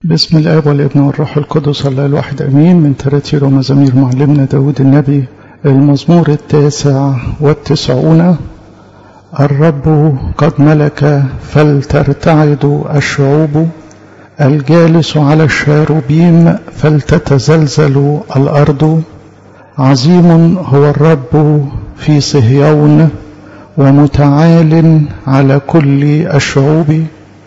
بسم الآب والابن والروح القدس الله الواحد أمين من تراتير ومزامير معلمنا داود النبي المزمور التاسع والتسعون الرب قد ملك فلترتعد الشعوب الجالس على الشاروبيم فلتتزلزل الأرض عظيم هو الرب في صهيون ومتعال على كل الشعوب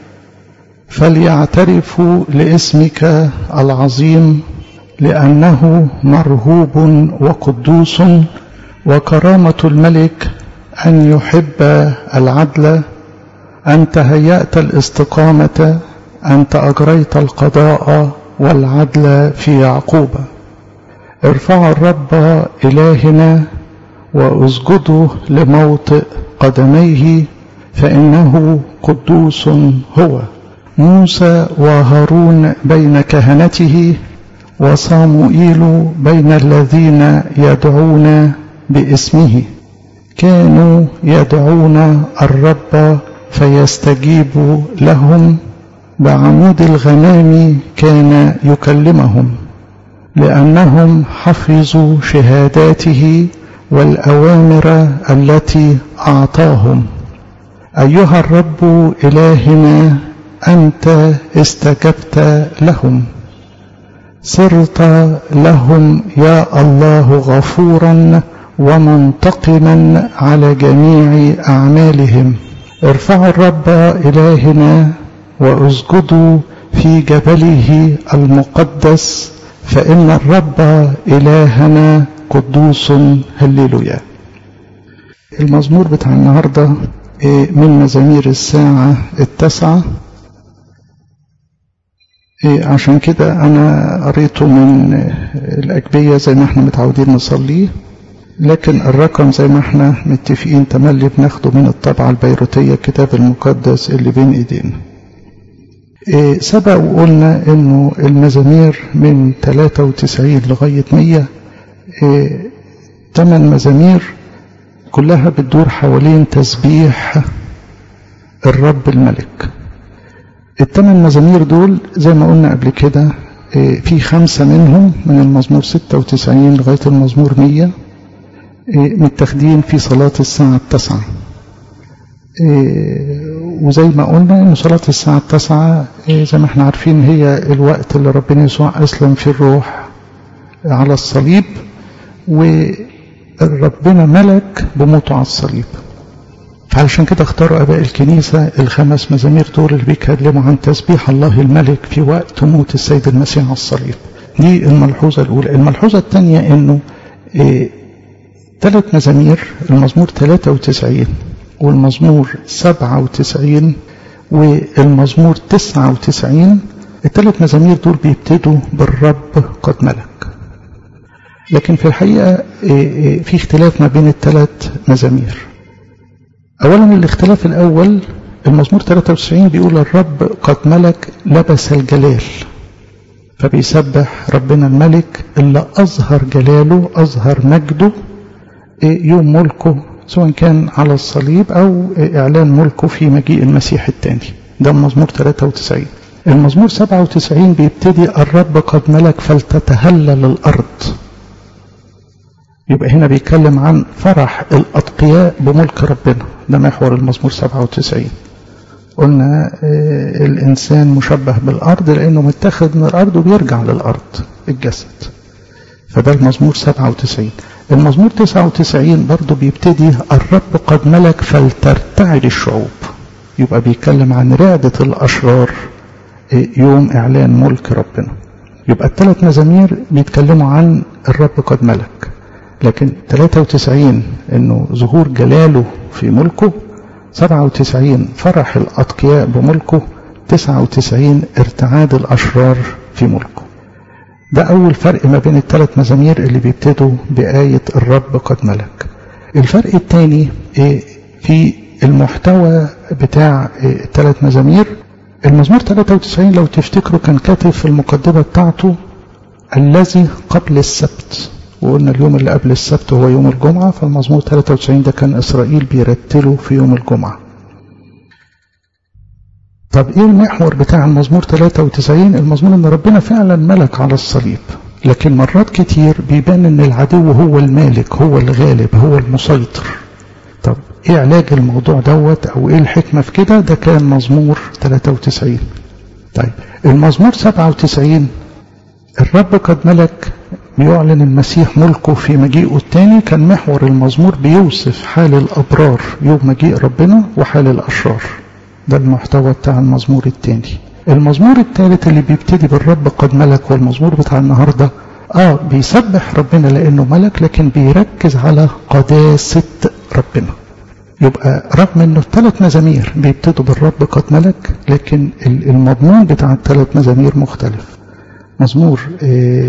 فليعترفوا لاسمك العظيم لأنه مرهوب وقدوس وكرامة الملك أن يحب العدل أنت هيأت الاستقامة أنت أجريت القضاء والعدل في يعقوب ارفعوا الرب إلهنا واسجدوا لموطئ قدميه فإنه قدوس هو موسى وهارون بين كهنته وصاموئيل بين الذين يدعون باسمه كانوا يدعون الرب فيستجيب لهم بعمود الغمام كان يكلمهم لأنهم حفظوا شهاداته والأوامر التي أعطاهم أيها الرب إلهنا أنت استجبت لهم صرت لهم يا الله غفورا ومنتقما على جميع أعمالهم ارفعوا الرب إلهنا واسجدوا في جبله المقدس فإن الرب إلهنا قدوس هللويا المزمور بتاع النهارده من مزامير الساعة التاسعة عشان كده أنا قريته من الأجبية زي ما احنا متعودين نصليه لكن الرقم زي ما احنا متفقين تملي بناخده من الطبعة البيروتية الكتاب المقدس اللي بين ايدينا سبق وقلنا انه المزامير من 93 لغاية 100 ثمان مزامير كلها بتدور حوالين تسبيح الرب الملك الثمان مزامير دول زي ما قلنا قبل كده في خمسة منهم من المزمور 96 لغاية المزمور 100 متاخدين في صلاة الساعة التاسعة وزي ما قلنا ان صلاة الساعة التاسعة زي ما احنا عارفين هي الوقت اللي ربنا يسوع اسلم فيه الروح على الصليب وربنا ملك بموته على الصليب فعلشان كده اختاروا اباء الكنيسة الخمس مزامير دول اللي بيتكلموا عن تسبيح الله الملك في وقت موت السيد المسيح على الصليب دي الملحوظة الأولى الملحوظة الثانية انه ثلاث مزامير المزمور 93 والمزمور 97 والمزمور 99 الثلاث مزامير دول بيبتدوا بالرب قد ملك لكن في الحقيقة في اختلاف ما بين الثلاث مزامير أولا الاختلاف الأول المزمور 93 بيقول الرب قد ملك لبس الجلال فبيسبح ربنا الملك اللي أظهر جلاله أظهر مجده يوم ملكه سواء كان على الصليب أو إعلان ملكه في مجيء المسيح الثاني ده المزمور 93 المزمور 97 بيبتدي الرب قد ملك فلتتهلل الأرض يبقى هنا بيتكلم عن فرح الأتقياء بملك ربنا ده محور المزمور 97 قلنا الإنسان مشبه بالأرض لأنه متاخد من الأرض وبيرجع للأرض الجسد فده المزمور 97 المزمور 99 برضه بيبتدي الرب قد ملك فلترتعد الشعوب يبقى بيتكلم عن رعدة الأشرار يوم إعلان ملك ربنا يبقى الثلاث مزامير بيتكلموا عن الرب قد ملك لكن 93 انه ظهور جلاله في ملكه 97 فرح الأتقياء بملكه 99 ارتعاد الأشرار في ملكه ده أول فرق ما بين الثلاث مزامير اللي بيبتدوا بآية الرب قد ملك الفرق الثاني في المحتوى بتاع الثلاث مزامير المزمور 93 لو تفتكروا كان كاتب في المقدمة بتاعته الذي قبل السبت وقلنا اليوم اللي قبل السبت هو يوم الجمعة فالمزمور 93 ده كان إسرائيل بيرتله في يوم الجمعة طب ايه المحور بتاع المزمور 93 المزمور ان ربنا فعلا ملك على الصليب لكن مرات كتير بيبان ان العدو هو المالك هو الغالب هو المسيطر طب ايه علاج الموضوع دوت او ايه الحكمة في كده ده كان مزمور 93 طيب المزمور 97 الرب قد ملك بيعلن المسيح ملكه في مجيئه الثاني كان محور المزمور بيوصف حال الأبرار يوم مجيء ربنا وحال الأشرار ده المحتوى بتاع المزمور الثاني المزمور الثالث اللي بيبتدي بالرب قد ملك والمزمور بتاع النهاردة اه بيسبح ربنا لأنه ملك لكن بيركز على قداسة ربنا يبقى رغم انه الثلاث مزامير بيبتدوا بالرب قد ملك لكن المضمون بتاع الثلاث مزامير مختلف مزمور اه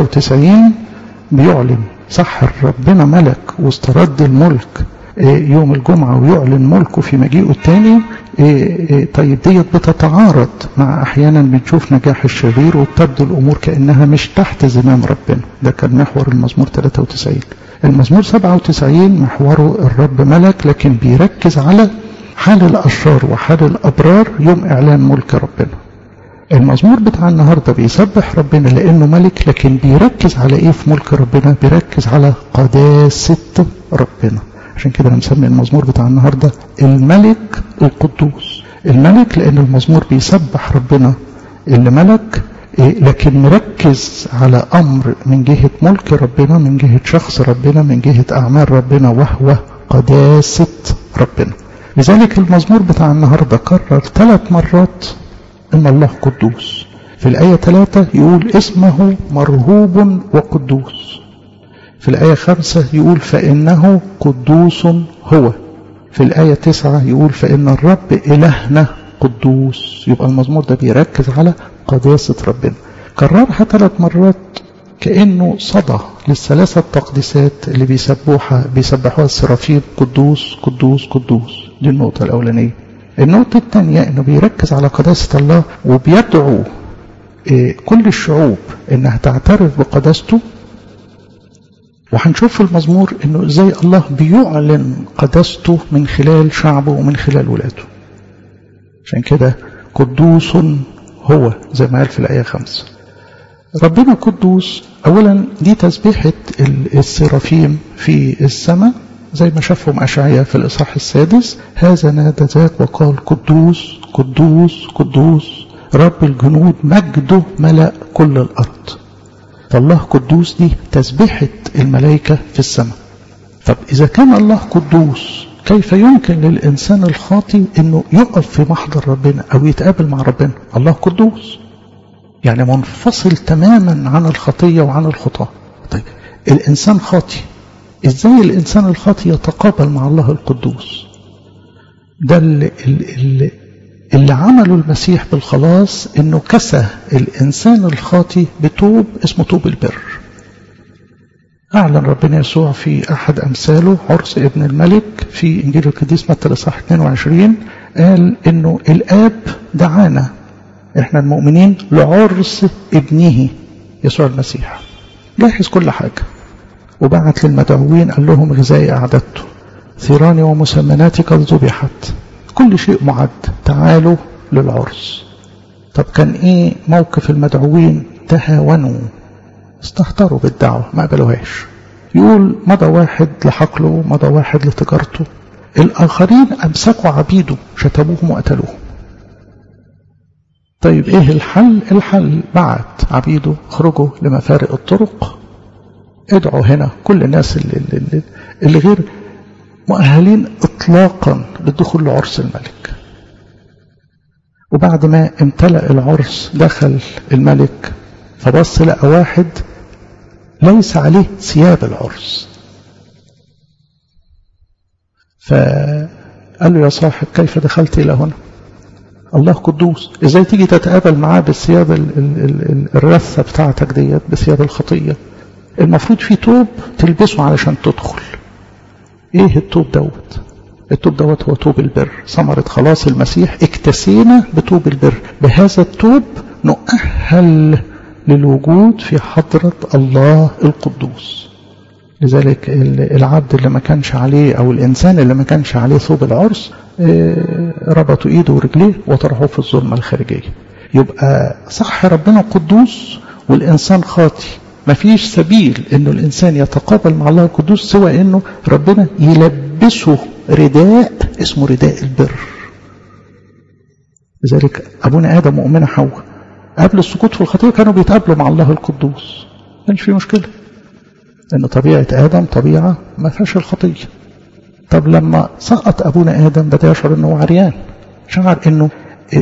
93 بيعلن صح ربنا ملك واسترد الملك اه يوم الجمعة ويعلن ملكه في مجيئه الثاني اه طيب ديت بتتعارض مع احيانا بنشوف نجاح الشرير وبتبدو الامور كانها مش تحت زمام ربنا ده كان محور المزمور 93 المزمور 97 محوره الرب ملك لكن بيركز على حال الاشرار وحال الابرار يوم اعلان ملك ربنا المزمور بتاع النهاردة بيسبح ربنا لأنه ملك لكن بيركز على إيه في ملك ربنا بيركز على قداسة ربنا عشان كده مسمي المزمور بتاع النهاردة الملك القدوس الملك لأن المزمور بيسبح ربنا اللي ملك إيه لكن مركز على أمر من جهة ملك ربنا من جهة شخص ربنا من جهة أعمال ربنا وهو قداسة ربنا لذلك المزمور بتاع النهاردة كرر ثلاث مرات إن الله قدوس في الآية ثلاثة يقول اسمه مرهوب وقدوس في الآية خمسة يقول فإنه قدوس هو في الآية تسعة يقول فإن الرب إلهنا قدوس يبقى المزمور ده بيركز على قداسة ربنا كررها ثلاث مرات كأنه صدى للثلاثة التقديسات اللي بيسبوها بيسبحوها السرافيم قدوس قدوس قدوس دي النقطة الأولانية النقطة الثانية انه بيركز على قداسة الله وبيدعو كل الشعوب انها تعترف بقداسته وهنشوف في المزمور انه ازاي الله بيعلن قداسته من خلال شعبه ومن خلال ولاده عشان كده قدوس هو زي ما قال في الآية خمسة ربنا قدوس أولا دي تسبيحة السرافيم في السماء زي ما شافهم أشعياء في الإصحاح السادس هذا نادى ذاك وقال قدوس قدوس قدوس رب الجنود مجده ملأ كل الأرض فالله قدوس دي تسبيحة الملائكة في السماء طب إذا كان الله قدوس كيف يمكن للإنسان الخاطي أنه يقف في محضر ربنا أو يتقابل مع ربنا الله قدوس يعني منفصل تماما عن الخطية وعن الخطاة طيب الإنسان خاطي إزاي الإنسان الخاطي يتقابل مع الله القدوس ده اللي, اللي, اللي عمله المسيح بالخلاص انه كسى الانسان الخاطي بتوب اسمه توب البر أعلن ربنا يسوع في أحد أمثاله عرس ابن الملك في إنجيل القديس متى الإصحاح 22 قال إنه الآب دعانا إحنا المؤمنين لعرس ابنه يسوع المسيح جهز كل حاجة وبعت للمدعوين قال لهم غذائي أعددته ثيراني ومسمناتي قد ذبحت كل شيء معد تعالوا للعرس طب كان ايه موقف المدعوين تهاونوا استهتروا بالدعوة ما قبلوهاش يقول مضى واحد لحقله مضى واحد لتجارته الآخرين أمسكوا عبيده شتموهم وقتلوهم طيب ايه الحل الحل بعت عبيده اخرجوا لمفارق الطرق ادعوا هنا كل الناس اللي, اللي, اللي غير مؤهلين اطلاقا للدخول لعرس الملك وبعد ما امتلأ العرس دخل الملك فبص لقى واحد ليس عليه ثياب العرس فقال له يا صاحب كيف دخلت إلى هنا الله قدوس ازاي تيجي تتقابل معاه بالثياب الرثة بتاعتك ديت بثياب الخطية المفروض في توب تلبسه علشان تدخل ايه التوب دوت التوب دوت هو توب البر ثمرة خلاص المسيح اكتسينا بتوب البر بهذا التوب نؤهل للوجود في حضرة الله القدوس لذلك العبد اللي ما كانش عليه أو الإنسان اللي ما كانش عليه ثوب العرس ربطوا إيده ورجليه وطرحوه في الظلمة الخارجية يبقى صح ربنا قدوس والإنسان خاطي مفيش سبيل انه الانسان يتقابل مع الله القدوس سوى انه ربنا يلبسه رداء اسمه رداء البر لذلك ابونا ادم وامنا حواء قبل السقوط في الخطيه كانوا بيتقابلوا مع الله القدوس ما كانش في مشكله لان طبيعه ادم طبيعه ما فيهاش الخطيه طب لما سقط ابونا ادم بدا يشعر انه عريان شعر انه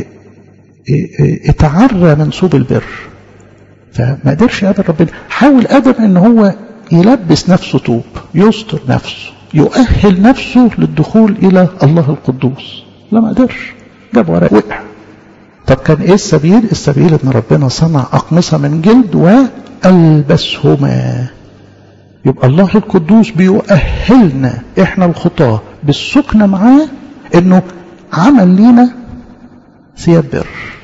اتعرى منسوب البر فما قدرش يقابل ربنا حاول ادم ان هو يلبس نفسه طوب يستر نفسه يؤهل نفسه للدخول الى الله القدوس لا ما قدرش جاب ورق وقع طب كان ايه السبيل السبيل ان ربنا صنع اقمصه من جلد والبسهما يبقى الله القدوس بيؤهلنا احنا الخطاه بالسكنه معاه انه عمل لينا ثياب بر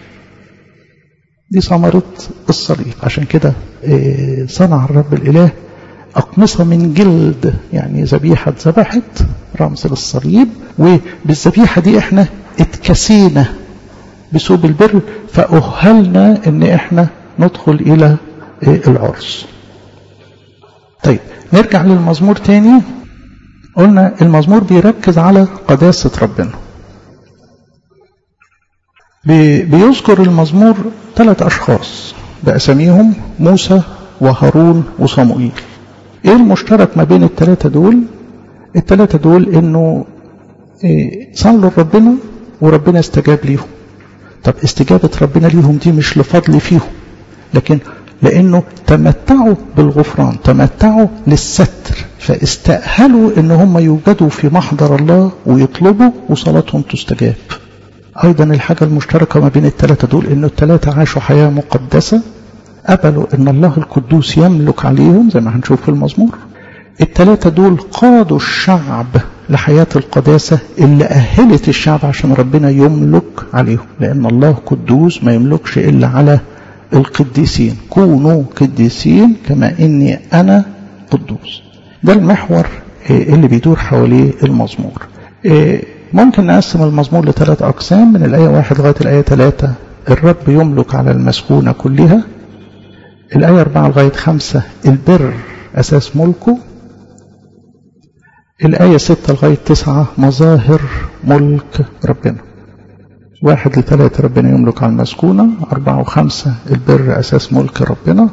دي ثمرة الصليب عشان كده صنع الرب الإله أقمصة من جلد يعني ذبيحة ذبحت رمز للصليب وبالذبيحة دي احنا اتكسينا بسوب البر فأهلنا ان احنا ندخل إلى العرس طيب نرجع للمزمور تاني قلنا المزمور بيركز على قداسة ربنا بيذكر المزمور ثلاث أشخاص بأساميهم موسى وهارون وصموئيل إيه المشترك ما بين الثلاثة دول الثلاثة دول إنه إيه صلوا لربنا وربنا استجاب ليهم طب استجابة ربنا ليهم دي مش لفضل فيهم لكن لأنه تمتعوا بالغفران تمتعوا للستر فاستأهلوا إن هم يوجدوا في محضر الله ويطلبوا وصلاتهم تستجاب أيضا الحاجة المشتركة ما بين الثلاثة دول إنه الثلاثة عاشوا حياة مقدسة قبلوا إن الله القدوس يملك عليهم زي ما هنشوف في المزمور الثلاثة دول قادوا الشعب لحياة القداسة اللي أهلت الشعب عشان ربنا يملك عليهم لأن الله قدوس ما يملكش إلا على القديسين كونوا قديسين كما إني أنا قدوس ده المحور اللي بيدور حواليه المزمور ممكن نقسم المزمور لثلاث أقسام من الآية واحد لغاية الآية ثلاثة الرب يملك على المسكونة كلها الآية أربعة لغاية خمسة البر أساس ملكه الآية ستة لغاية تسعة مظاهر ملك ربنا واحد لثلاثة ربنا يملك على المسكونة أربعة وخمسة البر أساس ملك ربنا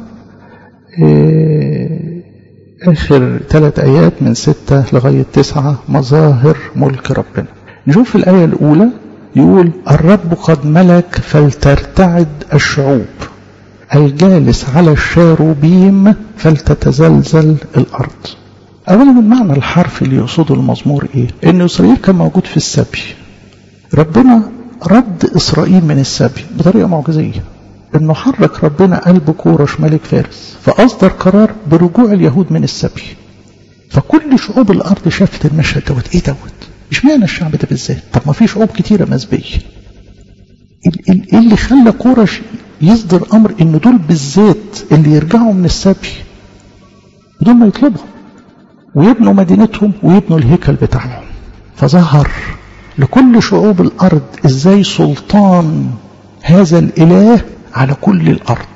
إيه آخر ثلاث آيات من ستة لغاية تسعة مظاهر ملك ربنا نشوف الآية الأولى يقول الرب قد ملك فلترتعد الشعوب الجالس على الشاروبيم فلتتزلزل الأرض أولا المعنى الحرفي اللي يقصده المزمور إيه إن إسرائيل كان موجود في السبي ربنا رد إسرائيل من السبي بطريقة معجزية إنه حرك ربنا قلب كورش ملك فارس فأصدر قرار برجوع اليهود من السبي فكل شعوب الأرض شافت المشهد دوت إيه دوت اشمعنى الشعب ده بالذات طب ما في شعوب كتيرة مسبية ايه اللي خلى كورش يصدر أمر إن دول بالذات اللي يرجعوا من السبي بدون ما يطلبهم ويبنوا مدينتهم ويبنوا الهيكل بتاعهم فظهر لكل شعوب الأرض إزاي سلطان هذا الإله على كل الأرض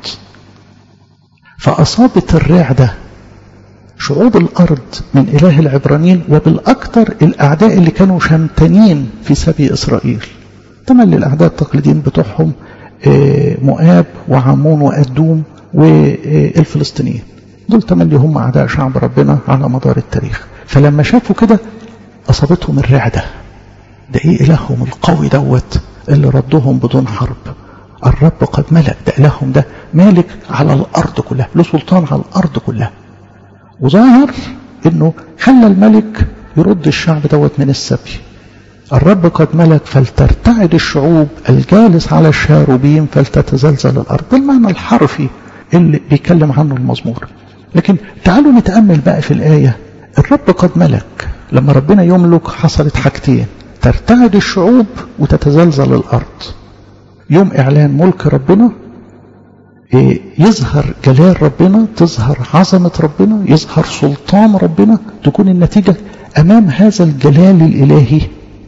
فأصابت الرعدة شعوب الأرض من إله العبرانيين وبالأكثر الأعداء اللي كانوا شمتانين في سبي إسرائيل تملي الأعداء التقليديين بتوعهم مؤاب وعمون وأدوم والفلسطينيين دول تملي هم أعداء شعب ربنا على مدار التاريخ فلما شافوا كده أصابتهم الرعدة ده إيه إلههم القوي دوت اللي ردهم بدون حرب الرب قد ملك ده إلههم ده مالك على الأرض كلها له سلطان على الأرض كلها وظاهر إنه خلى الملك يرد الشعب دوت من السبي الرب قد ملك فلترتعد الشعوب الجالس على الشاروبيم فلتتزلزل الأرض ده المعنى الحرفي اللي بيتكلم عنه المزمور لكن تعالوا نتأمل بقى في الآية الرب قد ملك لما ربنا يملك حصلت حاجتين ترتعد الشعوب وتتزلزل الأرض يوم إعلان ملك ربنا يظهر جلال ربنا تظهر عظمة ربنا يظهر سلطان ربنا تكون النتيجة أمام هذا الجلال الإلهي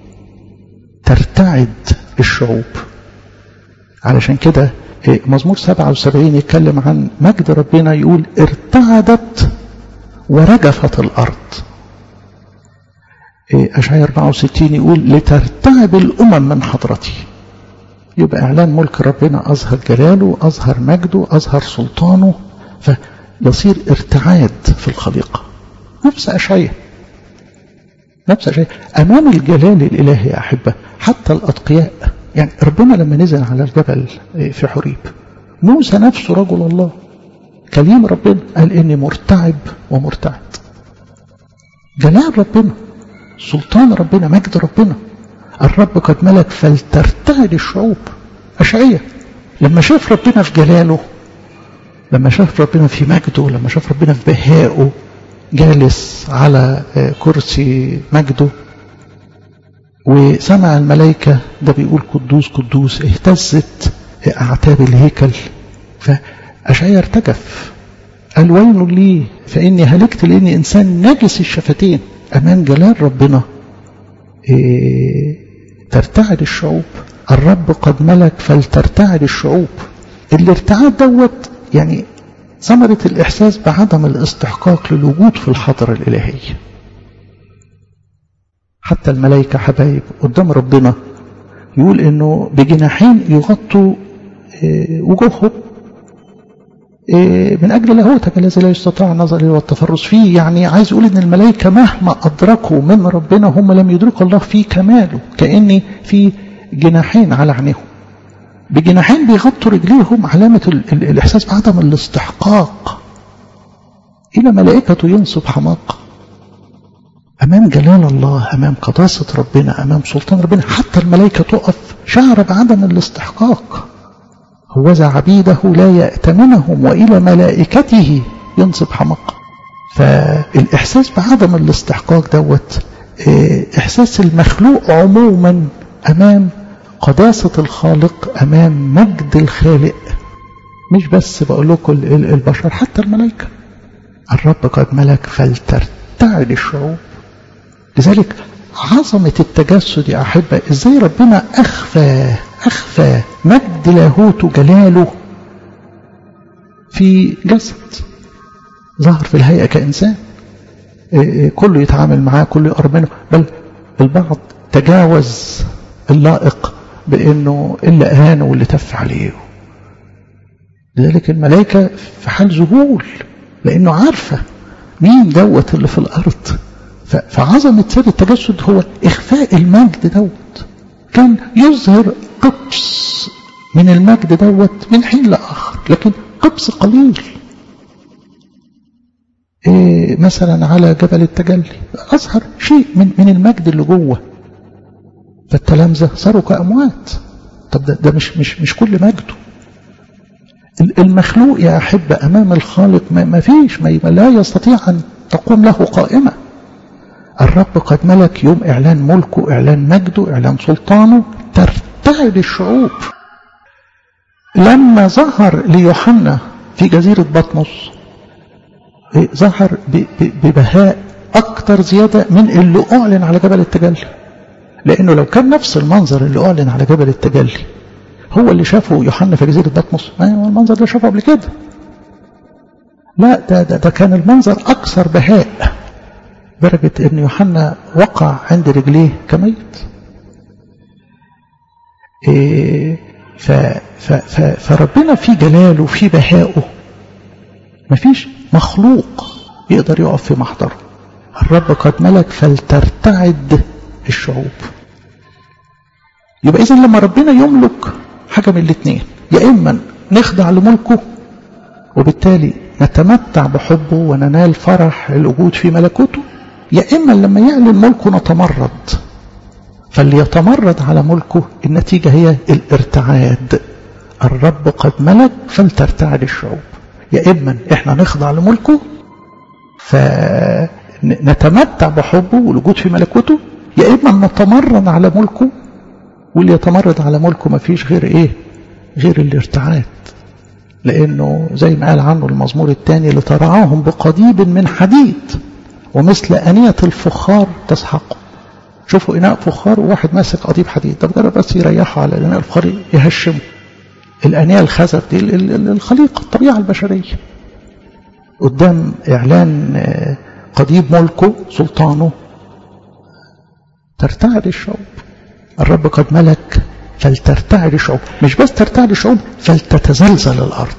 ترتعد الشعوب علشان كده مزمور 77 يتكلم عن مجد ربنا يقول ارتعدت ورجفت الأرض أشعياء 64 يقول لترتعب الأمم من حضرتي يبقى إعلان ملك ربنا أظهر جلاله أظهر مجده أظهر سلطانه فيصير ارتعاد في الخليقة نفس أشعياء نفس أشعياء أمام الجلال الإلهي يا أحبة حتى الأتقياء يعني ربنا لما نزل على الجبل في حريب موسى نفسه رجل الله كليم ربنا قال إني مرتعب ومرتعد جلال ربنا سلطان ربنا مجد ربنا الرب قد ملك فلترتعد الشعوب أشعية لما شاف ربنا في جلاله لما شاف ربنا في مجده لما شاف ربنا في بهائه جالس على كرسي مجده وسمع الملائكة ده بيقول قدوس قدوس اهتزت أعتاب الهيكل فأشعيا ارتجف قال ويل لي فإني هلكت لأني إنسان نجس الشفتين أمام جلال ربنا إيه ترتعد الشعوب الرب قد ملك فلترتعد الشعوب الارتعاد دوت يعني ثمرة الإحساس بعدم الاستحقاق للوجود في الحضرة الإلهية حتى الملائكة حبايب قدام ربنا يقول إنه بجناحين يغطوا إيه وجوههم من أجل لاهوتك الذي لا يستطاع النظر والتفرس فيه يعني عايز يقول إن الملائكة مهما أدركوا من ربنا هم لم يدركوا الله في كماله كأن في جناحين على عينيهم بجناحين بيغطوا رجليهم علامة ال ال الإحساس بعدم الاستحقاق إلى ملائكته ينصب حماقة أمام جلال الله أمام قداسة ربنا أمام سلطان ربنا حتى الملائكة تقف شعر بعدم الاستحقاق هوذا عبيده لا يأتمنهم وإلى ملائكته ينصب حمق فالإحساس بعدم الاستحقاق دوت إحساس المخلوق عموما أمام قداسة الخالق أمام مجد الخالق مش بس بقول لكم البشر حتى الملائكة الرب قد ملك فلترتعد الشعوب لذلك عظمة التجسد يا أحبة إزاي ربنا أخفى أخفى مجد لاهوت جلاله في جسد ظهر في الهيئة كإنسان كله يتعامل معاه كله يقرب منه بل البعض تجاوز اللائق بأنه اللي أهانه واللي تف عليه لذلك الملائكة في حال ذهول لأنه عارفة مين دوت اللي في الأرض فعظمة سر التجسد هو إخفاء المجد دوت كان يظهر قبس من المجد دوت من حين لآخر لكن قبس قليل إيه مثلا على جبل التجلي أظهر شيء من من المجد اللي جوه فالتلامذة صاروا كأموات طب ده, ده مش مش مش كل مجده المخلوق يا أحبة أمام الخالق ما فيش ما لا يستطيع أن تقوم له قائمة الرب قد ملك يوم إعلان ملكه إعلان مجده إعلان سلطانه ترتعد الشعوب لما ظهر ليوحنا في جزيرة بطمس ظهر ببهاء أكتر زيادة من اللي أعلن على جبل التجلي لأنه لو كان نفس المنظر اللي أعلن على جبل التجلي هو اللي شافه يوحنا في جزيرة بطمس ما هو المنظر ده شافه قبل كده لا ده, ده, ده كان المنظر أكثر بهاء درجة أن يوحنا وقع عند رجليه كميت إيه ف ف ف فربنا في جلاله في بهائه مفيش مخلوق يقدر يقف في محضره الرب قد ملك فلترتعد الشعوب يبقى إذا لما ربنا يملك حاجة من الاثنين يا إما نخضع لملكه وبالتالي نتمتع بحبه وننال فرح الوجود في ملكوته يا إما لما يعلن ملكه نتمرد فاللي يتمرد على ملكه النتيجة هي الارتعاد الرب قد ملك فلترتعد الشعوب يا إما إحنا نخضع لملكه فنتمتع بحبه والوجود في ملكوته يا إما نتمرد على ملكه واللي يتمرد على ملكه ما فيش غير إيه غير الارتعاد لأنه زي ما قال عنه المزمور الثاني لترعاهم بقضيب من حديد ومثل أنية الفخار تسحقه شوفوا إناء فخار وواحد ماسك قضيب حديد طب جرب بس يريحوا على الإناء الفخار يهشموا الأنية الخزف دي الخليقة الطبيعة البشرية قدام إعلان قضيب ملكه سلطانه ترتعد الشعوب الرب قد ملك فلترتعد الشعوب مش بس ترتعد الشعوب فلتتزلزل الأرض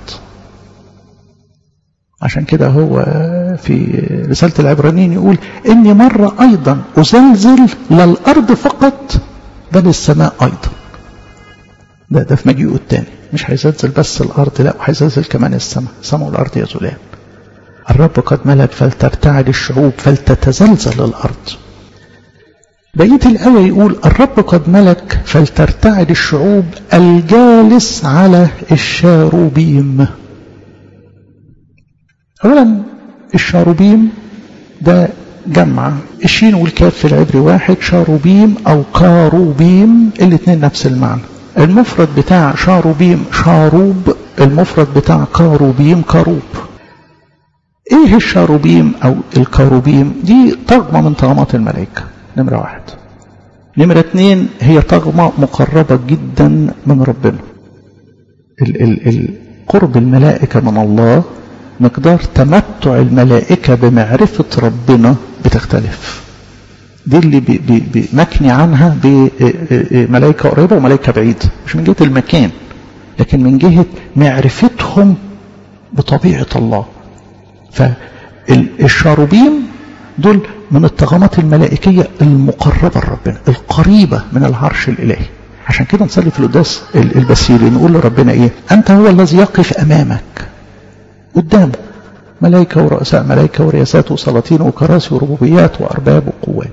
عشان كده هو في رسالة العبرانيين يقول إني مرة أيضا أزلزل لا الأرض فقط بل السماء أيضا ده ده في مجيئه الثاني مش هيزلزل بس الأرض لا وهيزلزل كمان السماء السماء والأرض يزولان الرب قد ملك فلترتعد الشعوب فلتتزلزل الأرض بقية الآية يقول الرب قد ملك فلترتعد الشعوب الجالس على الشاروبيم أولا الشاروبيم ده جمع الشين والكاف في العبري واحد شاروبيم أو كاروبيم الاثنين نفس المعنى المفرد بتاع شاروبيم شاروب المفرد بتاع كاروبيم كاروب ايه الشاروبيم او الكاروبيم دي طغمة من طغمات الملائكة نمرة واحد نمرة اتنين هي طغمة مقربة جدا من ربنا ال ال ال قرب الملائكة من الله مقدار تمتع الملائكة بمعرفة ربنا بتختلف دي اللي بي بي بي مكني عنها بملائكة قريبة وملائكة بعيدة مش من جهة المكان لكن من جهة معرفتهم بطبيعة الله فالشاروبيم دول من الطغمات الملائكية المقربة لربنا القريبة من العرش الإلهي عشان كده نصلي في القداس البسيري نقول لربنا ايه انت هو الذي يقف امامك قدامه ملائكة ورؤساء ملائكة ورياسات وسلاطين وكراسي وربوبيات وأرباب وقوات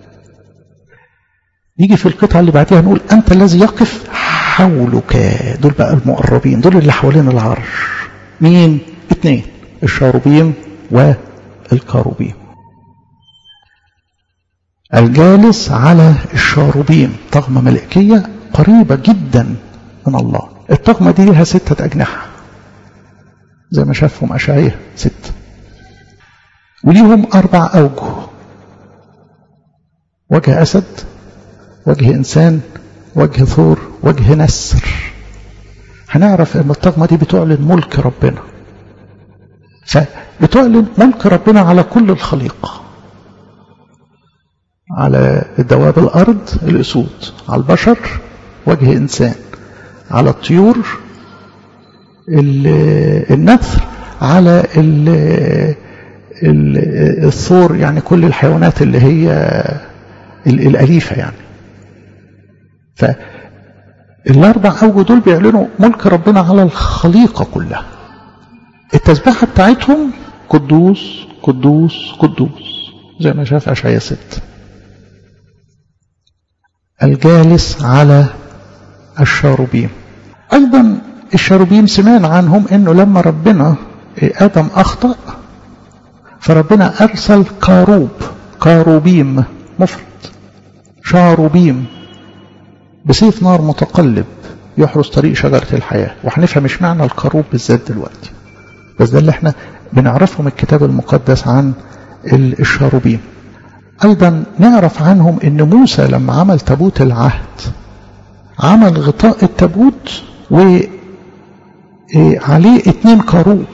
نيجي في القطعة اللي بعدها نقول أنت الذي يقف حولك دول بقى المقربين دول اللي حوالين العرش مين؟ اثنين الشاروبيم والكاروبيم الجالس على الشاروبيم طغمة ملائكية قريبة جدا من الله الطغمة دي لها ستة أجنحة زي ما شافهم أشعية ست وليهم أربع أوجه وجه أسد وجه إنسان وجه ثور وجه نسر هنعرف أن الطغمة دي بتعلن ملك ربنا فبتعلن ملك ربنا على كل الخليقة على دواب الأرض الأسود على البشر وجه إنسان على الطيور النثر على الثور يعني كل الحيوانات اللي هي الأليفة يعني فالأربع أوجه دول بيعلنوا ملك ربنا على الخليقة كلها التسبيحة بتاعتهم قدوس قدوس قدوس زي ما شاف أشعياء ست الجالس على الشاروبيم أيضا الشاروبيم سمعنا عنهم انه لما ربنا ادم اخطا فربنا ارسل كاروب كاروبيم مفرد شاروبيم بسيف نار متقلب يحرس طريق شجرة الحياة وهنفهم مش معنى الكاروب بالذات دلوقتي بس ده اللي احنا بنعرفه من الكتاب المقدس عن الشاروبيم ايضا نعرف عنهم ان موسى لما عمل تابوت العهد عمل غطاء التابوت و عليه اتنين كروب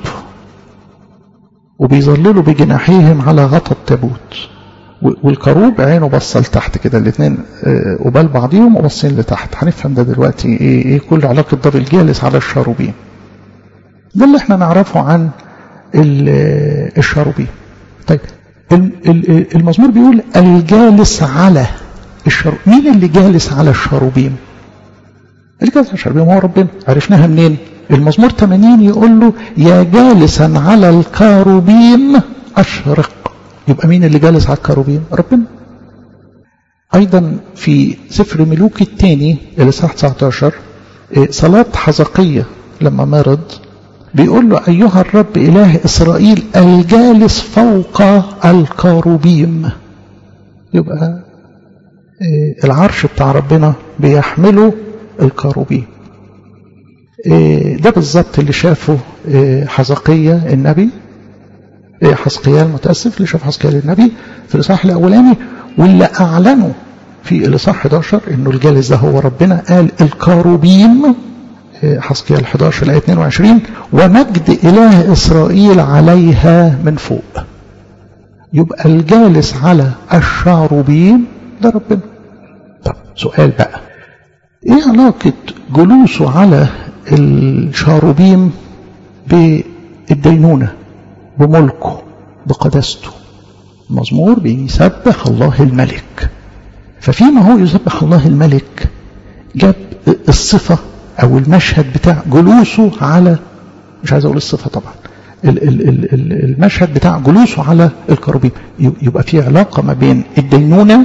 وبيظللوا بجناحيهم على غطا التابوت والكروب عينه بصة لتحت كده الاثنين قبال بعضيهم وبصين لتحت هنفهم ده دلوقتي ايه, ايه كل علاقة ده بالجالس على الشاروبين ده اللي احنا نعرفه عن الشاروبين طيب المزمور بيقول الجالس على الشاروبين مين اللي جالس على الشاروبين اللي جالس على الشاروبين هو ربنا عرفناها منين المزمور 80 يقول له يا جالسا على الكاروبيم أشرق يبقى مين اللي جالس على الكاروبيم ربنا أيضا في سفر ملوك الثاني الإصحاح 19 صلاة حزقية لما مرض بيقول له أيها الرب إله إسرائيل الجالس فوق الكاروبيم يبقى العرش بتاع ربنا بيحمله الكاروبيم ده بالظبط اللي شافه حزقية النبي حزقيال متأسف اللي شاف حزقيال النبي في الإصحاح الأولاني واللي أعلنوا في الإصحاح 11 إنه الجالس ده هو ربنا قال الكاروبيم حزقيال 11 الآية 22 ومجد إله إسرائيل عليها من فوق يبقى الجالس على الشاروبيم ده ربنا طب سؤال بقى ايه علاقة جلوسه على الشاروبيم بالدينونة بملكه بقداسته مزمور بيسبح الله الملك ففيما هو يسبح الله الملك جاب الصفة أو المشهد بتاع جلوسه على مش عايز أقول الصفة طبعا المشهد بتاع جلوسه على الكروبيم يبقى في علاقة ما بين الدينونة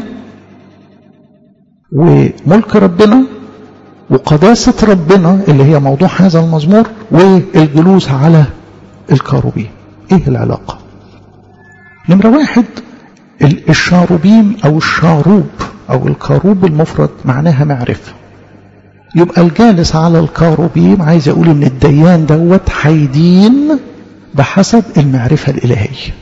وملك ربنا وقداسة ربنا اللي هي موضوع هذا المزمور والجلوس على الكروبيم ايه العلاقة نمرة واحد الشاروبيم او الشاروب او الكروب المفرد معناها معرفة يبقى الجالس على الكاروبيم عايز يقول ان الديان دوت هيدين بحسب المعرفة الإلهية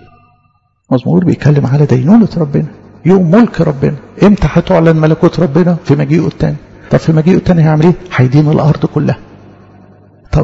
مزمور بيتكلم على دينونة ربنا يوم ملك ربنا امتى هتعلن ملكوت ربنا في مجيئه الثاني طب في مجيئه الثاني هيعمل ايه هيدين الارض كلها طب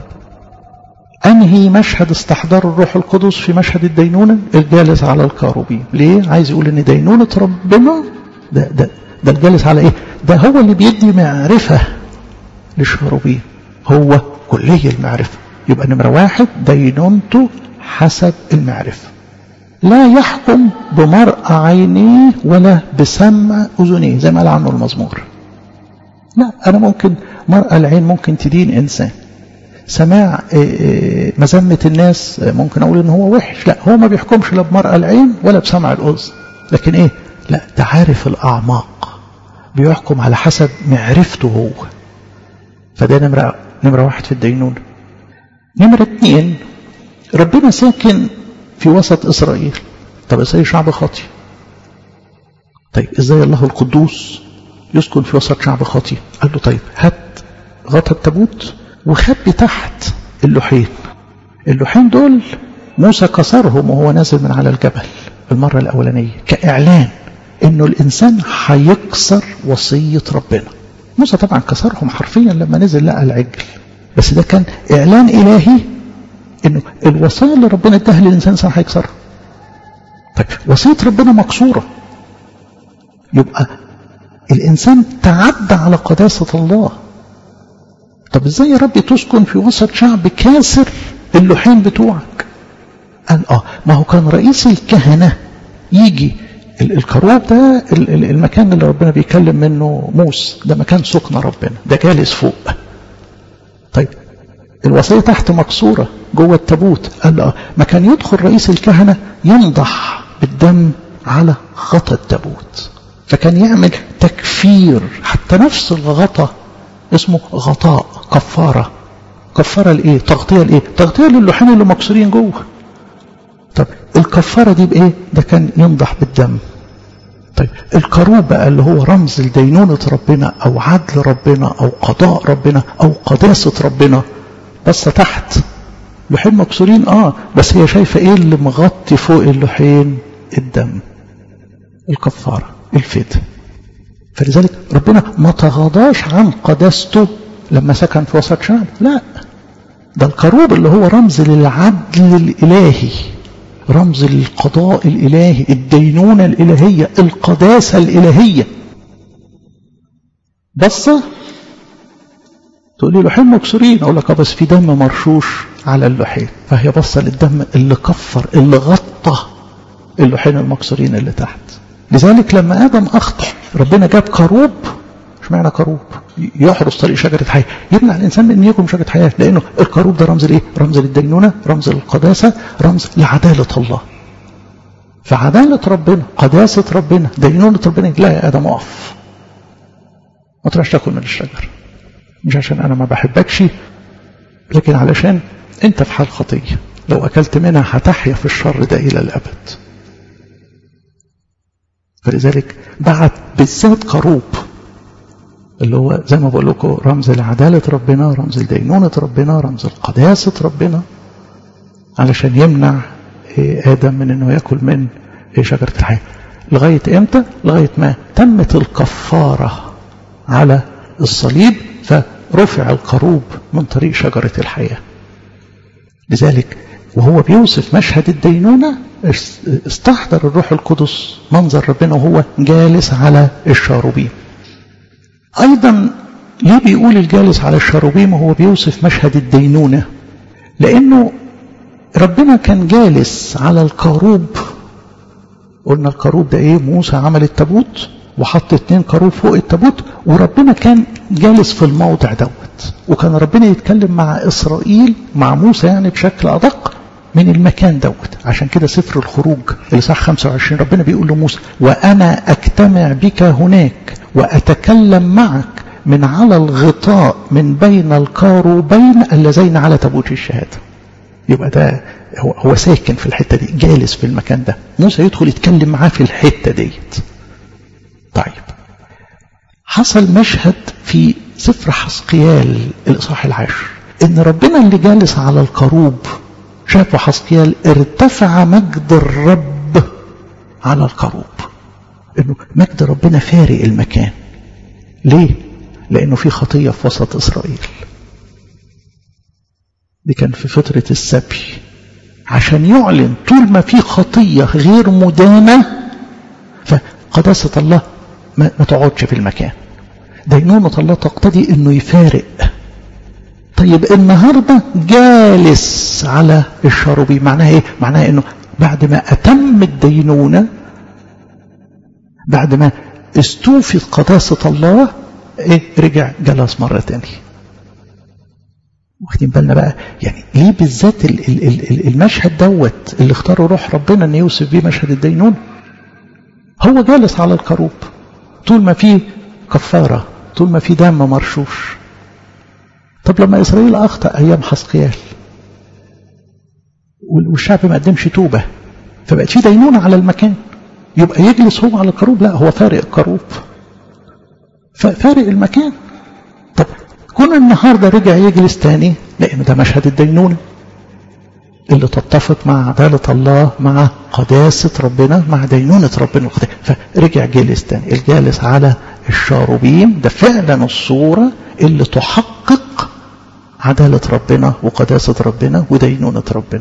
انهي مشهد استحضار الروح القدس في مشهد الدينونة الجالس على الكاروبيم ليه عايز يقول ان دينونة ربنا ده, ده, ده الجالس على ايه ده هو اللي بيدي معرفة للشاروبيم هو كلية المعرفة يبقى نمرة واحد دينونته حسب المعرفة لا يحكم بمرأة عينيه ولا بسمع أذنيه زي ما قال عنه المزمور لا أنا ممكن مرأة العين ممكن تدين إنسان سماع مذمة الناس ممكن أقول إن هو وحش لا هو ما بيحكمش لا بمرأة العين ولا بسمع الأذن لكن إيه لا ده عارف الأعماق بيحكم على حسب معرفته هو فده نمرة نمرة واحد في الدينونة نمرة اتنين ربنا ساكن في وسط إسرائيل طب إسرائيل شعب خاطي طيب إزاي الله القدوس يسكن في وسط شعب خاطي قال له طيب هات غطى التابوت وخبي تحت اللوحين اللوحين دول موسى كسرهم وهو نازل من على الجبل المرة الأولانية كإعلان إنه الإنسان هيكسر وصية ربنا موسى طبعا كسرهم حرفيا لما نزل لقى العجل بس ده كان إعلان إلهي إنه الوصايا اللي ربنا اداها للإنسان إنسان هيكسرها طيب وصية ربنا مكسورة يبقى الإنسان تعدى على قداسة الله طب إزاي يا ربي تسكن في وسط شعب كاسر اللوحين بتوعك قال آه ما هو كان رئيس الكهنة يجي الكروب ده المكان اللي ربنا بيكلم منه موسى ده مكان سكن ربنا ده جالس فوق طيب الوصية تحت مكسورة جوه التابوت قال اه ما كان يدخل رئيس الكهنة ينضح بالدم على غطا التابوت فكان يعمل تكفير حتى نفس الغطا اسمه غطاء كفارة كفارة لإيه تغطية لإيه تغطية للوحين اللي مكسورين جوه طب الكفارة دي بإيه ده كان ينضح بالدم طيب الكروب بقى اللي هو رمز لدينونة ربنا أو عدل ربنا أو قضاء ربنا أو قداسة ربنا بس تحت لوحين مكسورين اه بس هي شايفة ايه اللي مغطي فوق اللوحين الدم الكفارة الفداء فلذلك ربنا ما تغاضاش عن قداسته لما سكن في وسط شعب لا ده الكروب اللي هو رمز للعدل الإلهي رمز للقضاء الإلهي الدينونة الإلهية القداسة الإلهية بس تقول لي لوحين مكسورين اقول لك بس في دم مرشوش على اللوحين فهي بصه للدم اللي كفر اللي غطى اللوحين المكسورين اللي تحت لذلك لما ادم اخطا ربنا جاب كروب مش معنى كروب يحرس طريق شجره حياه يمنع الانسان من ان يكون شجره حياه لانه الكروب ده رمز لايه؟ رمز للدينونه رمز للقداسه رمز لعداله الله فعداله ربنا قداسه ربنا دينونه ربنا لا يا ادم اقف ما تروحش تاكل من الشجر مش عشان انا ما بحبكش لكن علشان انت في حال خطيه لو اكلت منها هتحيا في الشر ده الى الابد فلذلك بعت بالذات كروب اللي هو زي ما بقول لكم رمز لعدالة ربنا رمز لدينونة ربنا رمز لقداسة ربنا علشان يمنع آدم من أنه يأكل من شجرة الحياة لغاية إمتى؟ لغاية ما تمت الكفارة على الصليب فرفع القروب من طريق شجرة الحياة لذلك وهو بيوصف مشهد الدينونة استحضر الروح القدس منظر ربنا وهو جالس على الشاروبيم أيضا ليه بيقول الجالس على الشاروبيم وهو بيوصف مشهد الدينونة لأنه ربنا كان جالس على الكروب قلنا الكروب ده ايه موسى عمل التابوت وحط اتنين كروب فوق التابوت وربنا كان جالس في الموضع دوت وكان ربنا يتكلم مع إسرائيل مع موسى يعني بشكل أدق من المكان دوت عشان كده سفر الخروج الإصحاح 25 ربنا بيقول لموسى وأنا أجتمع بك هناك وأتكلم معك من على الغطاء من بين الكاروبين اللذين على تابوت الشهادة يبقى ده هو, هو ساكن في الحتة دي جالس في المكان ده موسى يدخل يتكلم معاه في الحتة ديت طيب حصل مشهد في سفر حسقيال الإصحاح العاشر إن ربنا اللي جالس على الكروب شافوا حسقيال ارتفع مجد الرب على الكروب إنه مجد ربنا فارق المكان ليه؟ لأنه في خطية في وسط إسرائيل دي كان في فترة السبي عشان يعلن طول ما في خطية غير مدانة فقداسة الله ما, ما تقعدش في المكان دينونة الله تقتضي انه يفارق طيب النهاردة جالس على الشاروبي معناها ايه معناها انه بعد ما اتم الدينونة بعد ما استوفت قداسة الله ايه رجع جلس مرة تانية واخدين بالنا بقى يعني ليه بالذات ال ال ال المشهد دوت اللي اختاره روح ربنا ان يوصف بيه مشهد الدينون هو جالس على الكروب طول ما في كفارة طول ما في دم مرشوش طب لما إسرائيل أخطأ أيام حسقيال والشعب ما قدمش توبة فبقت في دينونة على المكان يبقى يجلس هو على الكروب لا هو فارق الكروب فارق المكان طب كون النهاردة رجع يجلس تاني لأنه ده مشهد الدينونة اللي تتفق مع عدالة الله مع قداسة ربنا مع دينونة ربنا فرجع جالس تاني الجالس على الشاروبيم ده فعلا الصورة اللي تحقق عدالة ربنا وقداسة ربنا ودينونة ربنا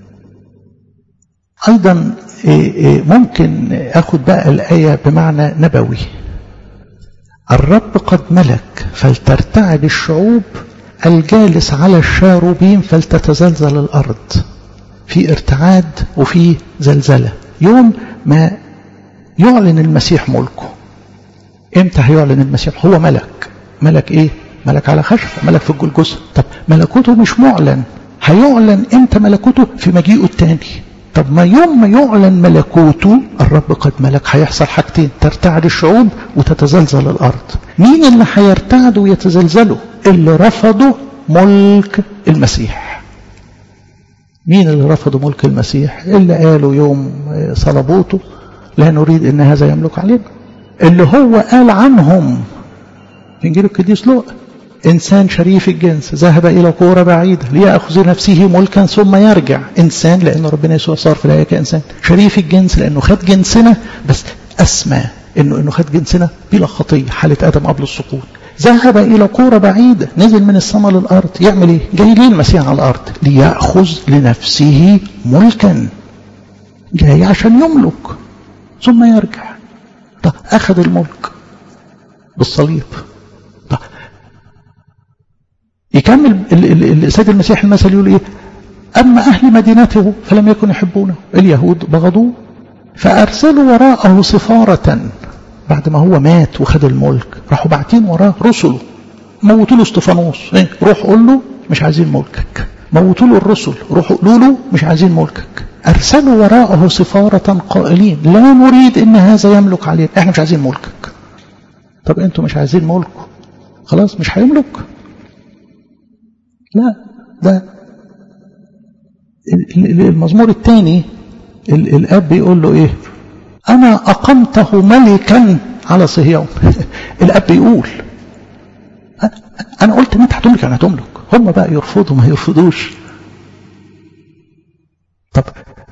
أيضا ممكن أخذ بقى الآية بمعنى نبوي الرب قد ملك فلترتعد الشعوب الجالس على الشاروبيم فلتتزلزل الأرض في ارتعاد وفي زلزلة يوم ما يعلن المسيح ملكه امتى هيعلن المسيح هو ملك ملك ايه ملك على خشب ملك في الجلجسة طب ملكوته مش معلن هيعلن امتى ملكوته في مجيئه التاني طب ما يوم ما يعلن ملكوته الرب قد ملك هيحصل حاجتين ترتعد الشعوب وتتزلزل الأرض مين اللي هيرتعد ويتزلزلوا اللي رفضوا ملك المسيح مين اللي رفضوا ملك المسيح اللي قالوا يوم صلبوته لا نريد ان هذا يملك علينا اللي هو قال عنهم في انجيل القديس لوقا إنسان شريف الجنس ذهب إلى كورة بعيدة ليأخذ نفسه ملكا ثم يرجع إنسان لأن ربنا يسوع صار في الآية كإنسان شريف الجنس لأنه خد جنسنا بس أسمى إنه إنه خد جنسنا بلا خطية حالة آدم قبل السقوط ذهب إلى كورة بعيدة نزل من السماء للأرض يعمل إيه؟ جاي ليه المسيح على الأرض ليأخذ لنفسه ملكا جاي عشان يملك ثم يرجع طب أخذ الملك بالصليب يكمل السيد المسيح المثل يقول ايه اما اهل مدينته فلم يكن يحبونه اليهود بغضوه فارسلوا وراءه سفارة بعد ما هو مات وخد الملك راحوا باعتين وراه رسله موتوا له استفانوس ايه روح قول له مش عايزين ملكك موتوا له الرسل روحوا قولوا له مش عايزين ملكك ارسلوا وراءه سفارة قائلين لا نريد ان هذا يملك علينا احنا مش عايزين ملكك طب انتوا مش عايزين ملكه خلاص مش هيملك لا ده المزمور الثاني الاب بيقول له ايه انا اقمته ملكا على صهيون الاب بيقول انا قلت ان انت هتملك يعني هتملك هم بقى يرفضوا ما يرفضوش طب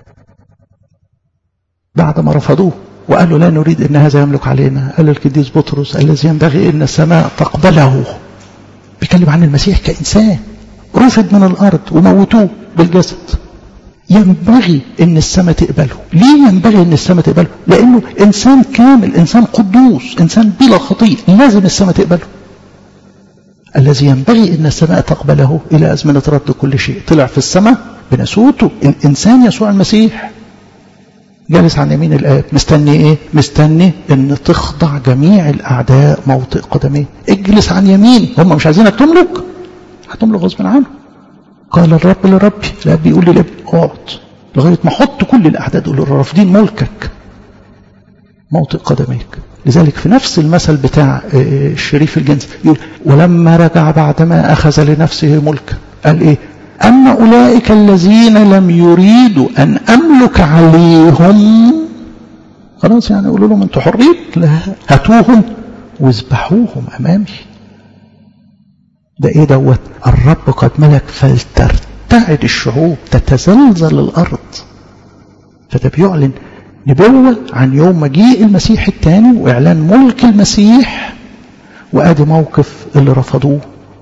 بعد ما رفضوه وقالوا لا نريد ان هذا يملك علينا قال القديس بطرس الذي ينبغي ان السماء تقبله بيتكلم عن المسيح كانسان رفض من الارض وموتوه بالجسد ينبغي ان السماء تقبله ليه ينبغي ان السماء تقبله لانه انسان كامل انسان قدوس انسان بلا خطيئه لازم السماء تقبله الذي ينبغي ان السماء تقبله الى ازمنه رد كل شيء طلع في السماء بنسوته الانسان يسوع المسيح جالس عن يمين الاب مستني ايه مستني ان تخضع جميع الاعداء موطئ قدميه اجلس عن يمين هم مش عايزينك تملك هتملك غصب عنه قال الرب لربي الاب بيقول لي لابني اقعد لغايه ما احط كل الاعداء دول الرافضين ملكك موطئ قدميك لذلك في نفس المثل بتاع الشريف الجنس يقول ولما رجع بعدما اخذ لنفسه ملكا قال ايه أما أولئك الذين لم يريدوا أن أملك عليهم خلاص يعني يقولوا لهم أنتوا حرين لا هاتوهم واذبحوهم أمامي ده إيه دوت الرب قد ملك فلترتعد الشعوب تتزلزل الأرض فده بيعلن نبوة عن يوم مجيء المسيح الثاني وإعلان ملك المسيح وآدي موقف اللي رفضوه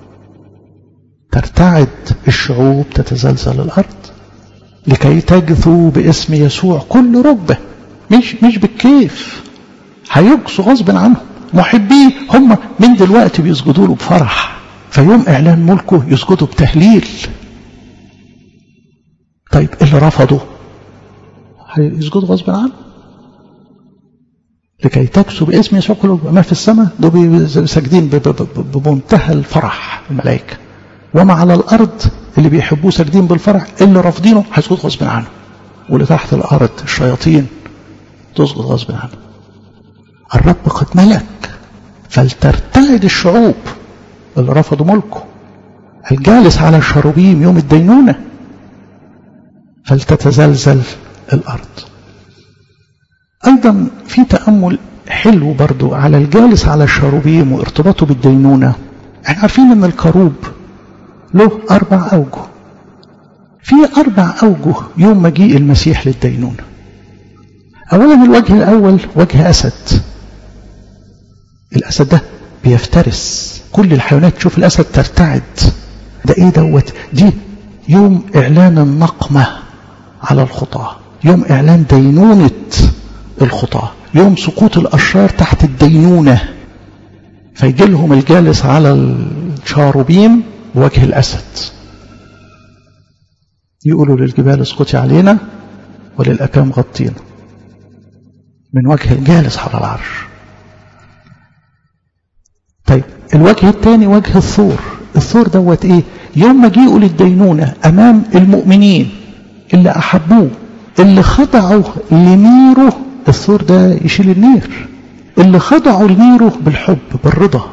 ترتعد الشعوب تتزلزل الأرض لكي تجثو باسم يسوع كل ركبة مش مش بالكيف هيجسوا غصب عنهم محبيه هم من دلوقتي بيسجدوا له بفرح فيوم إعلان ملكه يسجدوا بتهليل طيب اللي رفضوا هيسجدوا غصب عنهم لكي تكسو باسم يسوع كل ما في السماء دول ساجدين بمنتهى الفرح الملائكه وما على الأرض اللي بيحبوه ساجدين بالفرح اللي رافضينه هيسجد غصب عنه واللي تحت الأرض الشياطين تسجد غصب عنه الرب قد ملك فلترتعد الشعوب اللي رفضوا ملكه الجالس على الشروبيم يوم الدينونة فلتتزلزل الأرض أيضا في تأمل حلو برضو على الجالس على الشروبيم وارتباطه بالدينونة احنا عارفين ان الكروب له أربع أوجه في أربع أوجه يوم مجيء المسيح للدينونة أولا الوجه الأول وجه أسد الأسد ده بيفترس كل الحيوانات تشوف الأسد ترتعد ده إيه دوت دي يوم إعلان النقمة على الخطاة يوم إعلان دينونة الخطاة يوم سقوط الأشرار تحت الدينونة فيجي لهم الجالس على الشاروبيم بوجه الأسد يقولوا للجبال اسقطي علينا وللأكام غطينا من وجه الجالس على العرش طيب الوجه الثاني وجه الثور الثور دوت ايه يوم مجيئه للدينونة امام المؤمنين اللي احبوه اللي خضعوا لنيره الثور ده يشيل النير اللي خضعوا لنيره بالحب بالرضا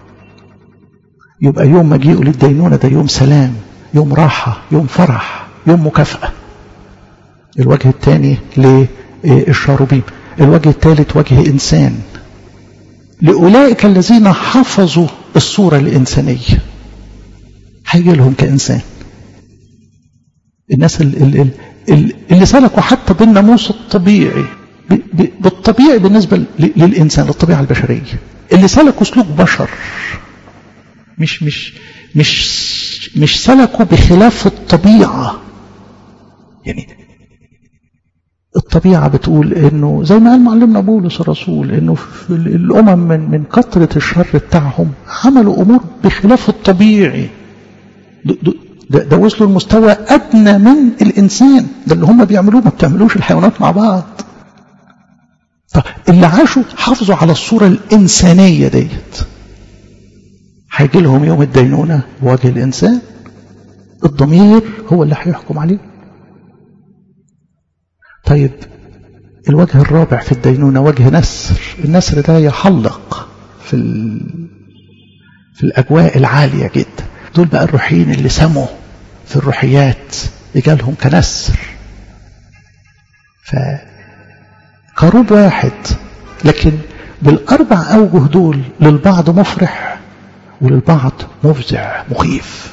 يبقى يوم مجيئه للدينونة ده يوم سلام يوم راحة يوم فرح يوم مكافأة الوجه الثاني للشاروبيم الوجه الثالث وجه إنسان لأولئك الذين حفظوا الصورة الإنسانية هيجي لهم كإنسان الناس اللي, اللي سلكوا حتى بالناموس الطبيعي بالطبيعي بالنسبة للإنسان الطبيعة البشرية اللي سلكوا سلوك بشر مش مش مش مش سلكوا بخلاف الطبيعة يعني الطبيعة بتقول انه زي ما قال معلمنا بولس الرسول انه في الامم من من كثرة الشر بتاعهم عملوا امور بخلاف الطبيعي ده, ده وصلوا لمستوى ادنى من الانسان ده اللي هم بيعملوه ما بتعملوش الحيوانات مع بعض طب اللي عاشوا حافظوا على الصورة الإنسانية ديت هيجي لهم يوم الدينونة بوجه الإنسان الضمير هو اللي هيحكم عليه طيب الوجه الرابع في الدينونة وجه نسر النسر ده يحلق في ال... في الأجواء العالية جدا دول بقى الروحيين اللي سموا في الروحيات يجالهم كنسر ف كروب واحد لكن بالأربع أوجه دول للبعض مفرح وللبعض مفزع مخيف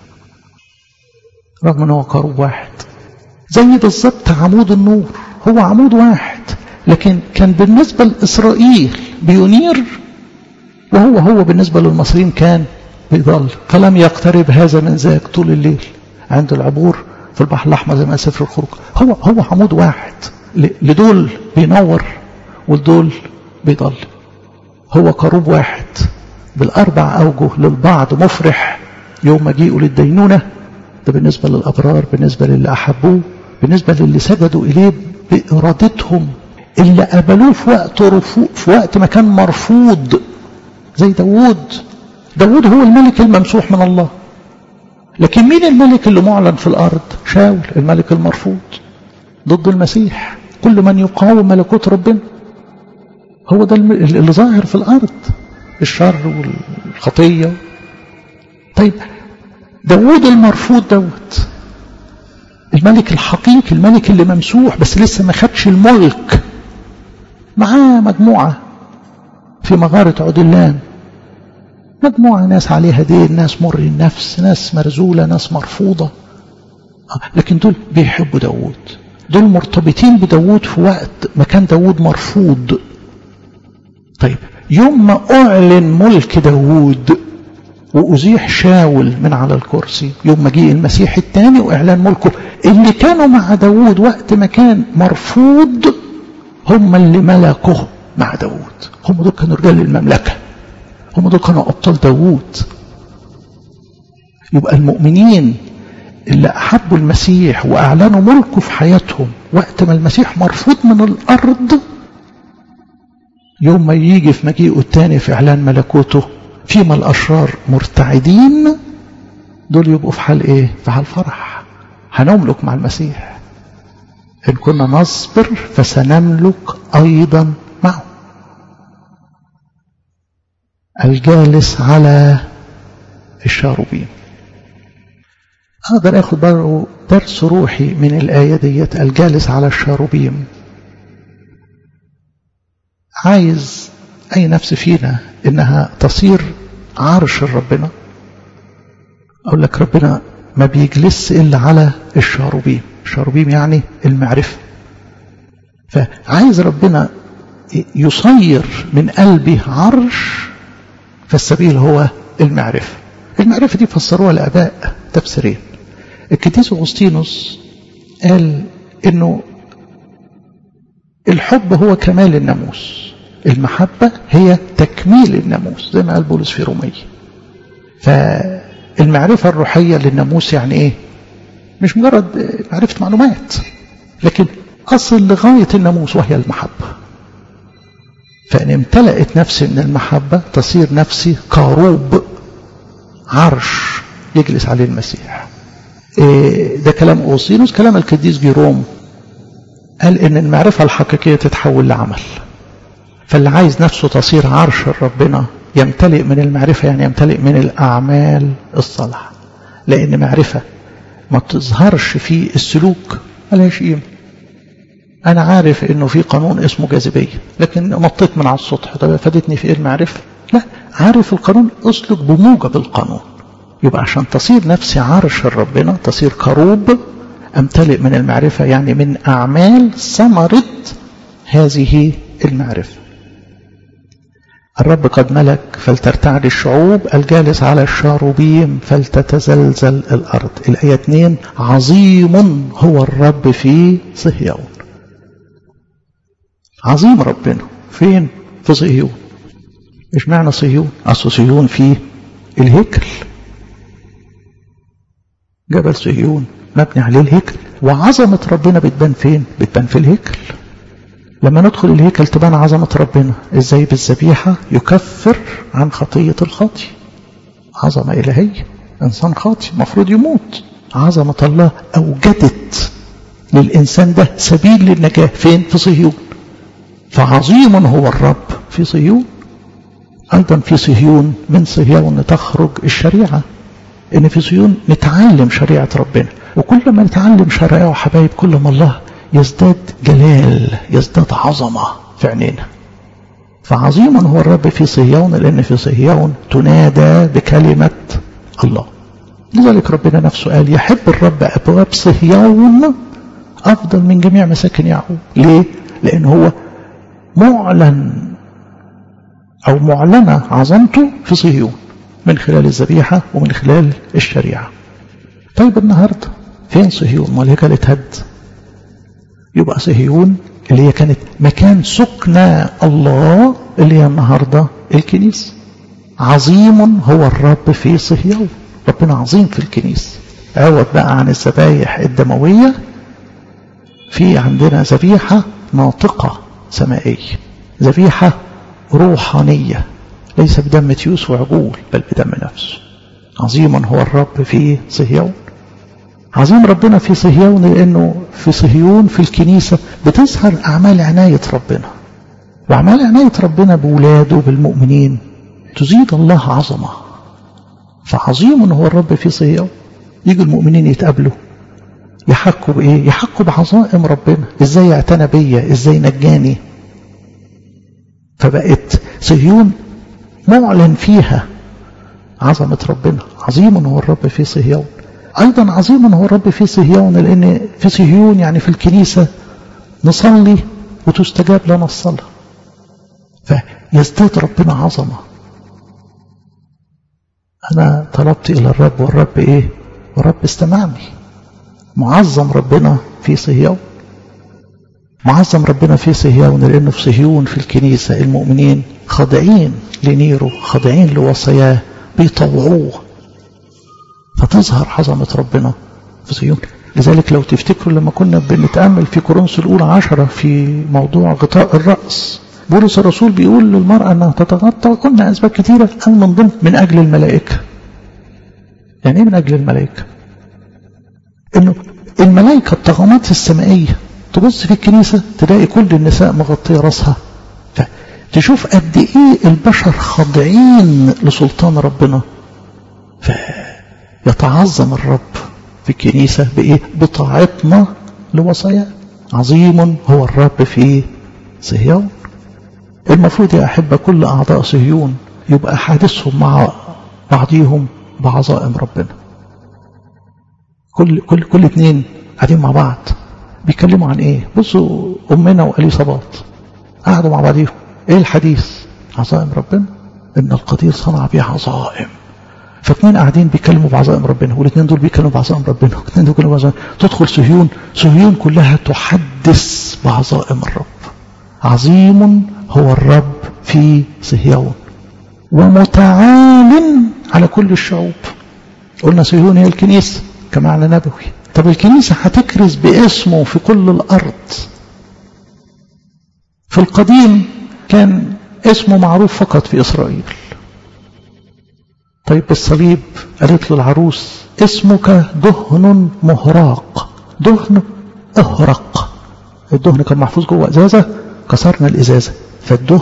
رغم أنه كروب واحد زي بالظبط عمود النور هو عمود واحد لكن كان بالنسبة لإسرائيل بينير وهو هو بالنسبة للمصريين كان بيضل فلم يقترب هذا من ذاك طول الليل عند العبور في البحر الأحمر زي ما سفر الخروج هو هو عمود واحد لدول بينور ولدول بيضل هو كروب واحد بالأربع أوجه للبعض مفرح يوم مجيئه للدينونة ده بالنسبة للأبرار بالنسبة للي أحبوه بالنسبة للي سجدوا إليه بإرادتهم اللي قبلوه في وقت رفو في وقت ما كان مرفوض زي داوود داوود هو الملك الممسوح من الله لكن مين الملك اللي معلن في الأرض شاول الملك المرفوض ضد المسيح كل من يقاوم ملكوت ربنا هو ده اللي ظاهر في الأرض الشر والخطية طيب داوود المرفوض دوت الملك الحقيقي الملك اللي ممسوح بس لسه ما خدش الملك معاه مجموعة في مغارة عدلان مجموعة ناس عليها دين ناس مر النفس ناس مرزولة ناس مرفوضة لكن دول بيحبوا داوود دول مرتبطين بداوود في وقت ما كان داوود مرفوض طيب يوم ما أعلن ملك داوود وأزيح شاول من على الكرسي يوم ما جه المسيح الثاني وإعلان ملكه اللي كانوا مع داوود وقت ما كان مرفوض هم اللي ملكه مع داوود هم دول كانوا رجال المملكة هم دول كانوا أبطال داوود يبقى المؤمنين اللي أحبوا المسيح وأعلنوا ملكه في حياتهم وقت ما المسيح مرفوض من الأرض يوم ما يجي في مجيئه الثاني في إعلان ملكوته فيما الأشرار مرتعدين دول يبقوا في حال إيه؟ في حال فرح هنملك مع المسيح إن كنا نصبر فسنملك أيضا معه الجالس على الشاروبين أقدر أخذ برضه درس روحي من الآية ديت الجالس على الشاروبيم عايز أي نفس فينا إنها تصير عرش ربنا أقول لك ربنا ما بيجلس إلا على الشاروبيم الشاروبيم يعني المعرفة فعايز ربنا يصير من قلبه عرش فالسبيل هو المعرفة المعرفة دي فسروها الآباء تفسيرين القديس أغسطينوس قال إنه الحب هو كمال الناموس المحبة هي تكميل الناموس زي ما قال بولس في رومية فالمعرفة الروحية للناموس يعني ايه مش مجرد معرفة معلومات لكن أصل لغاية الناموس وهي المحبة فإن امتلأت نفسي من المحبة تصير نفسي كروب عرش يجلس عليه المسيح إيه ده كلام أوسينوس كلام القديس جيروم قال إن المعرفة الحقيقية تتحول لعمل فاللي عايز نفسه تصير عرش ربنا يمتلئ من المعرفة يعني يمتلئ من الأعمال الصالحة لأن معرفة ما تظهرش في السلوك ملهاش قيمة أنا عارف إنه في قانون اسمه جاذبية لكن نطيت من على السطح طب فادتني في إيه المعرفة؟ لا عارف القانون أسلك بموجب القانون يبقى عشان تصير نفسي عرش ربنا تصير كروب أمتلئ من المعرفة يعني من أعمال ثمرة هذه المعرفة الرب قد ملك فلترتعد الشعوب الجالس على الشاروبيم فلتتزلزل الأرض الآية 2 عظيم هو الرب في صهيون عظيم ربنا فين في صهيون ايش معنى صهيون اصل صهيون فيه الهيكل جبل صهيون مبني عليه الهيكل وعظمة ربنا بتبان فين بتبان في الهيكل لما ندخل الهيكل تبان عظمة ربنا ازاي بالذبيحة يكفر عن خطية الخاطي عظمة إلهية إنسان خاطي مفروض يموت عظمة الله أوجدت للإنسان ده سبيل للنجاة فين في صهيون فعظيم هو الرب في صهيون أيضا في صهيون من صهيون تخرج الشريعة إن في صهيون نتعلم شريعة ربنا وكل ما نتعلم شرائعه حبايب كل ما الله يزداد جلال يزداد عظمة في عينينا فعظيما هو الرب في صهيون لأن في صهيون تنادى بكلمة الله لذلك ربنا نفسه قال يحب الرب أبواب صهيون أفضل من جميع مساكن يعقوب ليه؟ لأن هو معلن أو معلنة عظمته في صهيون من خلال الذبيحة ومن خلال الشريعة طيب النهاردة فين صهيون ما هي كانت هد يبقى صهيون اللي هي كانت مكان سكنى الله اللي هي النهاردة الكنيسة عظيم هو الرب في صهيون ربنا عظيم في الكنيسة عوض بقى عن الذبايح الدموية في عندنا ذبيحة ناطقة سمائية ذبيحة روحانية ليس بدم تيوس وعجول بل بدم نفسه عظيما هو الرب في صهيون عظيم ربنا في صهيون لأنه في صهيون في الكنيسة بتظهر أعمال عناية ربنا وأعمال عناية ربنا بولاده بالمؤمنين تزيد الله عظمة فعظيم هو الرب في صهيون يجي المؤمنين يتقابلوا يحكوا بإيه؟ يحكوا بعظائم ربنا إزاي اعتنى بيا إزاي نجاني فبقت صهيون معلن فيها عظمة ربنا عظيم هو الرب في صهيون أيضا عظيم هو الرب في صهيون لأن في صهيون يعني في الكنيسة نصلي وتستجاب لنا الصلاة فيزداد ربنا عظمة أنا طلبت إلى الرب والرب إيه والرب استمعني معظم ربنا في صهيون معظم ربنا في صهيون لأنه في صهيون في الكنيسة المؤمنين خاضعين لنيره خاضعين لوصاياه بيطوعوه فتظهر عظمة ربنا في صهيون لذلك لو تفتكروا لما كنا بنتأمل في كورنثوس الأولى عشرة في موضوع غطاء الرأس بولس الرسول بيقول للمرأة أنها تتغطى وقلنا أسباب كثيرة أن من ضمن من أجل الملائكة يعني إيه من أجل الملائكة إنه الملائكة الطغمات السمائية تبص في الكنيسة تلاقي كل النساء مغطية راسها فتشوف قد إيه البشر خاضعين لسلطان ربنا فيتعظم الرب في الكنيسة بإيه؟ بطاعتنا لوصاياه عظيم هو الرب في صهيون المفروض يا أحبة كل أعضاء صهيون يبقى حادثهم مع بعضهم بعظائم ربنا كل كل كل اتنين قاعدين مع بعض بيتكلموا عن ايه بصوا امنا واليصابات قعدوا مع بعضيهم ايه الحديث عظائم ربنا ان القدير صنع بها عظائم فاثنين قاعدين بيتكلموا بعظائم ربنا والاثنين دول بيتكلموا بعظائم ربنا والاثنين دول بيتكلموا بعظائم تدخل صهيون صهيون كلها تحدث بعظائم الرب عظيم هو الرب في صهيون ومتعال على كل الشعوب قلنا صهيون هي الكنيسة كمعنى نبوي طب الكنيسة هتكرز باسمه في كل الأرض في القديم كان اسمه معروف فقط في إسرائيل طيب الصليب قالت له العروس اسمك دهن مهراق دهن اهرق الدهن كان محفوظ جوه ازازه كسرنا الازازه فالدهن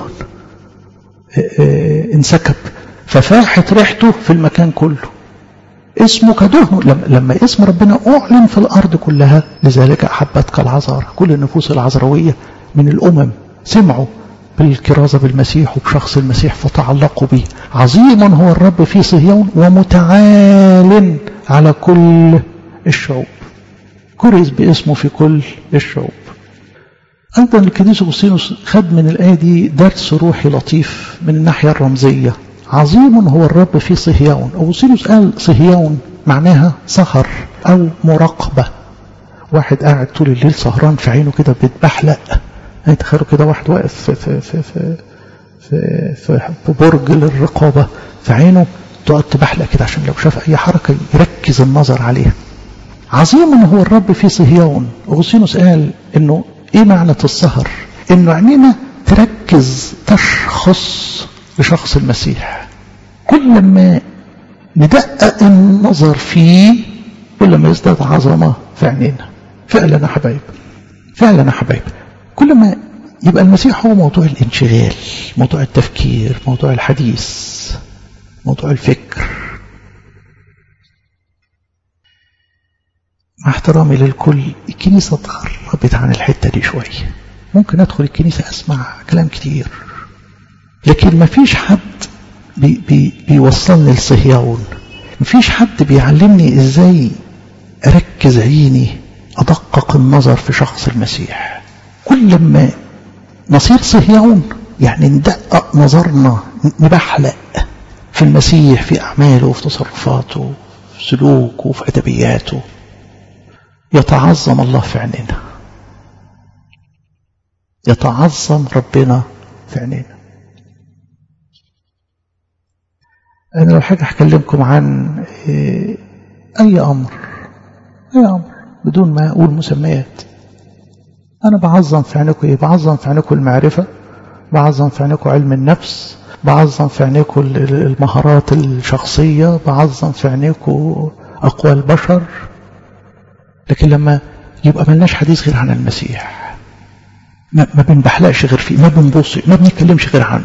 انسكب ففاحت ريحته في المكان كله اسمك دهن لما اسم ربنا اعلن في الارض كلها لذلك احبتك العذارى كل النفوس العذرويه من الامم سمعوا بالكرازة بالمسيح وبشخص المسيح فتعلقوا به عظيما هو الرب في صهيون ومتعال على كل الشعوب كرز باسمه في كل الشعوب أيضا الكنيسة أغسطينوس خد من الآية دي درس روحي لطيف من الناحية الرمزية عظيم هو الرب في صهيون أغسطينوس قال صهيون معناها سهر أو مراقبة واحد قاعد طول الليل سهران في عينه كده بتبحلق يعني تخيلوا كده واحد واقف في في في في في, في, في برج للرقابة في عينه تقعد تبحلق كده عشان لو شاف أي حركة يركز النظر عليها عظيم هو الرب في صهيون أغسطينوس قال إنه إيه معنى السهر؟ إنه عينينا تركز تشخص بشخص المسيح كل ما ندقق النظر فيه كل ما يزداد عظمة في عينينا فعلا يا حبايب فعلا يا حبايب كل ما يبقى المسيح هو موضوع الانشغال موضوع التفكير موضوع الحديث موضوع الفكر مع احترامي للكل الكنيسة تغربت عن الحتة دي شوية ممكن أدخل الكنيسة أسمع كلام كتير لكن ما فيش حد بي بي بيوصلني لصهيون ما فيش حد بيعلمني ازاي اركز عيني ادقق النظر في شخص المسيح كل ما نصير صهيون يعني ندقق نظرنا نبحلق في المسيح في أعماله وفي تصرفاته في سلوكه وفي أدبياته يتعظم الله في عينينا يتعظم ربنا في عينينا أنا لو حاجة أكلمكم عن أي أمر أي أمر بدون ما أقول مسميات أنا بعظم في عينكم إيه بعظم في عينكم المعرفة بعظم في عينكم علم النفس بعظم في عينيكم المهارات الشخصية بعظم في عينيكم أقوى البشر لكن لما يبقى ملناش حديث غير عن المسيح ما, ما بنبحلقش غير فيه ما بنبص ما بنتكلمش غير عنه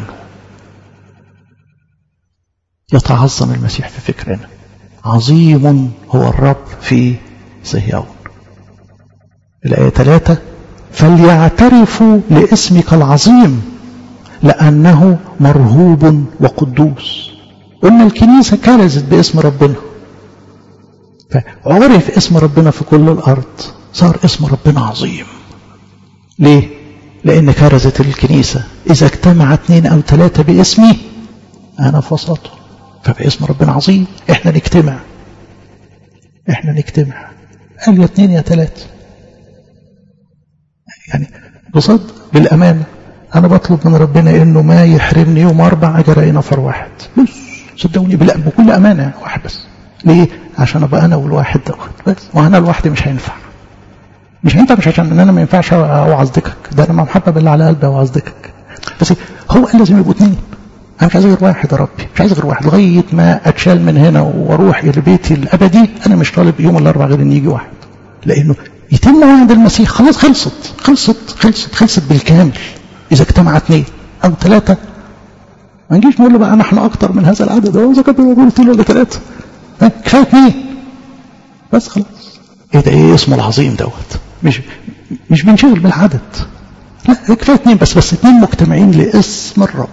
يتعظم المسيح في فكرنا عظيم هو الرب في صهيون الآية ثلاثة فليعترفوا لاسمك العظيم لأنه مرهوب وقدوس قلنا الكنيسة كرزت باسم ربنا فعرف اسم ربنا في كل الأرض صار اسم ربنا عظيم ليه؟ لأن كرزت الكنيسة إذا اجتمع اثنين أو ثلاثة باسمي أنا في وسطهم فباسم ربنا عظيم إحنا نجتمع إحنا نجتمع قال يا اثنين يا ثلاثة يعني بصدق بالأمانة أنا بطلب من ربنا إنه ما يحرمني يوم أربع أجر نفر واحد بس صدقوني بكل أمانة واحد بس ليه؟ عشان أبقى أنا والواحد دوت بس وأنا لوحدي مش هينفع مش هينفع مش عشان إن أنا ما ينفعش أوعظ دكك ده أنا محبب اللي على قلبي أوعظ دكك بس هو قال لازم يبقوا اثنين أنا مش عايز غير واحد يا ربي مش عايز غير واحد لغاية ما أتشال من هنا وأروح إلى بيتي الأبدي أنا مش طالب يوم الأربع غير إن يجي واحد لأنه يتم وعد المسيح خلاص خلصت خلصت خلصت خلصت بالكامل إذا اجتمع اثنين أو ثلاثة ما نجيش نقول له بقى نحن أكتر من هذا العدد هو إذا كنت بقول اثنين ولا ثلاثة كفاية اثنين بس خلاص إيه ده إيه اسمه العظيم دوت مش مش بنشغل بالعدد لا كفاية اثنين بس بس اثنين مجتمعين لاسم الرب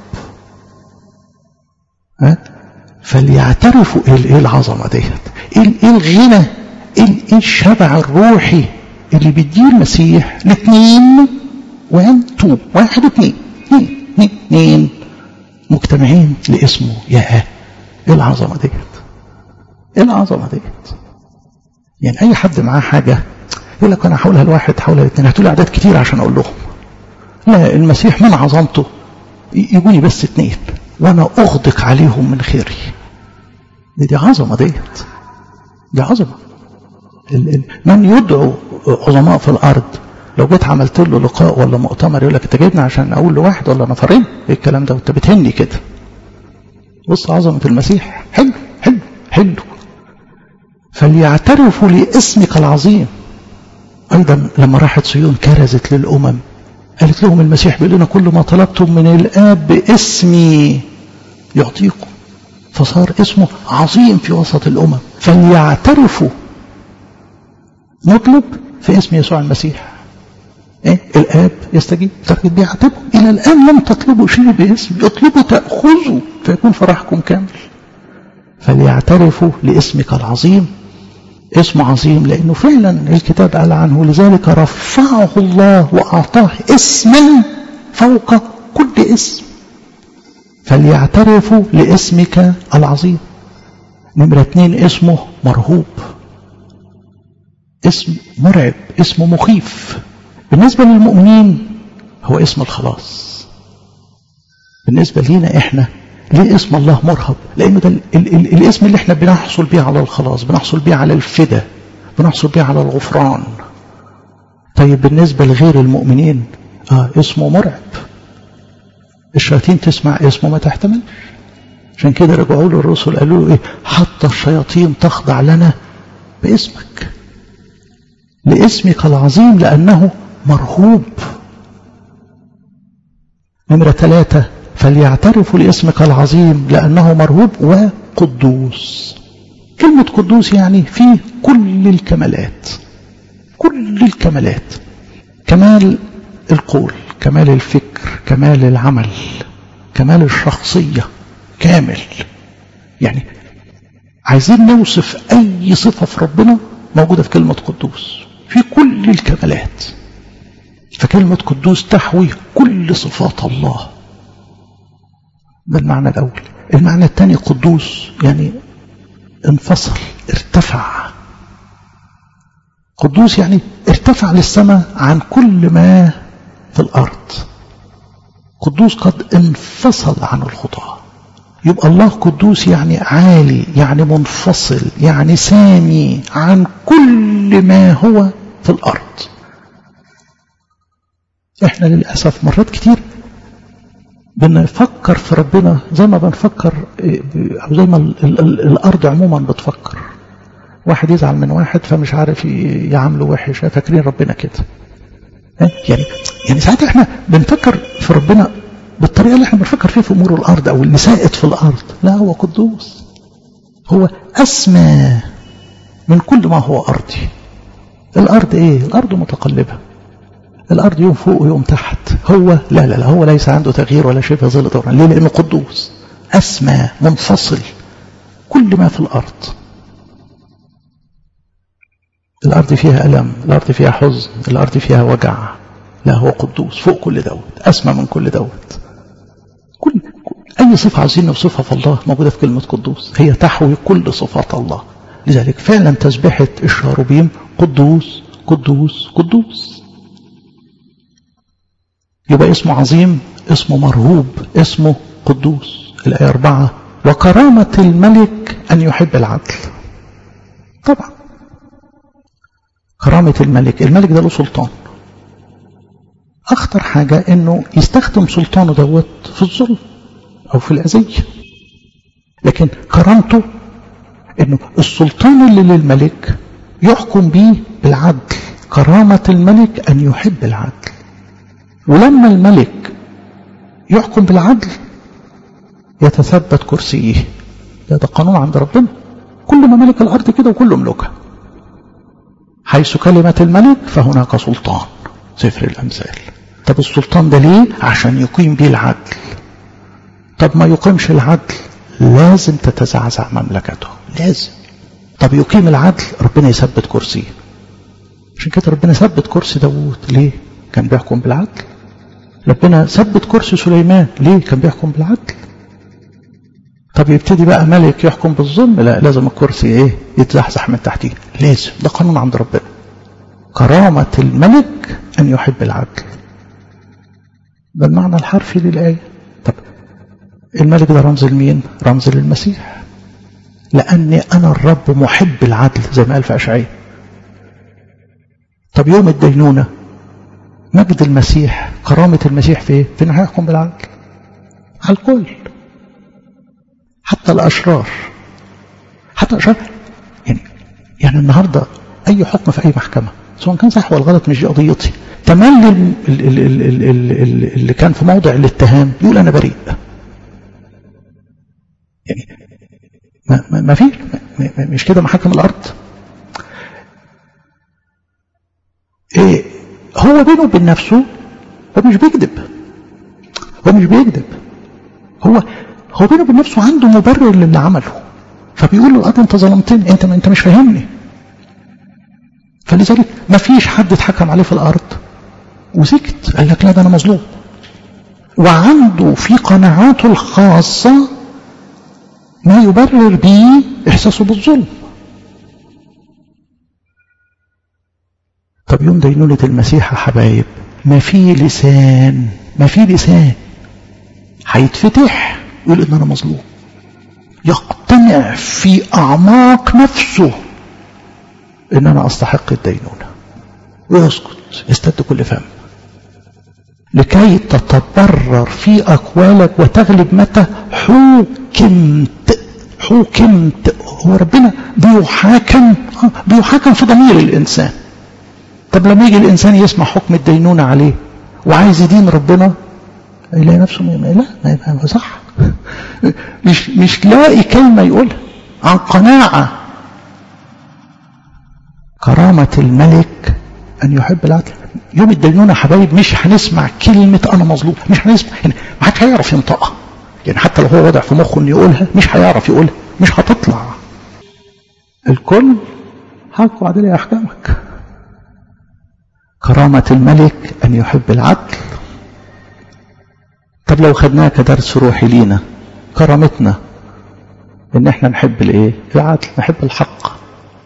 ها فليعترفوا ايه العظمه ديت ايه الغنى ايه الشبع الروحي اللي بيديه المسيح الاثنين وان تو واحد اثنين اثنين اثنين اثنين مجتمعين لاسمه يا ايه العظمه ديت ايه العظمه ديت يعني اي حد معاه حاجه يقول لك انا هقولها لواحد هقولها لاثنين هتقول اعداد كتير عشان اقول لهم لا المسيح من عظمته يجوني بس اثنين وانا اغدق عليهم من خيري دي, دي عظمه ديت دي عظمه من يدعو عظماء في الارض لو جيت عملت له لقاء ولا مؤتمر يقول لك انت جايبني عشان اقول لواحد ولا نفرين ايه الكلام ده وانت بتهني كده بص عظمه المسيح حلو حلو حلو فليعترفوا لاسمك العظيم ايضا لما راحت صيون كرزت للامم قالت لهم المسيح بيقول لنا كل ما طلبتم من الاب باسمي يعطيكم فصار اسمه عظيم في وسط الامم فليعترفوا نطلب في اسم يسوع المسيح إيه؟ الآب يستجيب تجد بيعاتبكم إلى الآن لم تطلبوا شيء باسم اطلبوا تأخذوا فيكون فرحكم كامل فليعترفوا لاسمك العظيم اسمه عظيم لأنه فعلا الكتاب قال عنه لذلك رفعه الله وأعطاه اسما فوق كل اسم فليعترفوا لاسمك العظيم نمرة اتنين اسمه مرهوب اسم مرعب اسم مخيف بالنسبة للمؤمنين هو اسم الخلاص بالنسبة لينا احنا ليه اسم الله مرهب لانه ده ال ال ال الاسم اللي احنا بنحصل بيه على الخلاص بنحصل بيه على الفدا بنحصل بيه على الغفران طيب بالنسبة لغير المؤمنين اه اسمه مرعب الشياطين تسمع اسمه ما تحتملش عشان كده رجعوا له الرسل قالوا له ايه حتى الشياطين تخضع لنا باسمك لاسمك العظيم لأنه مرهوب نمرة ثلاثة فليعترفوا لاسمك العظيم لأنه مرهوب وقدوس كلمة قدوس يعني فيه كل الكمالات كل الكمالات كمال القول كمال الفكر كمال العمل كمال الشخصية كامل يعني عايزين نوصف أي صفة في ربنا موجودة في كلمة قدوس في كل الكمالات فكلمة قدوس تحوي كل صفات الله ده المعنى الأول المعنى الثاني قدوس يعني انفصل ارتفع قدوس يعني ارتفع للسماء عن كل ما في الأرض قدوس قد انفصل عن الخطاة يبقى الله قدوس يعني عالي يعني منفصل يعني سامي عن كل ما هو في الأرض احنا للأسف مرات كتير بنفكر في ربنا زي ما بنفكر أو زي ما ال ال ال الأرض عموما بتفكر واحد يزعل من واحد فمش عارف يعامله وحش فاكرين ربنا كده يعني يعني ساعات احنا بنفكر في ربنا بالطريقة اللي احنا بنفكر فيها في أمور الأرض أو اللي سائد في الأرض لا هو قدوس هو أسمى من كل ما هو أرضي الأرض إيه؟ الأرض متقلبة الأرض يوم فوق ويوم تحت هو لا لا لا هو ليس عنده تغيير ولا شبه ظل دوران ليه؟ لأنه قدوس أسمى منفصل كل ما في الأرض الأرض فيها ألم الأرض فيها حزن الأرض فيها وجع لا هو قدوس فوق كل دوت أسمى من كل دوت كل أي صفة عايزين نوصفها في الله موجودة في كلمة قدوس هي تحوي كل صفات الله لذلك فعلا تسبحة الشاروبيم قدوس قدوس قدوس يبقى اسمه عظيم اسمه مرهوب اسمه قدوس الآية أربعة وكرامة الملك أن يحب العدل طبعا كرامة الملك الملك ده له سلطان أخطر حاجة أنه يستخدم سلطانه دوت في الظلم أو في الأذية لكن كرامته أنه السلطان اللي للملك يحكم به بالعدل كرامة الملك أن يحب العدل ولما الملك يحكم بالعدل يتثبت كرسيه ده, ده قانون عند ربنا كل ما ملك الأرض كده وكل ملوكها حيث كلمة الملك فهناك سلطان سفر الأمثال طب السلطان ده ليه عشان يقيم بيه العدل طب ما يقيمش العدل لازم تتزعزع مملكته لازم طب يقيم العدل ربنا يثبت كرسيه عشان كده ربنا ثبت كرسي داوود ليه كان بيحكم بالعدل ربنا ثبت كرسي سليمان ليه كان بيحكم بالعدل طب يبتدي بقى ملك يحكم بالظلم لا لازم الكرسي ايه يتزحزح من تحتيه لازم ده قانون عند ربنا كرامة الملك أن يحب العدل ده المعنى الحرفي للآية طب الملك ده رمز لمين رمز للمسيح لأني أنا الرب محب العدل زي ما قال في أشعية طب يوم الدينونة مجد المسيح كرامة المسيح في ايه؟ في انه هيحكم بالعدل على الكل حتى الأشرار حتى الأشرار يعني يعني النهاردة أي حكم في أي محكمة سواء كان صح ولا غلط مش دي قضيتي تملي اللي كان في موضع الاتهام يقول أنا بريء يعني ما, ما, ما في ما مش كده محاكم الأرض إيه هو بينه وبين نفسه هو مش بيكذب هو مش بيكذب هو هو بينه وبين نفسه عنده مبرر للي عمله فبيقول له الأرض انت ظلمتني انت انت مش فاهمني فلذلك ما فيش حد اتحكم عليه في الأرض وسكت قال لك لا ده أنا مظلوم وعنده في قناعاته الخاصة ما يبرر به إحساسه بالظلم طب يوم دينونة المسيح يا حبايب ما في لسان ما في لسان هيتفتح يقول ان انا مظلوم يقتنع في اعماق نفسه ان انا استحق الدينونة ويسكت يستد كل فم لكي تتبرر في اقوالك وتغلب متى حوكمت حوكمت هو ربنا بيحاكم بيحاكم في ضمير الانسان طب لما يجي الإنسان يسمع حكم الدينونة عليه وعايز يدين ربنا يلاقي نفسه ما لا ما يبقى صح مش مش لاقي كلمة يقولها عن قناعة كرامة الملك أن يحب العدل يوم الدينونة حبايب مش هنسمع كلمة أنا مظلوم مش هنسمع يعني ما حدش هيعرف ينطقها يعني حتى لو هو وضع في مخه انه يقولها مش هيعرف يقولها مش هتطلع الكل حق عدل احكامك كرامة الملك ان يحب العدل طب لو خدناها كدرس روحي لينا كرامتنا ان احنا نحب الايه العدل نحب الحق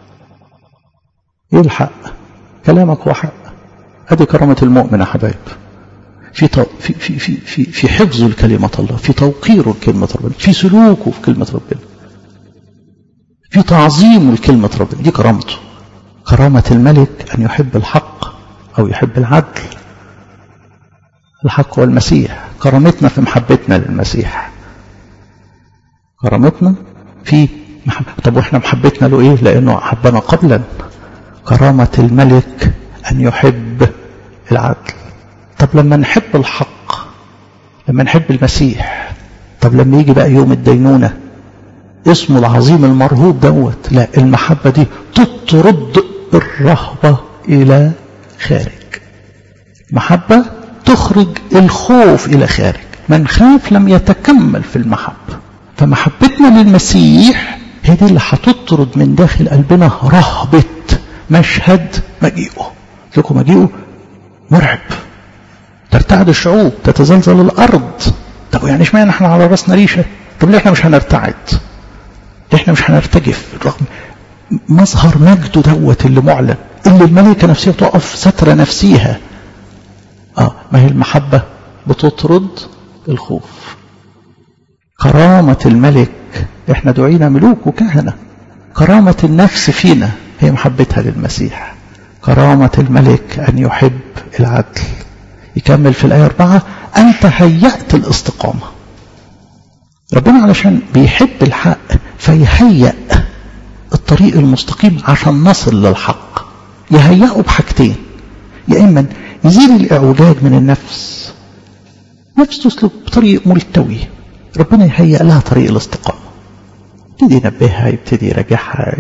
ايه الحق كلامك هو حق ادي كرامة المؤمن يا حبايب في في في في في, في حفظه لكلمة الله في توقيره لكلمة ربنا في سلوكه في كلمة ربنا في تعظيمه لكلمة ربنا دي كرامته كرامة الملك أن يحب الحق أو يحب العدل الحق هو المسيح كرامتنا في محبتنا للمسيح كرامتنا في محب... طب واحنا محبتنا له ايه لانه احبنا قبلا كرامة الملك ان يحب العدل طب لما نحب الحق لما نحب المسيح طب لما يجي بقى يوم الدينونة اسمه العظيم المرهوب دوت لا المحبة دي تطرد الرهبة إلى خارج محبة تخرج الخوف إلى خارج من خاف لم يتكمل في المحبة فمحبتنا للمسيح هي دي اللي هتطرد من داخل قلبنا رهبة مشهد مجيئه لكم مجيئه مرعب ترتعد الشعوب تتزلزل الأرض طب يعني اشمعنى احنا على راسنا ريشة طب ليه احنا مش هنرتعد ليه احنا مش هنرتجف رغم مظهر مجده دوت اللي معلن اللي الملكة نفسها تقف ستر نفسيها اه ما هي المحبة بتطرد الخوف كرامة الملك احنا دعينا ملوك وكهنة كرامة النفس فينا هي محبتها للمسيح كرامة الملك أن يحب العدل يكمل في الآية أربعة أنت هيأت الاستقامة ربنا علشان بيحب الحق فيهيأ الطريق المستقيم عشان نصل للحق يهيئه بحاجتين يا إما يزيل الإعوجاج من النفس نفس تسلك بطريق ملتوي ربنا يهيئ لها طريق الاستقامة يبتدي ينبهها يبتدي يراجعها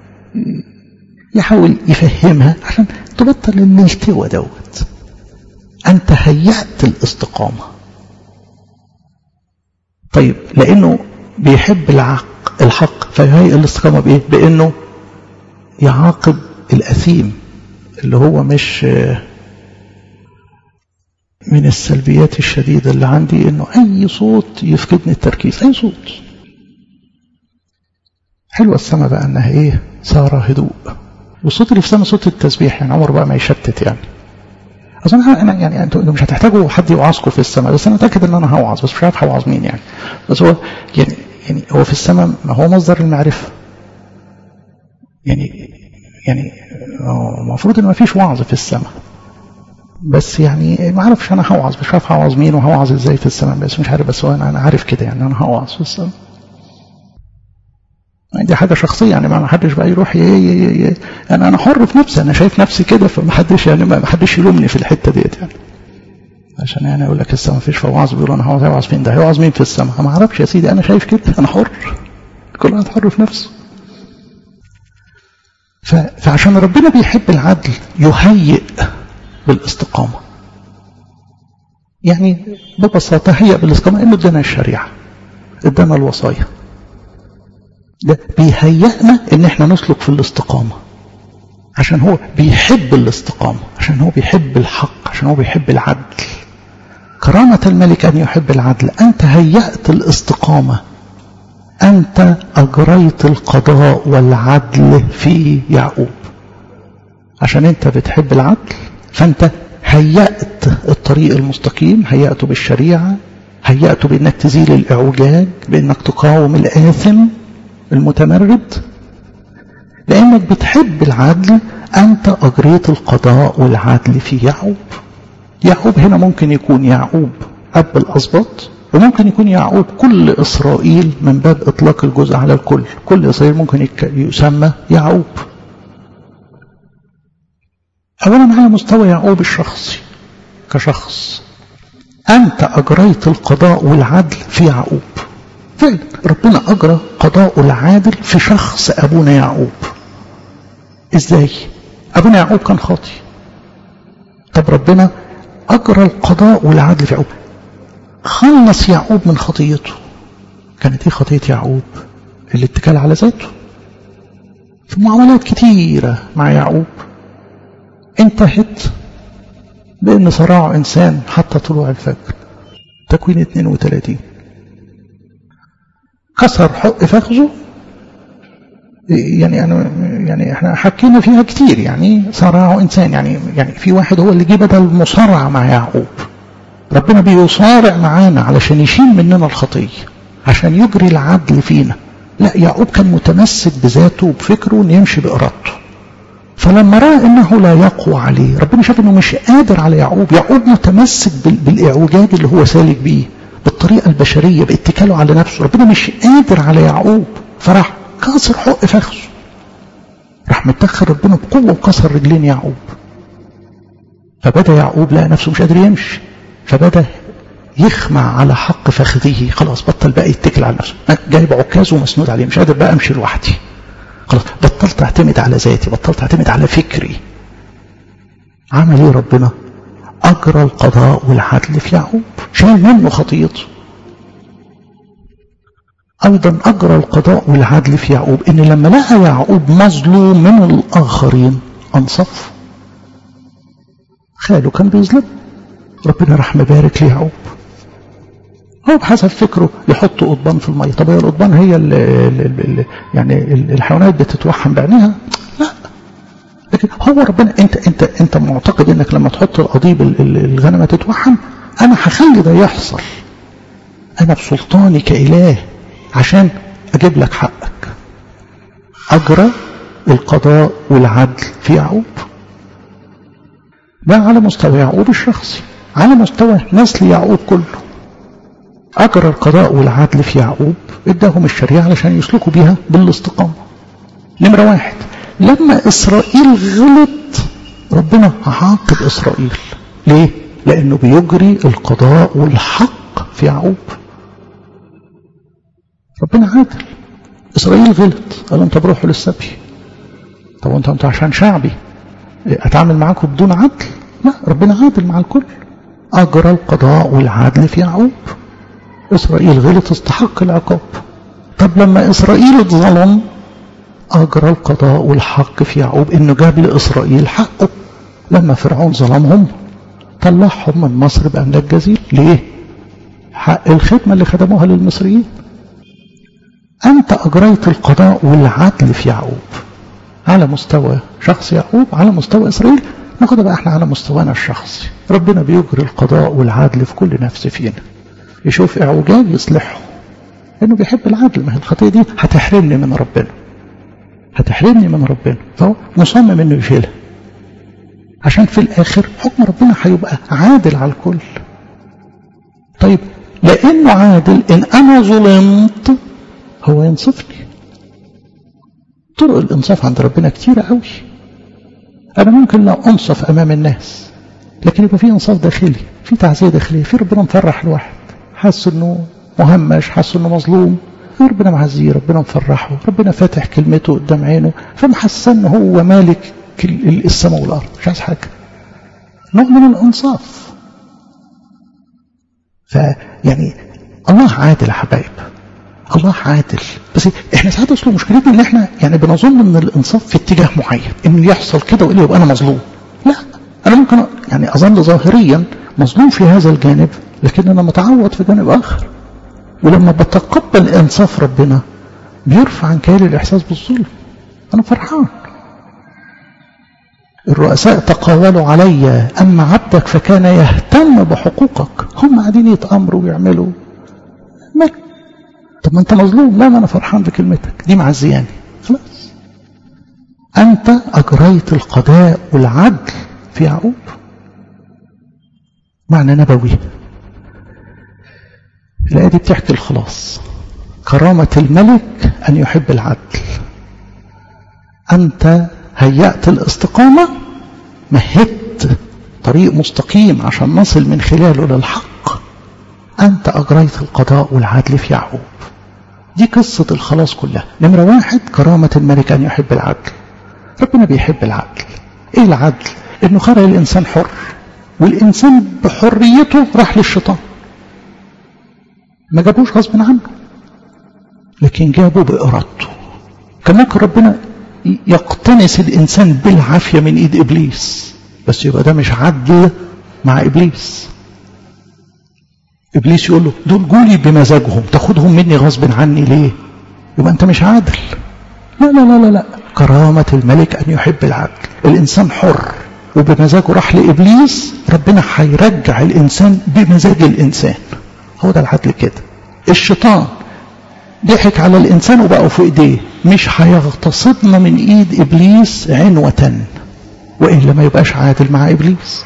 يحاول يفهمها عشان تبطل الملتوى دوت أنت هيأت الاستقامة طيب لأنه بيحب العق الحق فيهيئ الاستقامة بإيه؟ بأنه يعاقب الأثيم اللي هو مش من السلبيات الشديدة اللي عندي انه اي صوت يفقدني التركيز اي صوت حلوة السماء بقى انها ايه صار هدوء والصوت اللي في السماء صوت التسبيح يعني عمر بقى ما يشتت يعني اظن انا يعني انتوا مش هتحتاجوا حد يوعظكم في السماء بس انا متاكد ان انا هوعظ بس مش عارف هوعظ مين يعني بس هو يعني يعني هو في السماء ما هو مصدر المعرفه يعني يعني المفروض ان ما فيش وعظ في السماء بس يعني ما اعرفش انا هوعظ مش عارف هوعظ مين وهوعظ ازاي في السماء بس مش عارف بس هو انا عارف كده يعني انا هوعظ في السماء دي حاجه شخصيه يعني ما حدش بقى يروح ي... ي... ي... انا انا حر في نفسي انا شايف نفسي كده فما حدش يعني ما حدش يلومني في الحته ديت يعني عشان يعني اقول لك السماء فيش فوعظ بيقول انا هوعظ هوعظ فين ده هيوعظ مين في السماء ما اعرفش يا سيدي انا شايف كده انا حر كل واحد حر في نفسه ف... فعشان ربنا بيحب العدل يهيئ بالاستقامة يعني ببساطة هي بالاستقامة إنه ادانا الشريعة ادانا الوصايا ده بيهيئنا إن احنا نسلك في الاستقامة عشان هو بيحب الاستقامة عشان هو بيحب الحق عشان هو بيحب العدل كرامة الملك أن يحب العدل أنت هيأت الاستقامة أنت أجريت القضاء والعدل في يعقوب عشان أنت بتحب العدل فأنت هيأت الطريق المستقيم هيأته بالشريعة هيأته بأنك تزيل الإعوجاج بأنك تقاوم الآثم المتمرد لأنك بتحب العدل أنت أجريت القضاء والعدل في يعقوب يعقوب هنا ممكن يكون يعقوب أب الأسباط وممكن يكون يعقوب كل إسرائيل من باب إطلاق الجزء على الكل كل إسرائيل ممكن يسمى يعقوب أولا على مستوى يعقوب الشخصي كشخص أنت أجريت القضاء والعدل في يعقوب فعلا ربنا أجرى قضاء العادل في شخص أبونا يعقوب إزاي أبونا يعقوب كان خاطي طب ربنا أجرى القضاء والعدل في يعقوب خلص يعقوب من خطيته كانت ايه خطية يعقوب الاتكال على ذاته في معاملات كتيرة مع يعقوب انتهت بأن صراعه إنسان حتى طلوع الفجر تكوين 32 كسر حق فخذه يعني أنا يعني احنا حكينا فيها كتير يعني صراعه إنسان يعني يعني في واحد هو اللي جه بدل المصارعة مع يعقوب ربنا بيصارع معانا علشان يشيل مننا الخطية عشان يجري العدل فينا لا يعقوب كان متمسك بذاته وبفكره انه يمشي بإرادته فلما رأى انه لا يقوى عليه ربنا شاف انه مش قادر على يعقوب يعقوب متمسك بالاعوجاج اللي هو سالك بيه بالطريقة البشرية باتكاله على نفسه ربنا مش قادر على يعقوب فراح كسر حق فخذه راح متدخل ربنا بقوة وكسر رجلين يعقوب فبدأ يعقوب لقى نفسه مش قادر يمشي فبدأ يخمع على حق فخذه خلاص بطل بقى يتكل على نفسه جايب عكاز ومسنود عليه مش قادر بقى امشي لوحدي خلاص بطلت اعتمد على ذاتي بطلت اعتمد على فكري عمل ايه ربنا اجرى القضاء والعدل في يعقوب شال منه خطيته ايضا اجرى القضاء والعدل في يعقوب ان لما لقى يعقوب مظلوم من الاخرين انصف خاله كان بيظلم ربنا راح مبارك ليعقوب هو بحسب فكره يحط قضبان في الميه طب هي القضبان هي ال ال ال يعني الحيوانات بتتوحم بعينها لا لكن هو ربنا انت انت انت معتقد انك لما تحط القضيب الغنمه تتوحم انا هخلي ده يحصل انا بسلطاني كاله عشان اجيب لك حقك اجرى القضاء والعدل في يعقوب ده على مستوى يعقوب الشخصي على مستوى نسل يعقوب كله أجرى القضاء والعدل في يعقوب اداهم الشريعة علشان يسلكوا بيها بالاستقامة نمرة واحد لما إسرائيل غلط ربنا عاقب إسرائيل ليه؟ لأنه بيجري القضاء والحق في يعقوب ربنا عادل إسرائيل غلط قال أنت بروحوا للسبي طب أنت أنت عشان شعبي أتعامل معاكم بدون عدل لا ربنا عادل مع الكل أجرى القضاء والعدل في يعقوب إسرائيل غلط استحق العقاب طب لما إسرائيل اتظلم أجرى القضاء والحق في يعقوب إنه جاب لإسرائيل حقه لما فرعون ظلمهم طلعهم من مصر بأملاك جزيل ليه؟ حق الخدمة اللي خدموها للمصريين أنت أجريت القضاء والعدل في يعقوب على مستوى شخص يعقوب على مستوى إسرائيل ناخدها بقى احنا على مستوانا الشخصي ربنا بيجري القضاء والعدل في كل نفس فينا يشوف اعوجاج يصلحه لانه بيحب العدل ما هي الخطيه دي هتحرمني من ربنا هتحرمني من ربنا فهو مصمم انه يشيلها عشان في الاخر حكم ربنا هيبقى عادل على الكل طيب لانه عادل ان انا ظلمت هو ينصفني طرق الانصاف عند ربنا كتيره قوي انا ممكن لا انصف امام الناس لكن يبقى في انصاف داخلي في تعزيه داخليه في ربنا مفرح الواحد حاسس انه مهمش حاسس انه مظلوم ربنا معزيه ربنا مفرحه ربنا فاتح كلمته قدام عينه فمحسن ان هو مالك السماء والارض مش عايز حاجه نوع من الانصاف فيعني الله عادل يا حبايب الله عادل بس احنا ساعات اصل مشكلتنا ان احنا يعني بنظن ان الانصاف في اتجاه معين انه يحصل كده والا يبقى انا مظلوم لا انا ممكن يعني اظل ظاهريا مظلوم في هذا الجانب لكن انا متعوض في جانب اخر ولما بتقبل انصاف ربنا بيرفع عن كيالي الاحساس بالظلم انا فرحان الرؤساء تقاولوا علي اما عبدك فكان يهتم بحقوقك هم قاعدين يتامروا ويعملوا مال طب ما انت مظلوم لا ما انا فرحان بكلمتك دي معزياني خلاص انت اجريت القضاء والعدل في يعقوب معنى نبوي الآية دي بتحكي الخلاص كرامة الملك أن يحب العدل أنت هيأت الاستقامة مهدت طريق مستقيم عشان نصل من خلاله للحق أنت أجريت القضاء والعدل في يعقوب دي قصة الخلاص كلها نمرة واحد كرامة الملك أن يحب العدل ربنا بيحب العدل إيه العدل إنه خلق الإنسان حر والإنسان بحريته راح للشيطان ما جابوش غصب عنه لكن جابه بإرادته كان ممكن ربنا يقتنس الإنسان بالعافية من إيد إبليس بس يبقى ده مش عدل مع إبليس إبليس يقول له دول جولي بمزاجهم تاخدهم مني غصب عني ليه يبقى أنت مش عادل لا لا لا لا لا كرامة الملك أن يحب العدل الإنسان حر وبمزاجه راح لإبليس ربنا هيرجع الإنسان بمزاج الإنسان هو ده العدل كده الشيطان ضحك على الإنسان وبقوا في إيديه مش هيغتصبنا من إيد إبليس عنوة وإلا ما يبقاش عادل مع إبليس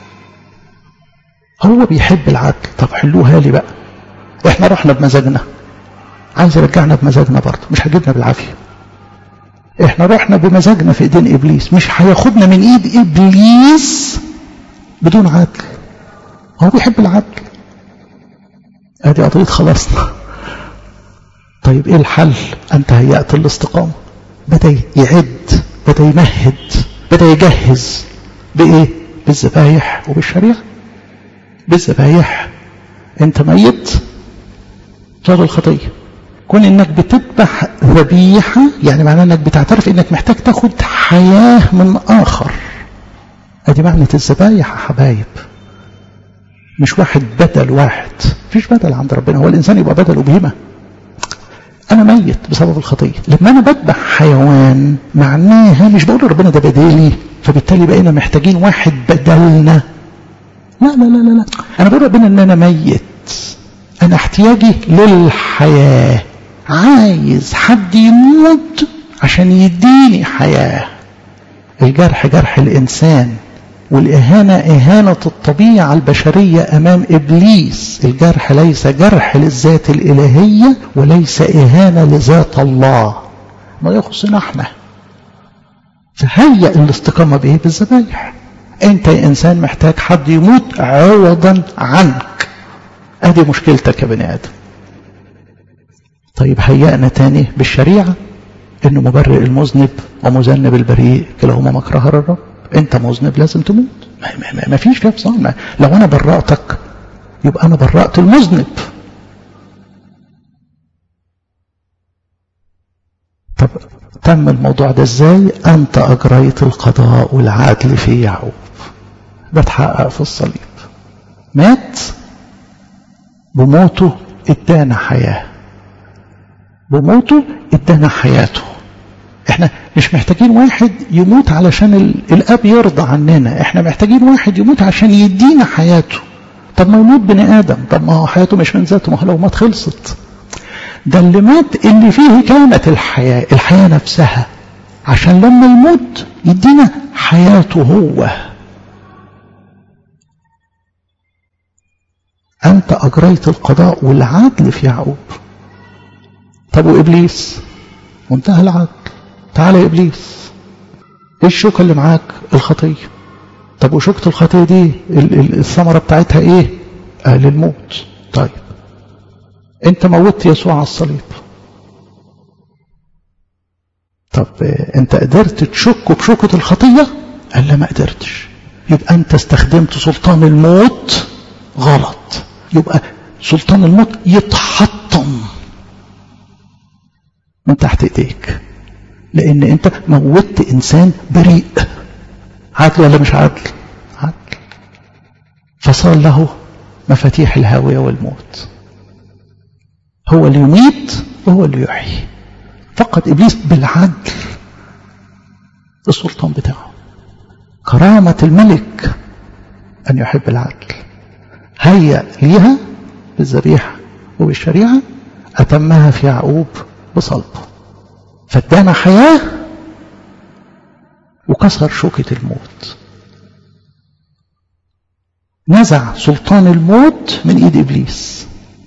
هو بيحب العدل طب حلوها لي بقى احنا رحنا بمزاجنا عايز يرجعنا بمزاجنا برضه مش هجيبنا بالعافيه احنا رحنا بمزاجنا في ايدين ابليس مش هياخدنا من ايد ابليس بدون عدل هو بيحب العدل ادي قضيه خلصنا طيب ايه الحل انت هيأت الاستقامه بدا يعد بدا يمهد بدا يجهز بايه بالذبايح وبالشريعه بالذبايح انت ميت صار الخطيه كون انك بتذبح ذبيحة يعني معناه انك بتعترف انك محتاج تاخد حياة من اخر ادي معنى الذبايح يا حبايب مش واحد بدل واحد مفيش بدل عند ربنا هو الانسان يبقى بدل بهمة انا ميت بسبب الخطية لما انا بذبح حيوان معناها مش بقول ربنا ده بدالي فبالتالي بقينا محتاجين واحد بدلنا لا لا لا لا, لا. انا بقول ربنا ان انا ميت انا احتياجي للحياه عايز حد يموت عشان يديني حياة الجرح جرح الإنسان والإهانة إهانة الطبيعة البشرية أمام إبليس الجرح ليس جرح للذات الإلهية وليس إهانة لذات الله ما يخصنا احنا فهيأ الاستقامة بإيه بالذبايح أنت يا إنسان محتاج حد يموت عوضا عنك أدي مشكلتك يا بني آدم طيب هيأنا تاني بالشريعة انه مبرئ المذنب ومذنب البريء كلاهما مكره الرب انت مذنب لازم تموت ما, ما, ما فيش لف صح لو انا برأتك يبقى انا برأت المذنب طب تم الموضوع ده ازاي انت اجريت القضاء والعدل في يعقوب ده اتحقق في الصليب مات بموته ادانا حياه بموته ادانا حياته احنا مش محتاجين واحد يموت علشان الاب يرضى عننا احنا محتاجين واحد يموت عشان يدينا حياته طب ما يموت بني ادم طب ما هو حياته مش من ذاته ما هو لو مات خلصت ده اللي مات اللي فيه كانت الحياة الحياة نفسها عشان لما يموت يدينا حياته هو أنت أجريت القضاء والعدل في يعقوب طب وإبليس منتهى العدل تعالى يا إبليس إيه الشوكة اللي معاك الخطية طب وشوكة الخطية دي الثمرة بتاعتها إيه أهل الموت طيب أنت موتت يسوع على الصليب طب أنت قدرت تشكه بشوكة الخطية قال لا ما قدرتش يبقى أنت استخدمت سلطان الموت غلط يبقى سلطان الموت يتحطم من تحت ايديك لان انت موتت انسان بريء عدل ولا مش عدل عدل فصار له مفاتيح الهاوية والموت هو اللي يميت وهو اللي يحيي فقط ابليس بالعدل السلطان بتاعه كرامة الملك ان يحب العدل هيأ ليها بالذبيحة وبالشريعة أتمها في يعقوب بصلبه فادانا حياة وكسر شوكة الموت نزع سلطان الموت من ايد ابليس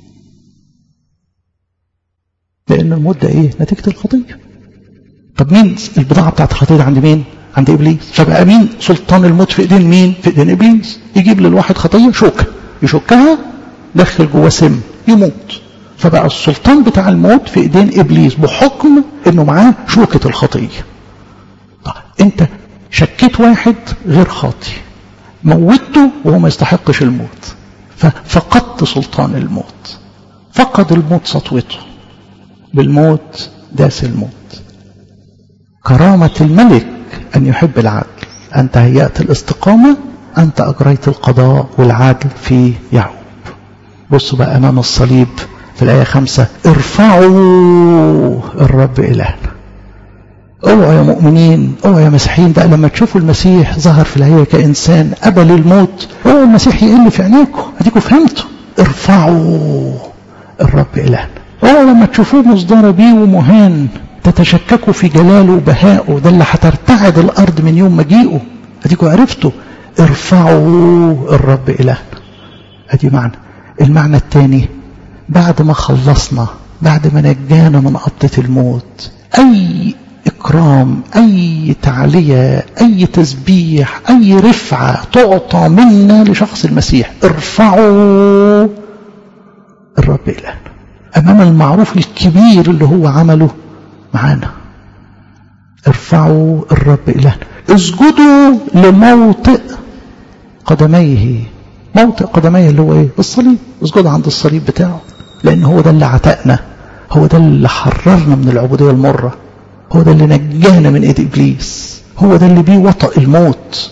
لان الموت ده ايه نتيجة الخطية طب مين البضاعة بتاعت الخطية عند مين عند ابليس فبقى مين سلطان الموت في ايدين مين في ايدين ابليس يجيب للواحد خطية شوكة يشكها دخل جوه سم يموت فبقى السلطان بتاع الموت في ايدين ابليس بحكم انه معاه شوكة الخطية طيب انت شكيت واحد غير خاطي موته وهو ما يستحقش الموت ففقدت سلطان الموت فقد الموت سطوته بالموت داس الموت كرامة الملك أن يحب العدل أنت هيأت الاستقامة أنت أجريت القضاء والعدل في يعقوب بصوا بقى أمام الصليب في الآية خمسة ارفعوا الرب إلهنا اوعوا يا مؤمنين اوعوا يا مسيحيين بقى لما تشوفوا المسيح ظهر في الهيئة كإنسان قبل الموت اوعوا المسيح يقل في عينيكم اديكم فهمتوا ارفعوا الرب إلهنا اوعوا لما تشوفوه مصدر بيه ومهان تتشككوا في جلاله وبهائه ده اللي هترتعد الأرض من يوم مجيئه اديكم عرفتوا ارفعوا الرب إلهنا ادي معنى المعنى الثاني بعد ما خلصنا بعد ما نجانا من قبضة الموت أي إكرام أي تعلية أي تسبيح أي رفعة تعطى منا لشخص المسيح ارفعوا الرب إلهنا أمام المعروف الكبير اللي هو عمله معانا ارفعوا الرب إلهنا اسجدوا لموطئ قدميه موطئ قدميه اللي هو ايه الصليب اسجدوا عند الصليب بتاعه لأن هو ده اللي عتقنا هو ده اللي حررنا من العبودية المرة هو ده اللي نجانا من ايد ابليس هو ده اللي بيه وطأ الموت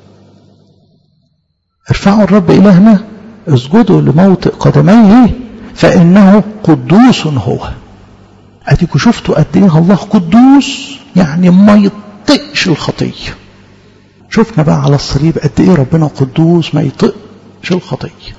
ارفعوا الرب الهنا اسجدوا لموطئ قدميه فانه قدوس هو اديكوا شفتوا قد ايه الله قدوس يعني ما يطقش الخطيه شفنا بقى على الصليب قد ايه ربنا قدوس ما يطقش الخطيه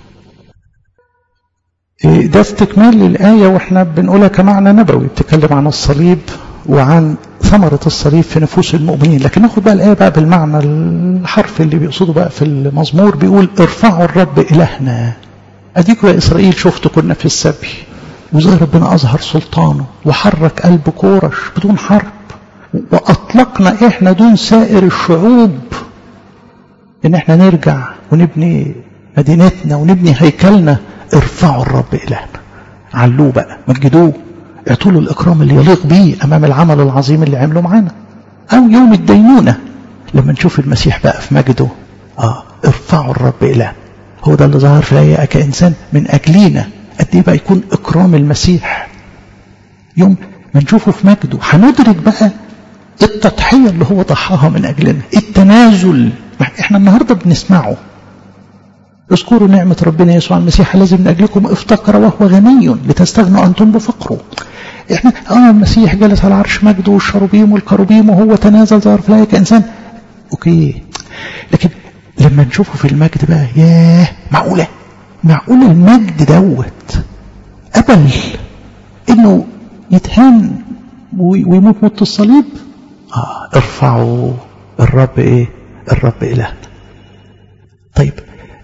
ده استكمال للآية واحنا بنقولها كمعنى نبوي بتتكلم عن الصليب وعن ثمرة الصليب في نفوس المؤمنين لكن ناخد بقى الآية بقى بالمعنى الحرف اللي بيقصده بقى في المزمور بيقول ارفعوا الرب إلهنا أديكوا يا إسرائيل شفتوا كنا في السبي وزي ربنا أظهر سلطانه وحرك قلب كورش بدون حرب وأطلقنا إحنا دون سائر الشعوب إن إحنا نرجع ونبني مدينتنا ونبني هيكلنا ارفعوا الرب إلهنا علوه بقى مجدوه اعطوا له الإكرام اللي يليق بيه أمام العمل العظيم اللي عمله معانا أو يوم الدينونة لما نشوف المسيح بقى في مجده آه ارفعوا الرب إلهنا هو ده اللي ظهر في الآية كإنسان من أجلينا قد إيه بقى يكون إكرام المسيح يوم ما نشوفه في مجده هندرك بقى التضحية اللي هو ضحاها من أجلنا التنازل احنا النهاردة بنسمعه اذكروا نعمة ربنا يسوع المسيح الذي من أجلكم افتقر وهو غني لتستغنوا أنتم بفقره احنا اه المسيح جلس على عرش مجده والشروبيم والكروبيم وهو تنازل ظهر في الآية كإنسان اوكي لكن لما نشوفه في المجد بقى ياه معقولة معقولة المجد دوت قبل انه يتهان ويموت موت الصليب اه ارفعوا الرب ايه الرب إلهنا طيب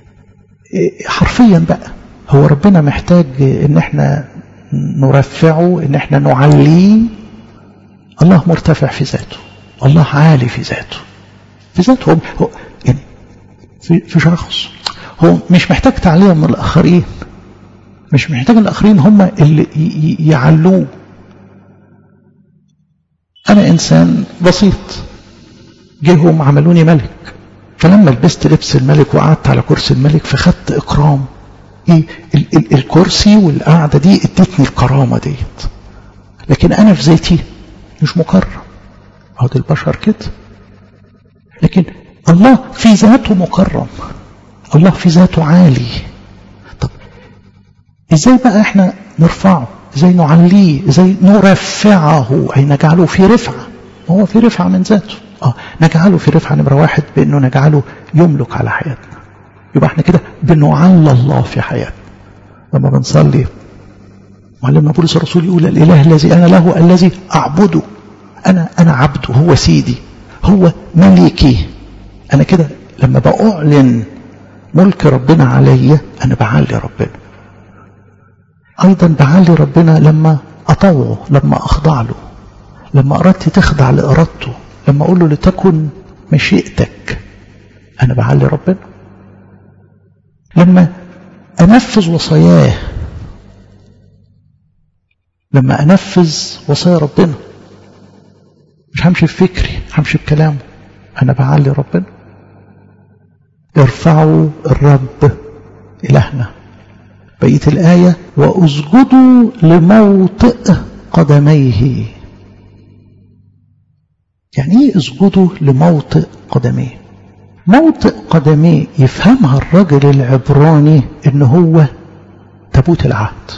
حرفيا بقى هو ربنا محتاج ان احنا نرفعه ان احنا نعليه الله مرتفع في ذاته الله عالي في ذاته في ذاته هو يعني في, في شخص هو مش محتاج تعليه من الاخرين مش محتاج الاخرين هم اللي يعلوه انا انسان بسيط جيهم عملوني ملك فلما لبست لبس الملك وقعدت على كرسي الملك فخدت إكرام إيه ال ال الكرسي والقعدة دي ادتني الكرامة ديت لكن أنا في ذاتي مش مكرم هو البشر كده لكن الله في ذاته مكرم الله في ذاته عالي طب ازاي بقى احنا نرفعه ازاي نعليه ازاي نرفعه اي نجعله في رفعه هو في رفعه من ذاته اه نجعله في رفعه نمره واحد بانه نجعله يملك على حياتنا يبقى احنا كده بنعلى الله في حياتنا لما بنصلي معلمنا بولس الرسول يقول الاله الذي انا له الذي اعبده انا انا عبده هو سيدي هو ملكي انا كده لما باعلن ملك ربنا عليا انا بعلي ربنا ايضا بعلي ربنا لما اطوعه لما اخضع له لما ارادتي تخضع لارادته لما اقول له لتكن مشيئتك انا بعلي ربنا لما انفذ وصاياه لما انفذ وصايا ربنا مش همشي بفكري همشي بكلامه انا بعلي ربنا ارفعوا الرب الهنا بقيه الايه واسجدوا لموطئ قدميه يعني ايه اسجدوا لموطئ قدميه موطئ قدميه يفهمها الرجل العبراني ان هو تابوت العهد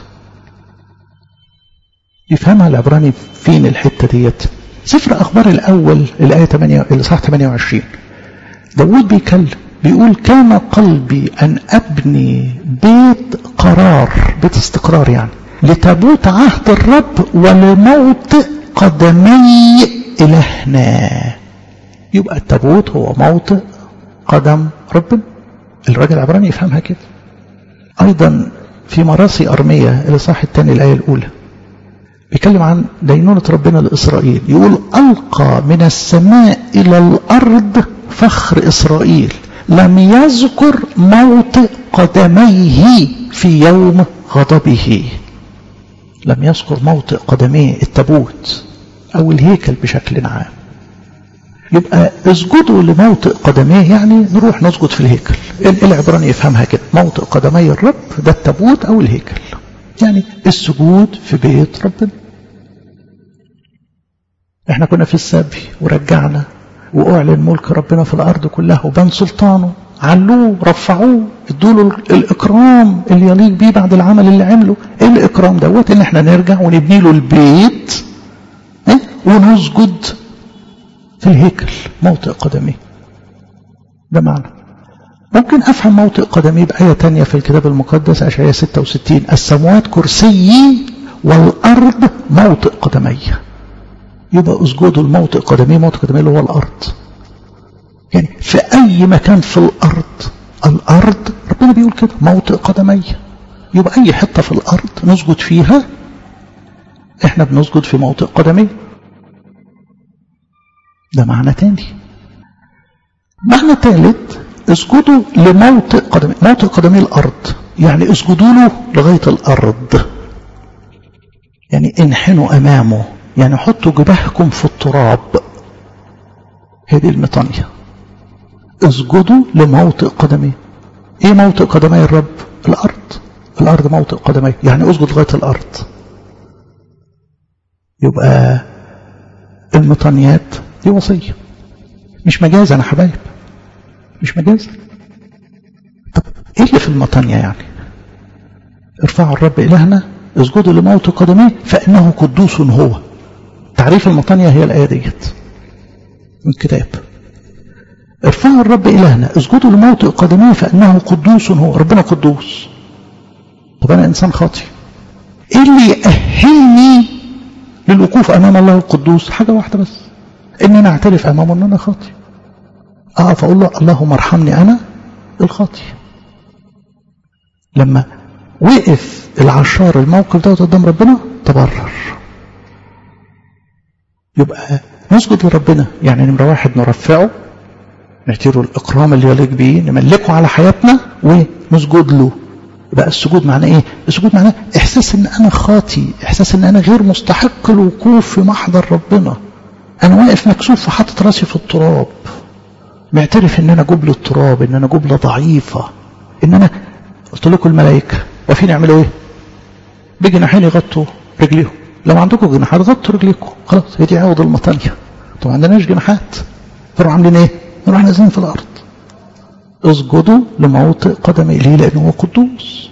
يفهمها العبراني فين الحته ديت سفر اخبار الاول الايه 8 الاصحاح 28 داوود بيكلم بيقول كان قلبي ان ابني بيت قرار بيت استقرار يعني لتابوت عهد الرب ولموطئ قدمي الهنا يبقى التابوت هو موطئ قدم ربنا الراجل العبراني يفهمها كده ايضا في مراسي ارميه الاصحاح الثاني الايه الاولى بيتكلم عن دينونة ربنا لإسرائيل يقول ألقى من السماء إلى الأرض فخر إسرائيل لم يذكر موطئ قدميه في يوم غضبه لم يذكر موطئ قدميه التابوت أو الهيكل بشكل عام يبقى اسجدوا لموطئ قدميه يعني نروح نسجد في الهيكل العبراني يفهمها كده موطئ قدمي الرب ده التابوت أو الهيكل يعني السجود في بيت ربنا احنا كنا في السبي ورجعنا واعلن ملك ربنا في الارض كلها وبان سلطانه علوه رفعوه ادوا له الاكرام اللي يليق بيه بعد العمل اللي عمله ايه الاكرام دوت ان احنا نرجع ونبني له البيت اه؟ ونسجد في الهيكل موطئ قدميه ده معنى ممكن أفهم موطئ قدمي بآية تانية في الكتاب المقدس أشعياء 66 السماوات كرسيي والأرض موطئ قدمي يبقى اسجدوا الموطئ قدمي موطئ قدمي اللي هو الأرض يعني في أي مكان في الأرض الأرض ربنا بيقول كده موطئ قدمي يبقى أي حتة في الأرض نسجد فيها احنا بنسجد في موطئ قدمي ده معنى تاني معنى ثالث اسجدوا لموطئ قدمي موطئ قدمي الأرض يعني اسجدوا له لغاية الأرض يعني انحنوا أمامه يعني حطوا جبهكم في التراب هذه المطانية اسجدوا لموطئ قدمي ايه موطئ قدمي الرب الأرض الأرض موطئ قدمي يعني اسجد لغاية الأرض يبقى المطانيات دي وصية مش مجاز أنا حبايب مش مجاز طب ايه اللي في المطانية يعني ارفعوا الرب إلهنا اسجدوا لموت قدميه فإنه قدوس هو تعريف المطانية هي الآية ديت من الكتاب ارفعوا الرب إلهنا اسجدوا لموت قدميه فإنه قدوس هو ربنا قدوس طب أنا إنسان خاطئ إيه اللي يأهلني للوقوف أمام الله القدوس حاجة واحدة بس إن أنا أعترف أمامه إن أنا خاطئ أقف أقول له اللهم ارحمني أنا الخاطئ لما وقف العشار الموقف ده قدام ربنا تبرر يبقى نسجد لربنا يعني نمرة واحد نرفعه نعتبره الإكرام اللي يليق بيه نملكه على حياتنا ونسجد له يبقى السجود معناه ايه السجود معناه احساس ان انا خاطي احساس ان انا غير مستحق الوقوف في محضر ربنا انا واقف مكسوف وحاطط راسي في التراب معترف ان انا جبل التراب ان انا جبلة ضعيفة ان انا قلت لكم الملائكة واقفين يعملوا ايه بجناحين يغطوا رجليهم لو عندكم جناحات غطوا رجليكم خلاص هي دي عوض المطانية طبعا ما عندناش جناحات فنروح عاملين ايه نروح نازلين في الارض اسجدوا لموطئ قدمي ليه لانه هو قدوس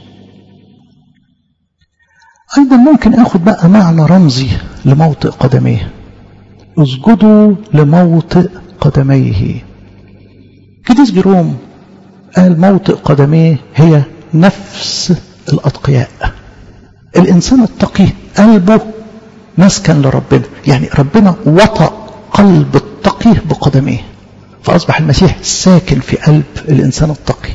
ايضا ممكن اخد بقى معنى رمزي لموطئ قدميه اسجدوا لموطئ قدميه قديس جيروم قال موطئ قدميه هي نفس الأتقياء الإنسان التقي قلبه مسكن لربنا يعني ربنا وطأ قلب التقي بقدميه فأصبح المسيح ساكن في قلب الإنسان التقي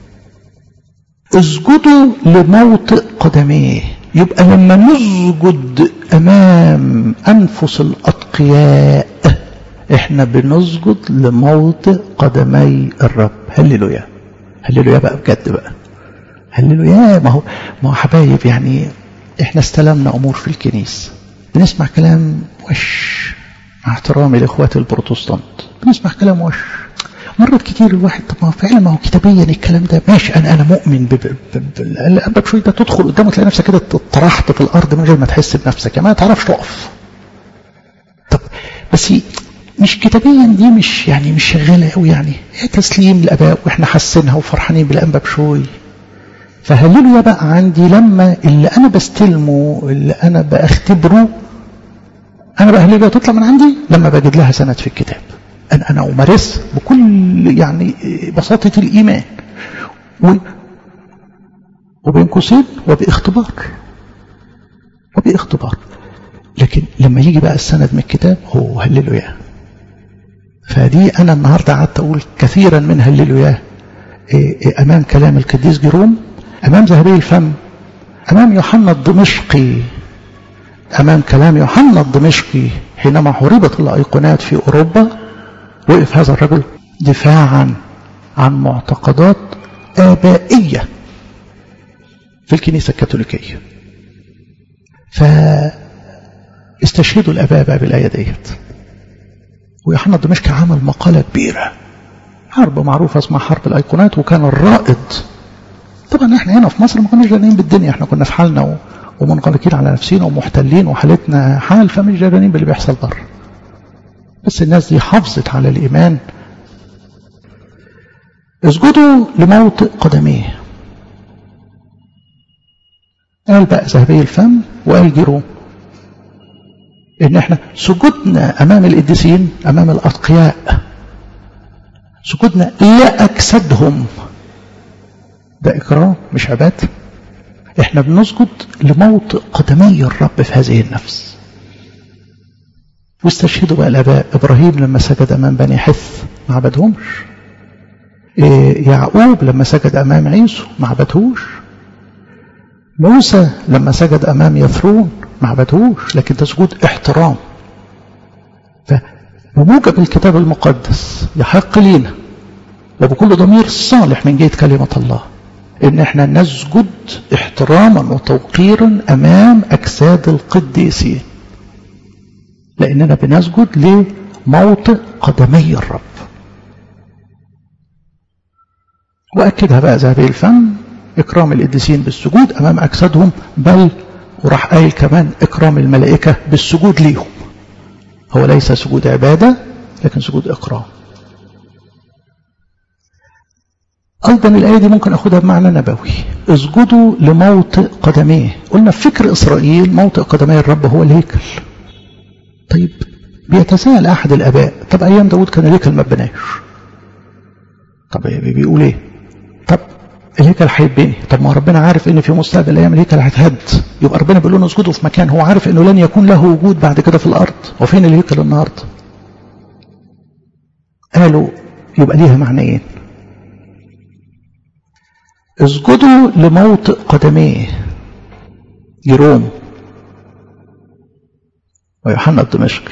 اسجدوا لموطئ قدميه يبقى لما نسجد أمام أنفس الأتقياء احنا بنسجد لموطئ قدمي الرب هللويا هللويا بقى بجد بقى هللويا ما هو ما هو حبايب يعني احنا استلمنا امور في الكنيسه بنسمع كلام وش مع احترامي لاخواتي البروتستانت بنسمع كلام وش مرات كتير الواحد طب ما فعلا ما هو كتابيا الكلام ده ماشي انا انا مؤمن بالقلب شويه ده تدخل قدامه تلاقي نفسك كده طرحت في الارض من غير ما تحس بنفسك يعني ما تعرفش تقف طب بس مش كتابيا دي مش يعني مش شغاله قوي يعني هي تسليم الاباء واحنا حاسينها وفرحانين بالانبا بشوي فهللوا بقى عندي لما اللي انا بستلمه اللي انا بختبره انا بقى هللوا تطلع من عندي لما بجد لها سند في الكتاب أنا أنا أمارس بكل يعني بساطة الإيمان و وبين قوسين وباختبار وباختبار لكن لما يجي بقى السند من الكتاب هو هللوا ياه فدي أنا النهاردة قعدت أقول كثيرا من هللوا ياه أمام كلام القديس جيروم أمام ذهبي الفم أمام يوحنا الدمشقي أمام كلام يوحنا الدمشقي حينما حربت الأيقونات في أوروبا وقف هذا الرجل دفاعا عن معتقدات آبائية في الكنيسة الكاثوليكية فاستشهدوا الآباء بقى بالآية ديت ويوحنا الدمشقي عمل مقالة كبيرة حرب معروفة اسمها حرب الأيقونات وكان الرائد طبعا احنا هنا في مصر ما كناش جانين بالدنيا احنا كنا في حالنا و... ومنغلقين على نفسنا ومحتلين وحالتنا حال فمش جانين باللي بيحصل بره بس الناس دي حافظت على الإيمان اسجدوا لموطئ قدميه قال بقى ذهبي الفم وقال جيروم ان احنا سجودنا امام القديسين امام الاتقياء سجودنا لاجسادهم ده اكرام مش عباد احنا بنسجد لموطئ قدمي الرب في هذه النفس واستشهدوا بقى الاباء ابراهيم لما سجد امام بني حث ما عبدهمش إيه يعقوب لما سجد امام عيسو ما عبدهوش موسى لما سجد امام يثرون ما عبدهوش لكن ده سجود احترام فبموجب الكتاب المقدس يحق لينا وبكل ضمير صالح من جهه كلمه الله ان احنا نسجد احتراما وتوقيرا امام اجساد القديسين لاننا بنسجد لموطئ قدمي الرب واكدها بقى ذهبي الفم اكرام القديسين بالسجود امام اجسادهم بل وراح قايل كمان اكرام الملائكه بالسجود ليهم هو ليس سجود عباده لكن سجود اكرام أيضا الآية دي ممكن أخدها بمعنى نبوي اسجدوا لموطئ قدميه قلنا في فكر إسرائيل موطئ قدمي الرب هو الهيكل طيب بيتساءل أحد الآباء طب أيام داود كان الهيكل ما بناش طب بيقول إيه طب الهيكل هيتبني طب ما ربنا عارف ان في مستقبل ايام الهيكل هيتهد يبقى ربنا بيقول لنا اسجدوا في مكان هو عارف انه لن يكون له وجود بعد كده في الارض وفين الهيكل النهارده قالوا يبقى ليها معنيين اسجدوا لموطئ قدميه جيروم ويوحنا الدمشقي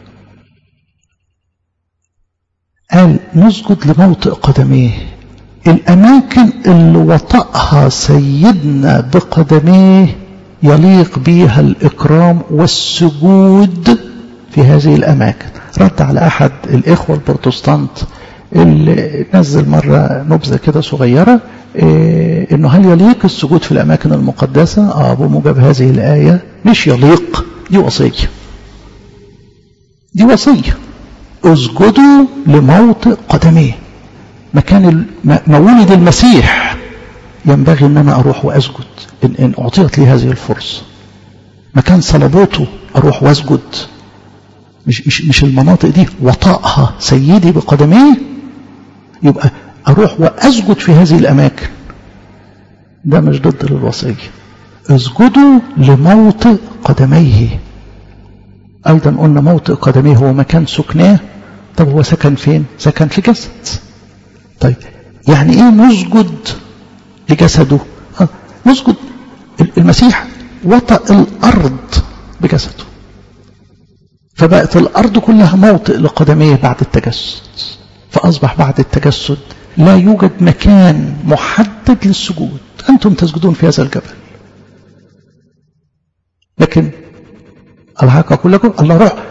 قال نسجد لموطئ قدميه الأماكن اللي وطأها سيدنا بقدميه يليق بها الإكرام والسجود في هذه الأماكن رد على أحد الإخوة البروتستانت اللي نزل مرة نبذة كده صغيرة إيه إنه هل يليق السجود في الأماكن المقدسة؟ آه بموجب هذه الآية مش يليق دي وصية دي وصية اسجدوا لموطئ قدميه مكان مولد المسيح ينبغي ان انا اروح واسجد ان, إن اعطيت لي هذه الفرصه مكان صلبوته اروح واسجد مش مش مش المناطق دي وطأها سيدي بقدميه يبقى اروح واسجد في هذه الاماكن ده مش ضد الوصيه اسجدوا لموطئ قدميه ايضا قلنا موطئ قدميه هو مكان سكناه طب هو سكن فين سكن في جسد طيب يعني ايه نسجد لجسده آه نسجد المسيح وطأ الارض بجسده فبقت الارض كلها موطئ لقدميه بعد التجسد فاصبح بعد التجسد لا يوجد مكان محدد للسجود انتم تسجدون في هذا الجبل لكن الحق اقول لكم الله روح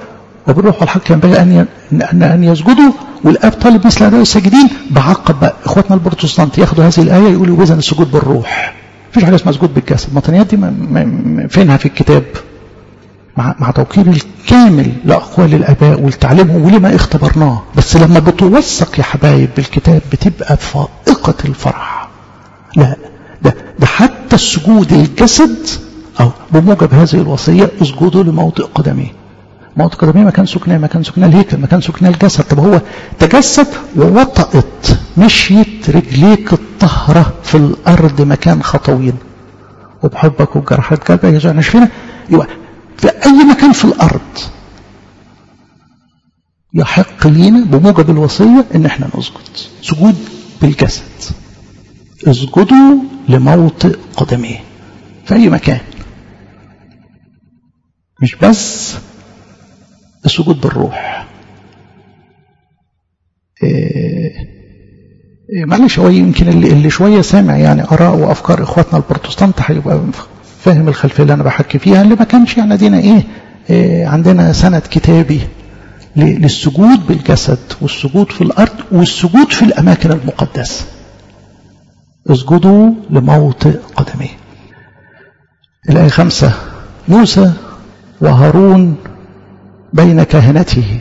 وبالروح والحق ينبغي أن أن أن يسجدوا والآب طالب مثل هؤلاء الساجدين بعقب بقى إخواتنا البروتستانت ياخدوا هذه الآية يقولوا إذا السجود بالروح مفيش حاجة اسمها سجود بالجسد المطنيات دي ما ما فينها في الكتاب مع مع توقير الكامل لأقوال الآباء ولتعليمهم ولما اختبرناه بس لما بتوثق يا حبايب بالكتاب بتبقى فائقة الفرح لا ده ده حتى السجود الجسد أو بموجب هذه الوصية اسجدوا لموطئ قدميه موطئ قدميه مكان سكناه مكان سكناه الهيكل مكان سكناه الجسد طب هو تجسد ووطأت مشيت رجليك الطهرة في الأرض مكان خطوين وبحبك وبجرحات قلبك يجعل نشفنا يبقى في أي مكان في الأرض يحق لينا بموجب الوصية إن احنا نسجد سجود بالجسد اسجدوا لموطئ قدميه في أي مكان مش بس السجود بالروح إيه إيه معلش هو يمكن اللي, اللي شوية سامع يعني آراء وأفكار إخواتنا البروتستانت هيبقى فاهم الخلفية اللي أنا بحكي فيها اللي ما كانش يعني دينا إيه, إيه عندنا سند كتابي للسجود بالجسد والسجود في الأرض والسجود في الأماكن المقدسة اسجدوا لموطئ قدميه الآية خمسة موسى وهارون بين كهنته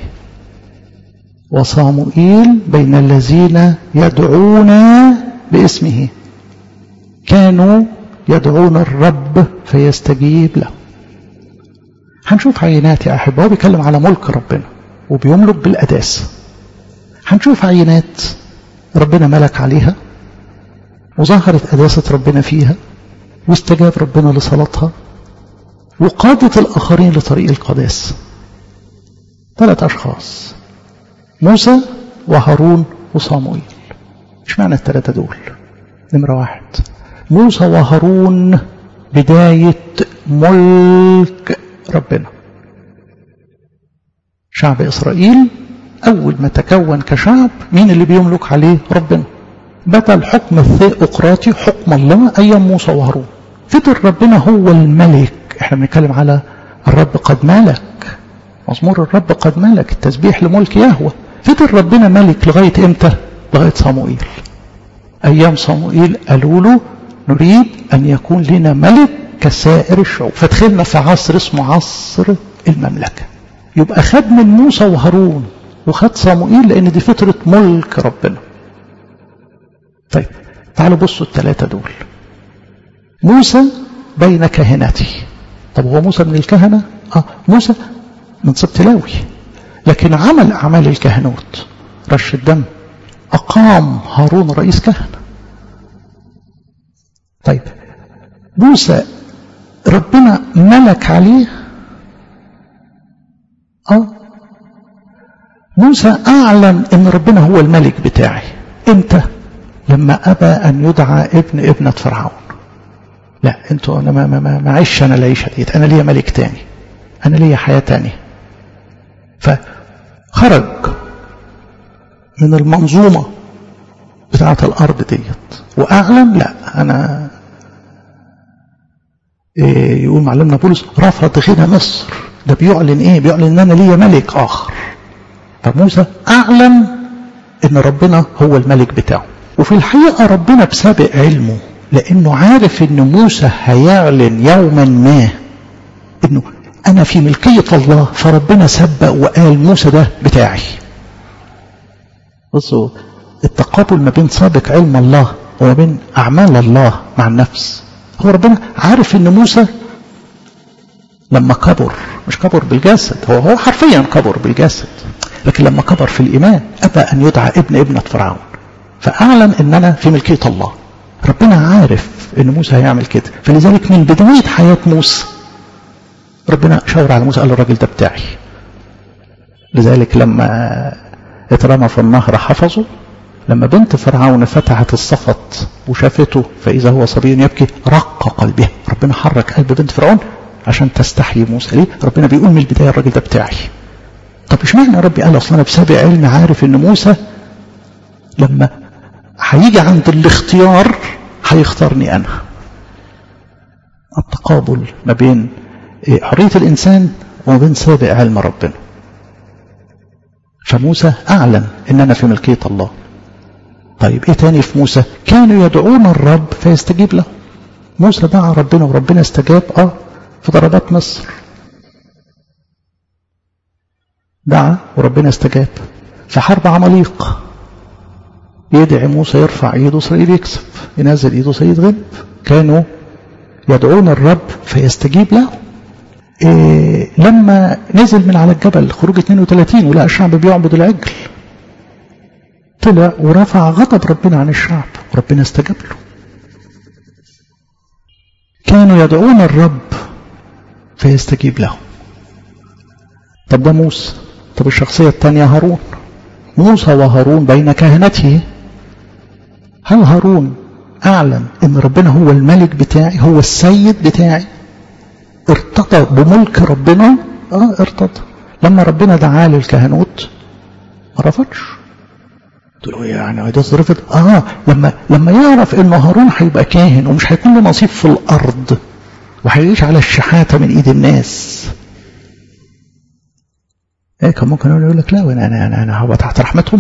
وصاموئيل بين الذين يدعون باسمه كانوا يدعون الرب فيستجيب له هنشوف عينات يا أحبة هو بيتكلم على ملك ربنا وبيملك بالأداس هنشوف عينات ربنا ملك عليها وظهرت أداسة ربنا فيها واستجاب ربنا لصلاتها وقادت الآخرين لطريق القداس ثلاث أشخاص موسى وهارون وصاموئيل مش معنى الثلاثة دول نمرة واحد موسى وهارون بداية ملك ربنا شعب إسرائيل أول ما تكون كشعب مين اللي بيملك عليه ربنا بدا الحكم الثيوقراطي حكم الله أيام موسى وهارون فضل ربنا هو الملك احنا بنتكلم على الرب قد ملك مزمور الرب قد ملك التسبيح لملك يهوه فضل ربنا ملك لغاية امتى لغاية صموئيل ايام صموئيل قالوا له نريد ان يكون لنا ملك كسائر الشعوب فدخلنا في عصر اسمه عصر المملكة يبقى خد من موسى وهارون وخد صموئيل لان دي فترة ملك ربنا طيب تعالوا بصوا الثلاثة دول موسى بين كهنته طب هو موسى من الكهنة اه موسى من سبط لاوي لكن عمل أعمال الكهنوت رش الدم أقام هارون رئيس كهنة طيب موسى ربنا ملك عليه اه موسى أعلن أن ربنا هو الملك بتاعي امتى لما أبى أن يدعى ابن ابنة فرعون لا انتوا انا ما ما ما معيش انا العيشه ديت انا ليا ملك تاني انا ليا حياه تانية فخرج من المنظومه بتاعه الارض ديت واعلن لا انا إيه يقول معلمنا بولس رفض غنى مصر ده بيعلن ايه بيعلن ان انا ليا ملك اخر فموسى اعلن ان ربنا هو الملك بتاعه وفي الحقيقه ربنا بسابق علمه لانه عارف ان موسى هيعلن يوما ما انه انا في ملكية الله فربنا سبق وقال موسى ده بتاعي بصوا التقابل ما بين سابق علم الله وما بين اعمال الله مع النفس هو ربنا عارف ان موسى لما كبر مش كبر بالجسد هو هو حرفيا كبر بالجسد لكن لما كبر في الايمان ابى ان يدعى ابن ابنة فرعون فاعلن ان انا في ملكية الله ربنا عارف ان موسى هيعمل كده فلذلك من بداية حياة موسى ربنا شاور على موسى قال له الراجل ده بتاعي لذلك لما اترمى في النهر حفظه لما بنت فرعون فتحت الصفط وشافته فإذا هو صبي يبكي رق قلبها ربنا حرك قلب بنت فرعون عشان تستحيي موسى ليه ربنا بيقول من البداية الراجل ده بتاعي طب اشمعنى يا ربي قال اصلا انا بسابق علم عارف ان موسى لما هيجي عند الاختيار هيختارني انا التقابل ما بين حرية الانسان وما بين سابق علم ربنا فموسى أعلن إن أنا في ملكية الله طيب إيه تاني في موسى كانوا يدعون الرب فيستجيب له موسى دعا ربنا وربنا استجاب آه في ضربات مصر دعا وربنا استجاب في حرب عماليق يدعي موسى يرفع ايده اسرائيل يكسب ينزل ايده سيد غلب كانوا يدعون الرب فيستجيب له إيه لما نزل من على الجبل خروج 32 ولقى الشعب بيعبد العجل طلع ورفع غضب ربنا عن الشعب وربنا استجاب له كانوا يدعون الرب فيستجيب له طب ده موسى طب الشخصية الثانية هارون موسى وهارون بين كهنته هل هارون أعلن أن ربنا هو الملك بتاعي هو السيد بتاعي ارتضى بملك ربنا اه ارتضى لما ربنا دعاه للكهنوت ما رفضش قلت له يعني ده رفض اه لما لما يعرف ان هارون هيبقى كاهن ومش هيكون له نصيب في الارض وهيعيش على الشحاته من ايد الناس ايه كان ممكن يقول لك لا انا انا انا, أنا هبقى تحت رحمتهم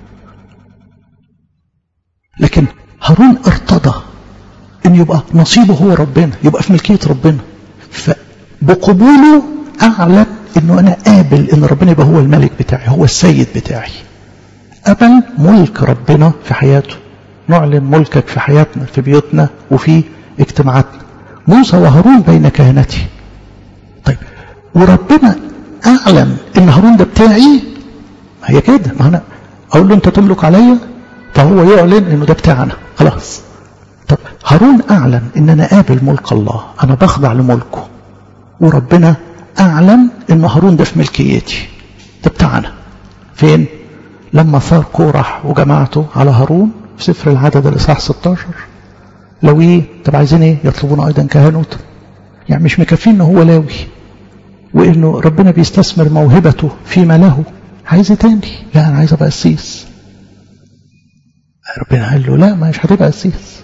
لكن هارون ارتضى ان يبقى نصيبه هو ربنا يبقى في ملكيه ربنا فبقبوله اعلن انه انا قابل ان ربنا يبقى هو الملك بتاعي هو السيد بتاعي قبل ملك ربنا في حياته نعلن ملكك في حياتنا في بيوتنا وفي اجتماعاتنا موسى وهارون بين كهنتي طيب وربنا اعلن ان هارون ده بتاعي ما هي كده ما انا اقول له انت تملك عليا فهو يعلن انه ده بتاعنا خلاص طب هارون اعلن ان انا قابل ملك الله انا بخضع لملكه وربنا اعلن ان هارون ده في ملكيتي ده بتاعنا فين لما ثار كورح وجماعته على هارون في سفر العدد الاصحاح 16 لو ايه طب عايزين ايه يطلبون ايضا كهنوت يعني مش مكفين ان هو لاوي وانه ربنا بيستثمر موهبته فيما له عايز ايه تاني لا انا عايز ابقى قسيس ربنا قال له لا مش هتبقى قسيس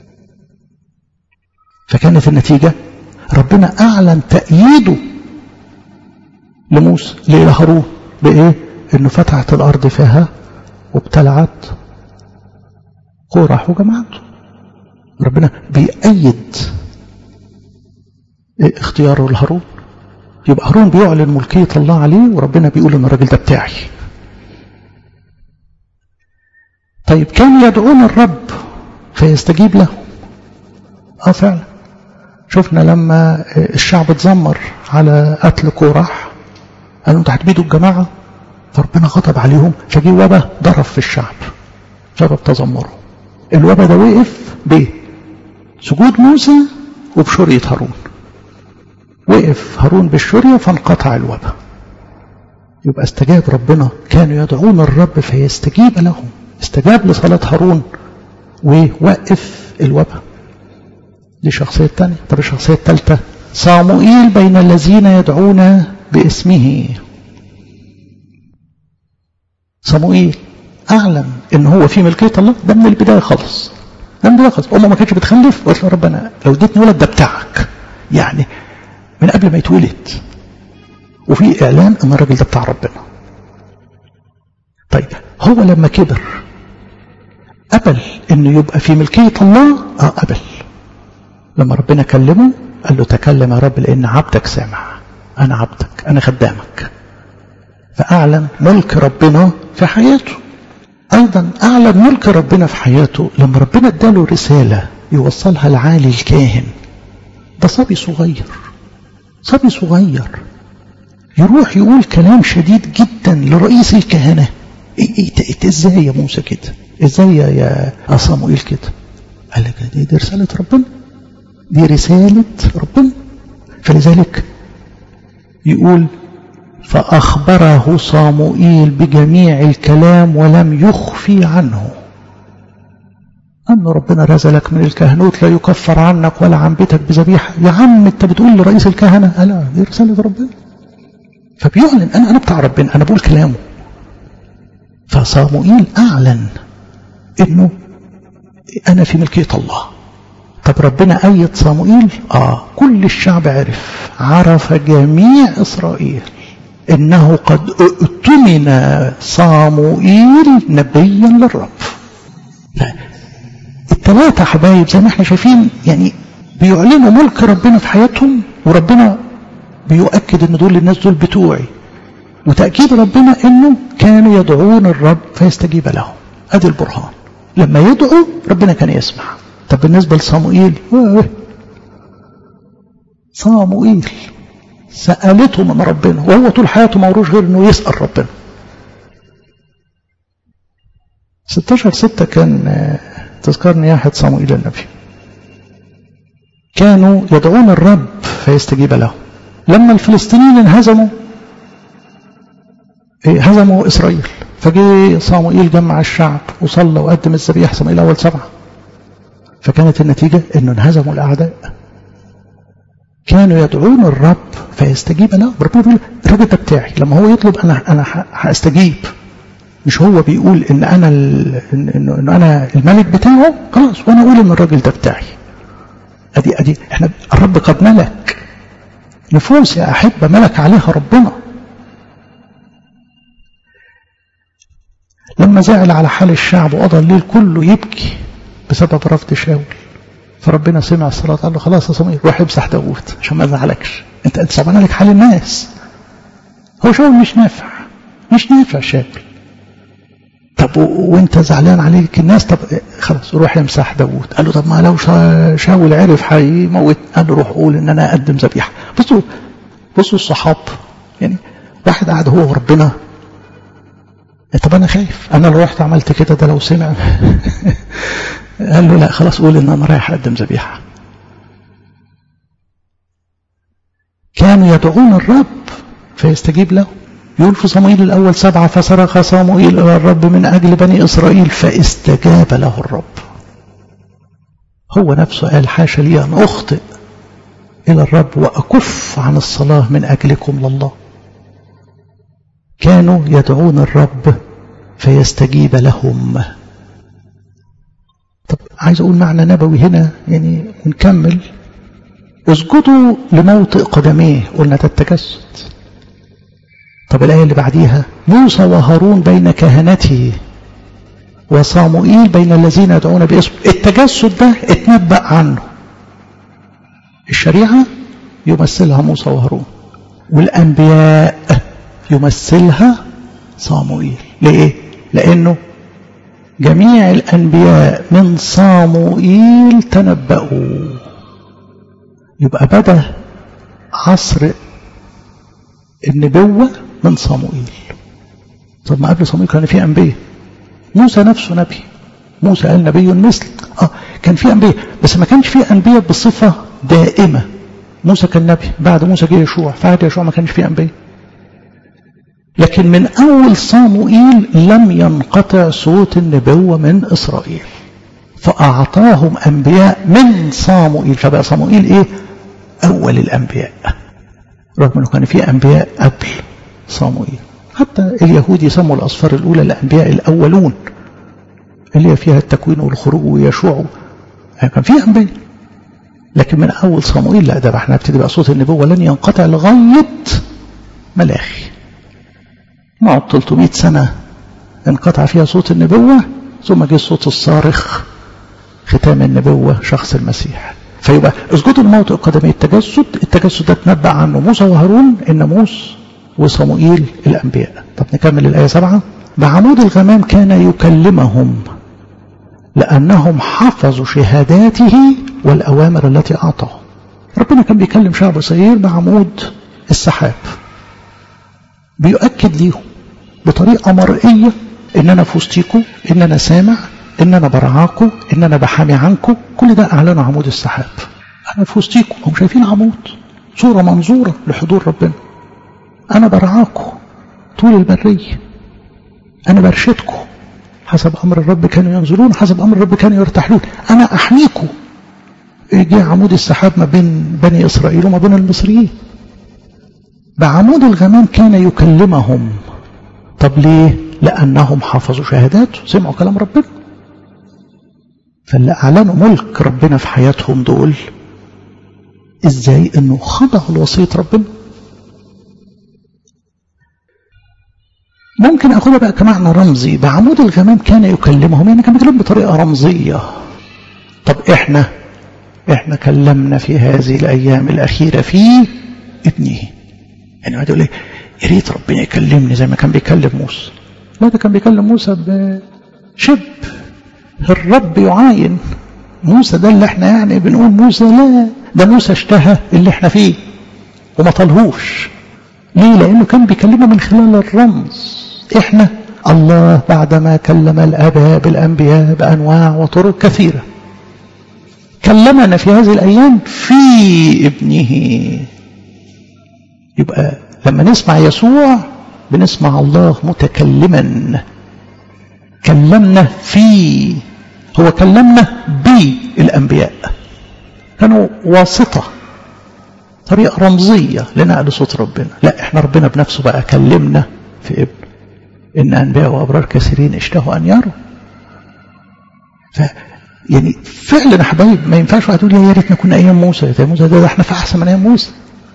فكانت النتيجة ربنا أعلن تأييده لموسى لهارون بإيه؟ إنه فتحت الأرض فيها وابتلعت قورح وجماعته ربنا بيأيد اختياره لهارون يبقى هارون بيعلن ملكية الله عليه وربنا بيقول إن الراجل ده بتاعي طيب كانوا يدعون الرب فيستجيب له اه فعلا شفنا لما الشعب اتذمر على قتل كورح قالوا انتوا هتبيدوا الجماعة فربنا غضب عليهم فجي وبا ضرب في الشعب سبب تذمره الوبا ده وقف بسجود موسى وبشرية هارون وقف هارون بالشرية فانقطع الوبا يبقى استجاب ربنا كانوا يدعون الرب فيستجيب لهم استجاب لصلاة هارون ووقف الوبا دي شخصية تانية طب الشخصية الثالثة صاموئيل بين الذين يدعون باسمه صاموئيل أعلن إن هو في ملكية الله ده من البداية خالص ده من البداية خالص أمه ما كانتش بتخلف وقالت له ربنا لو اديتني ولد ده بتاعك يعني من قبل ما يتولد وفي إعلان إن الراجل ده بتاع ربنا طيب هو لما كبر قبل إنه يبقى في ملكية الله اه قبل لما ربنا كلمه قال له تكلم يا رب لأن عبدك سامع أنا عبدك أنا خدامك فأعلن ملك ربنا في حياته أيضا أعلن ملك ربنا في حياته لما ربنا اداله رسالة يوصلها لعالي الكاهن ده صبي صغير صبي صغير يروح يقول كلام شديد جدا لرئيس الكهنة إيه إيه إيه ازاي يا موسى كده ازاي يا صاموئيل كده قال لك دي, دي رسالة ربنا دي رسالة ربنا فلذلك يقول فأخبره صاموئيل بجميع الكلام ولم يخفي عنه أن ربنا رزلك من الكهنوت لا يكفر عنك ولا عن بيتك بذبيحة يا عم أنت بتقول لرئيس الكهنة لا دي رسالة ربنا فبيعلن أنا أنا بتاع ربنا أنا بقول كلامه فصاموئيل أعلن إنه أنا في ملكية الله طب ربنا أيد صاموئيل آه كل الشعب عرف عرف جميع إسرائيل إنه قد اؤتمن صاموئيل نبيا للرب الثلاثة حبايب زي ما احنا شايفين يعني بيعلنوا ملك ربنا في حياتهم وربنا بيؤكد ان دول الناس دول بتوعي وتأكيد ربنا انه كانوا يدعون الرب فيستجيب لهم ادي البرهان لما يدعوا ربنا كان يسمع طب بالنسبة لصاموئيل صاموئيل سألته من ربنا وهو طول حياته موروش غير انه يسأل ربنا 16 ستة كان تذكر نياحة صموئيل النبي كانوا يدعون الرب فيستجيب لهم لما الفلسطينيين انهزموا هزموا إسرائيل فجي صموئيل جمع الشعب وصلى وقدم الذبيحة صموئيل أول سبعة فكانت النتيجة أنه انهزموا الأعداء كانوا يدعون الرب فيستجيب لهم ربنا بيقول الراجل ده بتاعي لما هو يطلب أنا أنا هستجيب مش هو بيقول ان انا ان, إن انا الملك بتاعه خلاص وانا اقول ان الراجل ده بتاعي ادي ادي احنا الرب قد ملك نفوس يا احبه ملك عليها ربنا لما زعل على حال الشعب وقضى الليل كله يبكي بسبب رفض شاول فربنا سمع الصلاة قال له خلاص يا صموئيل روح امسح داوود عشان ما ازعلكش انت انت صعبان عليك حال الناس هو شاول مش نافع مش نافع شاول طب وانت زعلان عليك الناس طب خلاص روح امسح داوود قال له طب ما لو شاول عرف هيموت قال له روح قول ان انا اقدم ذبيحه بصوا بصوا الصحاب يعني واحد قاعد هو وربنا طب انا خايف انا لو رحت عملت كده ده لو سمع قال له لا خلاص قول ان انا رايح اقدم ذبيحه كانوا يدعون الرب فيستجيب له يقول في صموئيل الأول سبعة فصرخ صموئيل إلى الرب من أجل بني إسرائيل فاستجاب له الرب هو نفسه قال حاشا لي أن أخطئ إلى الرب وأكف عن الصلاة من أجلكم لله كانوا يدعون الرب فيستجيب لهم طب عايز أقول معنى نبوي هنا يعني ونكمل اسجدوا لموطئ قدميه قلنا ده التجسد طب الآية اللي بعديها موسى وهارون بين كهنته وصاموئيل بين الذين يدعون باسمه التجسد ده اتنبأ عنه الشريعة يمثلها موسى وهارون والأنبياء يمثلها صاموئيل ليه؟ لأنه جميع الأنبياء من صاموئيل تنبأوا يبقى بدأ عصر النبوة من صموئيل طب ما قبل صموئيل كان في أنبياء موسى نفسه نبي موسى قال نبي مثل آه كان في أنبياء بس ما كانش في أنبياء بصفة دائمة موسى كان نبي بعد موسى جه يشوع بعد يشوع ما كانش في أنبياء لكن من أول صاموئيل لم ينقطع صوت النبوة من إسرائيل فأعطاهم أنبياء من صاموئيل فبقى صاموئيل إيه أول الأنبياء رغم أنه كان في أنبياء قبل صاموئيل حتى اليهود يسموا الأصفار الأولى الأنبياء الأولون اللي هي فيها التكوين والخروج ويشوع كان في أنبياء لكن من أول صاموئيل لا ده احنا نبتدي بقى صوت النبوة لن ينقطع لغاية ملاخي نقعد 300 سنة انقطع فيها صوت النبوة ثم جه صوت الصارخ ختام النبوة شخص المسيح فيبقى اسجدوا الموت قدمي التجسد التجسد ده تنبأ عنه موسى وهارون الناموس وصموئيل الأنبياء طب نكمل الآية سبعة بعمود الغمام كان يكلمهم لأنهم حفظوا شهاداته والأوامر التي أعطاهم ربنا كان بيكلم شعب إسرائيل بعمود السحاب بيؤكد ليهم بطريقة مرئية إن أنا في وسطيكم إن أنا سامع إن أنا برعاكم إن أنا بحامي عنكم كل ده أعلن عمود السحاب أنا في وسطيكم هم شايفين عمود صورة منظورة لحضور ربنا أنا برعاكم طول البرية أنا برشدكم حسب أمر الرب كانوا ينزلون حسب أمر الرب كانوا يرتحلون أنا أحميكم جه عمود السحاب ما بين بني إسرائيل وما بين المصريين بعمود الغمام كان يكلمهم طب ليه لأنهم حفظوا شهاداته سمعوا كلام ربنا فاللي أعلنوا ملك ربنا في حياتهم دول إزاي إنه خضعوا لوصية ربنا ممكن اخدها بقى كمعنى رمزي بعمود الغمام كان يكلمهم يعني كان بيكلمهم بطريقه رمزيه طب احنا احنا كلمنا في هذه الايام الاخيره في ابنه يعني واحد يقول لي يا ريت ربنا يكلمني زي ما كان بيكلم موسى لا ده كان بيكلم موسى بشب الرب يعاين موسى ده اللي احنا يعني بنقول موسى لا ده موسى اشتهى اللي احنا فيه وما طلهوش ليه لانه كان بيكلمه من خلال الرمز احنا الله بعدما كلم الاباء بالانبياء بانواع وطرق كثيره كلمنا في هذه الايام في ابنه يبقى لما نسمع يسوع بنسمع الله متكلما كلمنا في هو كلمنا بالانبياء كانوا واسطه طريقه رمزيه لنقل صوت ربنا لا احنا ربنا بنفسه بقى كلمنا في ابنه ان انبياء وابرار كثيرين اشتهوا ان يروا ف يعني فعلا يا حبايب ما ينفعش واحد يقول يا ريتنا كنا ايام موسى يا موسى ده, ده احنا في احسن من ايام موسى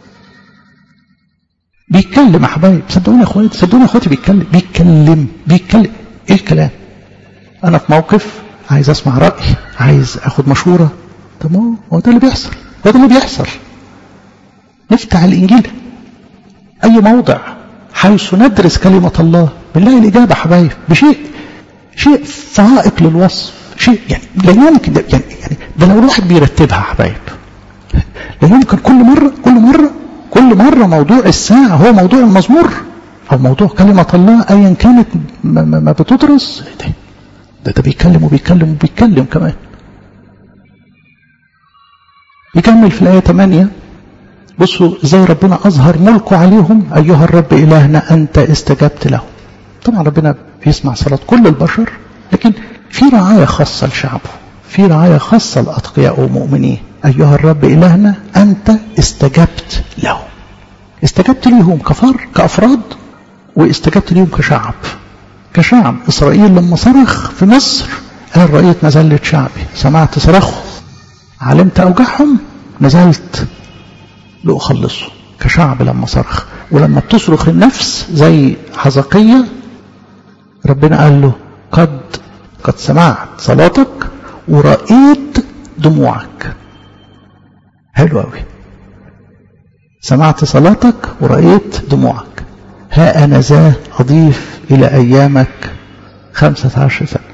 بيتكلم يا حبايب صدقوني يا اخواتي صدقوني يا اخواتي بيتكلم بيتكلم بيتكلم ايه الكلام انا في موقف عايز اسمع راي عايز اخد مشوره طب ما هو ده اللي بيحصل هو ده اللي بيحصل نفتح الانجيل اي موضع حيث ندرس كلمه الله بنلاقي الاجابه يا حبايب بشيء شيء فائق للوصف شيء يعني لا يمكن ده يعني يعني ده لو الواحد بيرتبها يا حبايب لا يمكن كل مره كل مره كل مرة موضوع الساعة هو موضوع المزمور أو موضوع كلمة الله أيا كانت ما, ما بتدرس ده, ده ده بيتكلم وبيتكلم وبيتكلم كمان يكمل في الآية 8 بصوا ازاي ربنا أظهر ملكه عليهم أيها الرب إلهنا أنت استجبت له طبعا ربنا بيسمع صلاة كل البشر لكن في رعاية خاصة لشعبه في رعاية خاصة لأتقياء ومؤمنين أيها الرب إلهنا أنت استجبت له استجبت ليهم كفر كأفراد واستجبت ليهم كشعب كشعب إسرائيل لما صرخ في مصر قال رأيت مزلة شعبي سمعت صرخه علمت أوجعهم نزلت لأخلصه كشعب لما صرخ ولما بتصرخ النفس زي حزقية ربنا قال له قد قد سمعت صلاتك ورأيت دموعك حلو قوي سمعت صلاتك ورأيت دموعك ها أنا ذا أضيف إلى أيامك خمسة عشر سنة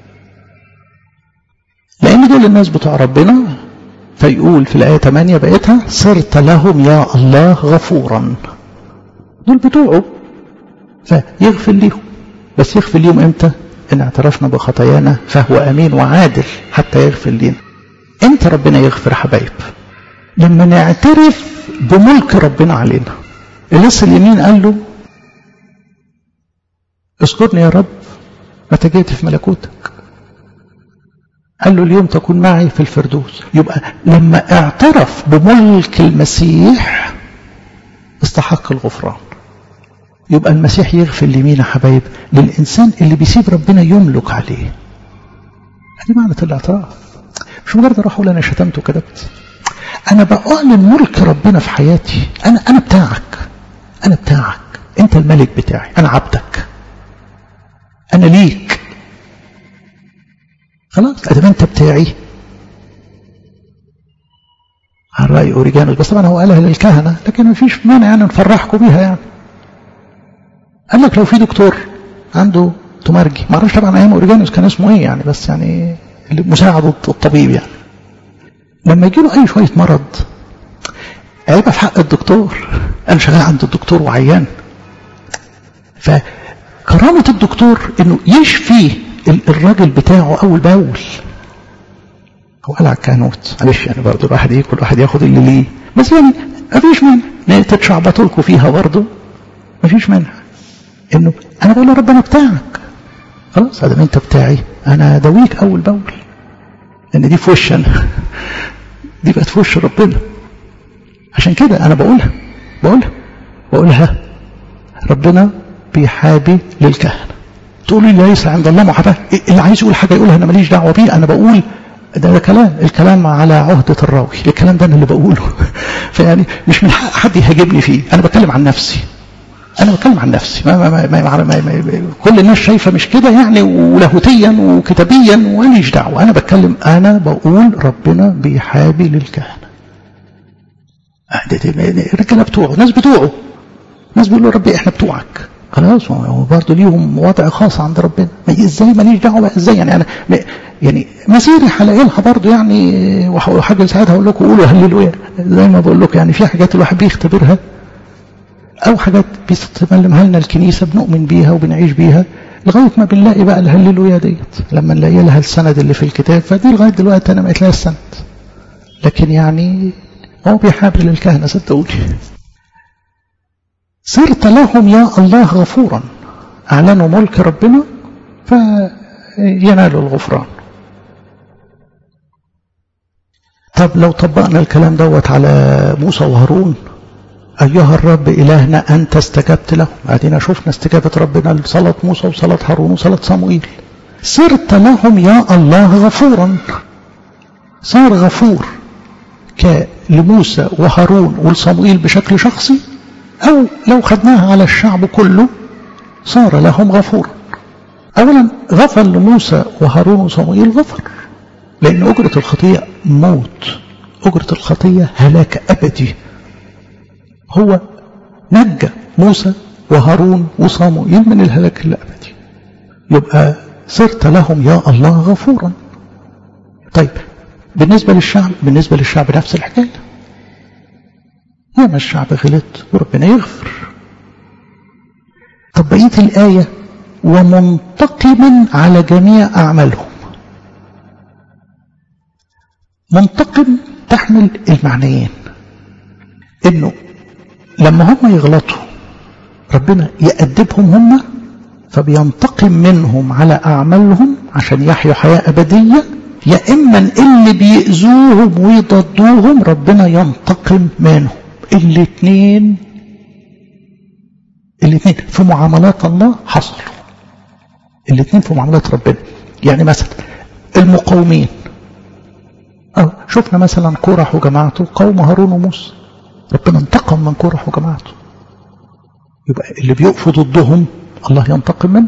لأن دول الناس بتوع ربنا فيقول في الآية 8 بقيتها صرت لهم يا الله غفورا دول بتوعه فيغفر ليهم بس يغفر ليهم امتى ان اعترفنا بخطايانا فهو امين وعادل حتى يغفر لنا امتى ربنا يغفر حبايب لما نعترف بملك ربنا علينا اللص اليمين قال له اذكرني يا رب متى جيت في ملكوتك قال له اليوم تكون معي في الفردوس يبقى لما اعترف بملك المسيح استحق الغفران يبقى المسيح يغفر لمين يا حبايب للإنسان اللي بيسيب ربنا يملك عليه هذه معنى الاعتراف مش مجرد اروح اقول انا شتمت وكذبت انا بعلن ملك ربنا في حياتي انا انا بتاعك انا بتاعك انت الملك بتاعي انا عبدك انا ليك خلاص ادام انت بتاعي عن رأي أوريجانوس بس طبعا هو قالها للكهنة لكن ما فيش مانع يعني نفرحكم بيها يعني قال لك لو في دكتور عنده تمرجي ما اعرفش طبعا ايام اوريجانوس كان اسمه ايه يعني بس يعني مساعد الطبيب يعني لما يجي له اي شويه مرض عيبه في حق الدكتور انا شغال عند الدكتور وعيان فكرامه الدكتور انه يشفي الراجل بتاعه اول باول هو قال على الكهنوت معلش يعني برضه الواحد ايه كل واحد ياخد اللي ليه بس يعني ما فيش مانع تتشعبطوا لكم فيها برضه ما فيش مانع انه انا بقول له ربنا بتاعك خلاص ادام انت بتاعي انا اداويك اول باول لان دي في وش انا دي بقت في وش ربنا عشان كده انا بقولها بقولها بقولها ربنا بيحابي للكهنه تقولي ليس عند الله محاباه اللي عايز يقول حاجه يقولها انا ماليش دعوه بيه انا بقول ده, ده كلام الكلام على عهدة الراوي الكلام ده انا اللي بقوله فيعني مش من حق حد يهاجمني فيه انا بتكلم عن نفسي انا بتكلم عن نفسي ما ما ما ما ما ما ما كل الناس شايفه مش كده يعني ولاهوتيا وكتابيا وماليش دعوه انا بتكلم انا بقول ربنا بيحابي للكهنه الرجاله بتوعه ناس بتوعه ناس بيقولوا ربي احنا بتوعك خلاص هو برضه ليهم وضع خاص عند ربنا ازاي ماليش دعوه بقى ازاي يعني انا يعني مسيري هلاقي لها برضه يعني وحاجه ساعتها هقول لكم قولوا هللويا زي ما بقول لكم يعني في حاجات الواحد بيختبرها او حاجات بتسلمها لنا الكنيسه بنؤمن بيها وبنعيش بيها لغايه ما بنلاقي بقى الهللويا ديت لما نلاقي لها السند اللي في الكتاب فدي لغايه دلوقتي انا ما لها السند لكن يعني هو بيحابل الكهنه صدقوني صرت لهم يا الله غفورا اعلنوا ملك ربنا فينالوا الغفران طب لو طبقنا الكلام دوت على موسى وهارون أيها الرب إلهنا أنت استجبت له بعدين شفنا استجابة ربنا لصلاة موسى وصلاة هارون وصلاة صموئيل صرت لهم يا الله غفورا صار غفور لموسى وهارون والصموئيل بشكل شخصي أو لو خدناها على الشعب كله صار لهم غفورا أولا غفر لموسى وهارون وصموئيل غفر لأن أجرة الخطية موت أجرة الخطية هلاك أبدي هو نجى موسى وهارون وصاموئيل من الهلاك الأبدي يبقى صرت لهم يا الله غفورا طيب بالنسبة للشعب بالنسبة للشعب نفس الحكاية ياما الشعب غلط وربنا يغفر طب بقية الآية ومنتقم على جميع أعمالهم منتقم تحمل المعنيين انه لما هم يغلطوا ربنا يأدبهم هم فبينتقم منهم على أعمالهم عشان يحيوا حياة أبدية يا إما اللي بيأذوهم ويضدوهم ربنا ينتقم منهم الاثنين الاثنين في معاملات الله حصلوا الاثنين في معاملات ربنا يعني مثلا المقاومين أو شفنا مثلا كورح وجماعته قوم هارون وموسى ربنا انتقم من كورح وجماعته يبقى اللي بيقفوا ضدهم الله ينتقم منه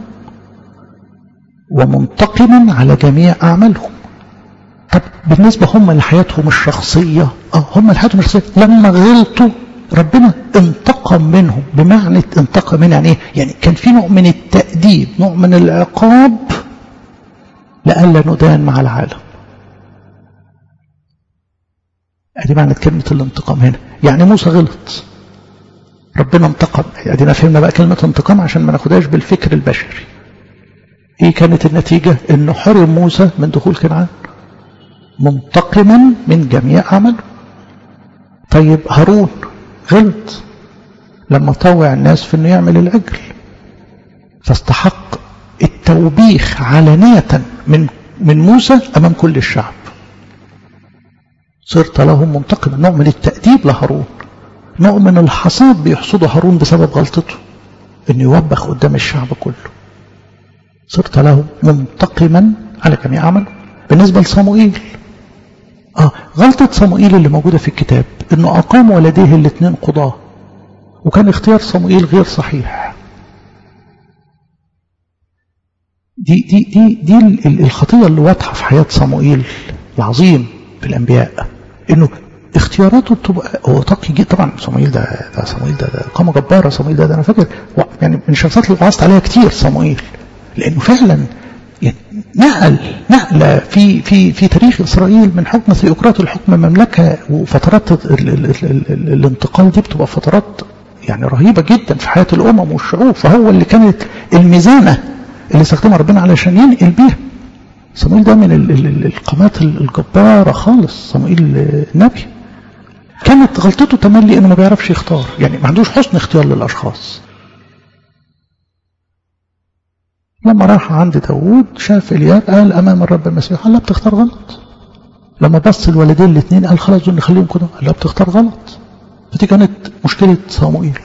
ومنتقم على جميع أعمالهم طب بالنسبة هم لحياتهم الشخصية اه هم لحياتهم الشخصية لما غلطوا ربنا انتقم منهم بمعنى انتقم من يعني ايه يعني كان في نوع من التأديب نوع من العقاب لألا ندان مع العالم ادي معنى كلمة الانتقام هنا يعني موسى غلط ربنا انتقم ادينا فهمنا بقى كلمة انتقام عشان ما ناخدهاش بالفكر البشري ايه كانت النتيجة انه حرم موسى من دخول كنعان منتقما من جميع عمله طيب هارون غلط لما طوع الناس في انه يعمل العجل فاستحق التوبيخ علانية من من موسى امام كل الشعب صرت لهم منتقما نوع من التأديب لهارون نوع من الحصاد بيحصده هارون بسبب غلطته انه يوبخ قدام الشعب كله صرت له منتقما على جميع عمله بالنسبة لصموئيل آه غلطة صموئيل اللي موجودة في الكتاب انه اقام ولديه الاثنين قضاة وكان اختيار صموئيل غير صحيح دي دي دي دي الخطية اللي واضحة في حياة صموئيل العظيم في الانبياء انه اختياراته بتبقى هو تقي جدا طبعا صموئيل ده ده صموئيل ده, ده قامه جباره صموئيل ده, ده انا فاكر يعني من الشخصيات اللي وعظت عليها كتير صموئيل لانه فعلا يعني نقل نقله في في في تاريخ اسرائيل من حكم ثيوقراط لحكم مملكه وفترات ال ال ال ال ال الانتقال دي بتبقى فترات يعني رهيبه جدا في حياه الامم والشعوب فهو اللي كانت الميزانه اللي استخدمها ربنا علشان ينقل بيها صموئيل ده من ال ال القامات الجباره خالص صموئيل النبي كانت غلطته تملي انه ما بيعرفش يختار يعني ما عندوش حسن اختيار للاشخاص لما راح عند داوود شاف الياب قال امام الرب المسيح قال لا بتختار غلط لما بص الوالدين الاثنين قال خلاص دول نخليهم كده قال لا بتختار غلط فدي كانت مشكله صموئيل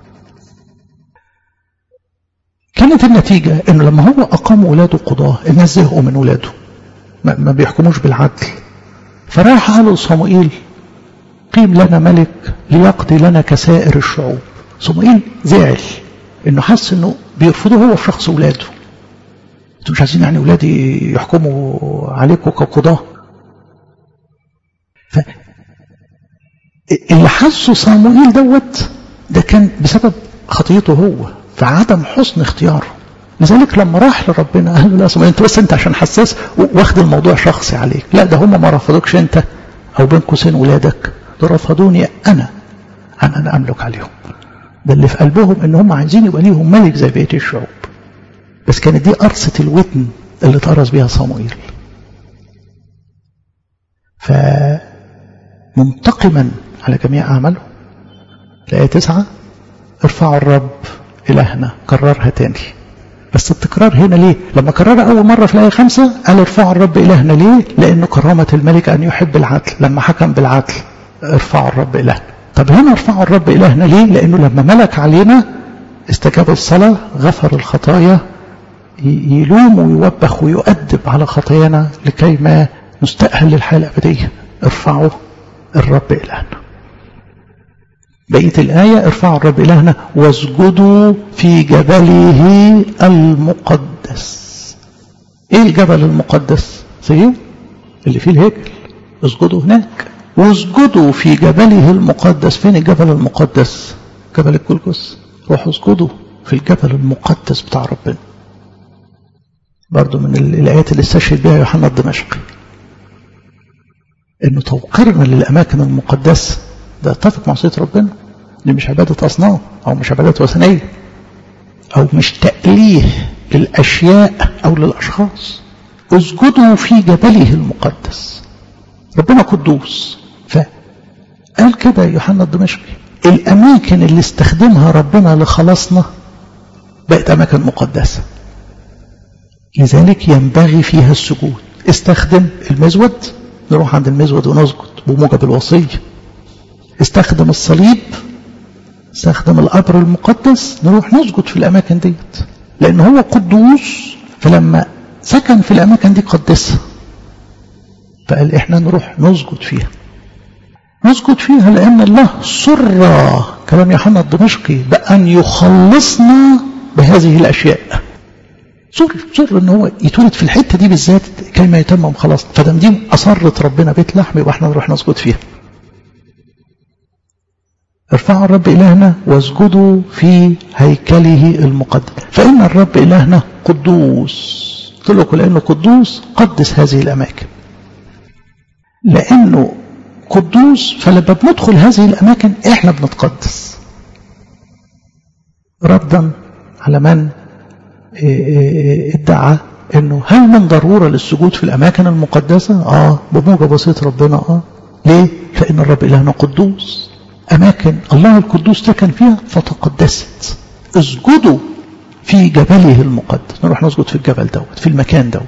كانت النتيجة انه لما هو اقام ولاده قضاة الناس زهقوا من ولاده ما, ما بيحكموش بالعدل فراح قالوا صموئيل قيم لنا ملك ليقضي لنا كسائر الشعوب صموئيل زعل انه حس انه بيرفضوه هو في شخص اولاده انتوا مش عايزين يعني اولادي يحكموا عليكم كقضاه ف اللي حسه صاموئيل دوت ده كان بسبب خطيته هو فعدم حسن اختياره لذلك لما راح لربنا قال له لا صاموئيل انت بس انت عشان حساس واخد الموضوع شخصي عليك لا ده هم ما رفضوكش انت او بين قوسين ولادك ده رفضوني انا انا انا املك عليهم ده اللي في قلبهم ان هم عايزين يبقى ليهم ملك زي بقيه الشعوب بس كانت دي قرصة الودن اللي اتقرص بيها صموئيل فمنتقما على جميع أعماله الآية تسعة ارفعوا الرب إلهنا كررها تاني بس التكرار هنا ليه لما كررها أول مرة في الآية خمسة قال ارفعوا الرب إلهنا ليه لأنه كرامة الملك أن يحب العدل لما حكم بالعدل ارفعوا الرب إلهنا طب هنا ارفعوا الرب إلهنا ليه لأنه لما ملك علينا استجاب الصلاة غفر الخطايا يلوم ويوبخ ويؤدب على خطايانا لكي ما نستأهل للحياة الأبدية ارفعوا الرب إلهنا بقية الآية ارفعوا الرب إلهنا واسجدوا في جبله المقدس ايه الجبل المقدس سيو اللي فيه الهيكل اسجدوا هناك واسجدوا في جبله المقدس فين الجبل المقدس جبل الجلجس روحوا اسجدوا في الجبل المقدس بتاع ربنا برضو من الآيات اللي استشهد بها يوحنا الدمشقي انه توقيرنا للأماكن المقدسة ده اتفق مع وصية ربنا دي مش عبادة أصنام أو مش عبادة وثنية أو مش تأليه للأشياء أو للأشخاص اسجدوا في جبله المقدس ربنا قدوس فقال كده يوحنا الدمشقي الأماكن اللي استخدمها ربنا لخلاصنا بقت أماكن مقدسة لذلك ينبغي فيها السجود استخدم المزود نروح عند المزود ونسجد بموجب الوصية استخدم الصليب استخدم القبر المقدس نروح نسجد في الأماكن ديت لأن هو قدوس فلما سكن في الأماكن دي قدسها فقال إحنا نروح نسجد فيها نسجد فيها لأن الله سر كلام يوحنا الدمشقي بأن يخلصنا بهذه الأشياء سر سر ان هو يتولد في الحته دي بالذات كي ما يتمم خلاص فدام دي اصرت ربنا بيت لحم يبقى احنا نروح نسجد فيها ارفعوا الرب إلهنا واسجدوا في هيكله المقدس فإن الرب إلهنا قدوس قلت لكم لأنه قدوس قدس هذه الأماكن لأنه قدوس فلما بندخل هذه الأماكن إحنا بنتقدس ردا على من ادعى انه هل من ضرورة للسجود في الاماكن المقدسة اه بموجب وصية ربنا اه ليه لان الرب الهنا قدوس اماكن الله القدوس سكن فيها فتقدست اسجدوا في جبله المقدس نروح نسجد في الجبل دوت في المكان دوت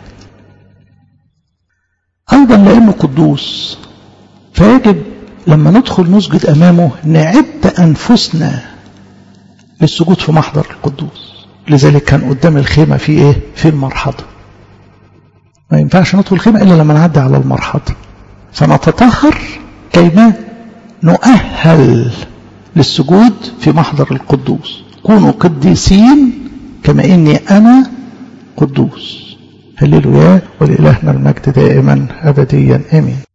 ايضا لانه قدوس فيجب لما ندخل نسجد امامه نعد انفسنا للسجود في محضر القدوس لذلك كان قدام الخيمة في ايه في المرحضة ما ينفعش ندخل الخيمة إلا لما نعدي على المرحضة فنتطهر كيما نؤهل للسجود في محضر القدوس كونوا قديسين كما إني أنا قدوس هللوا يا ولإلهنا المجد دائما أبديا آمين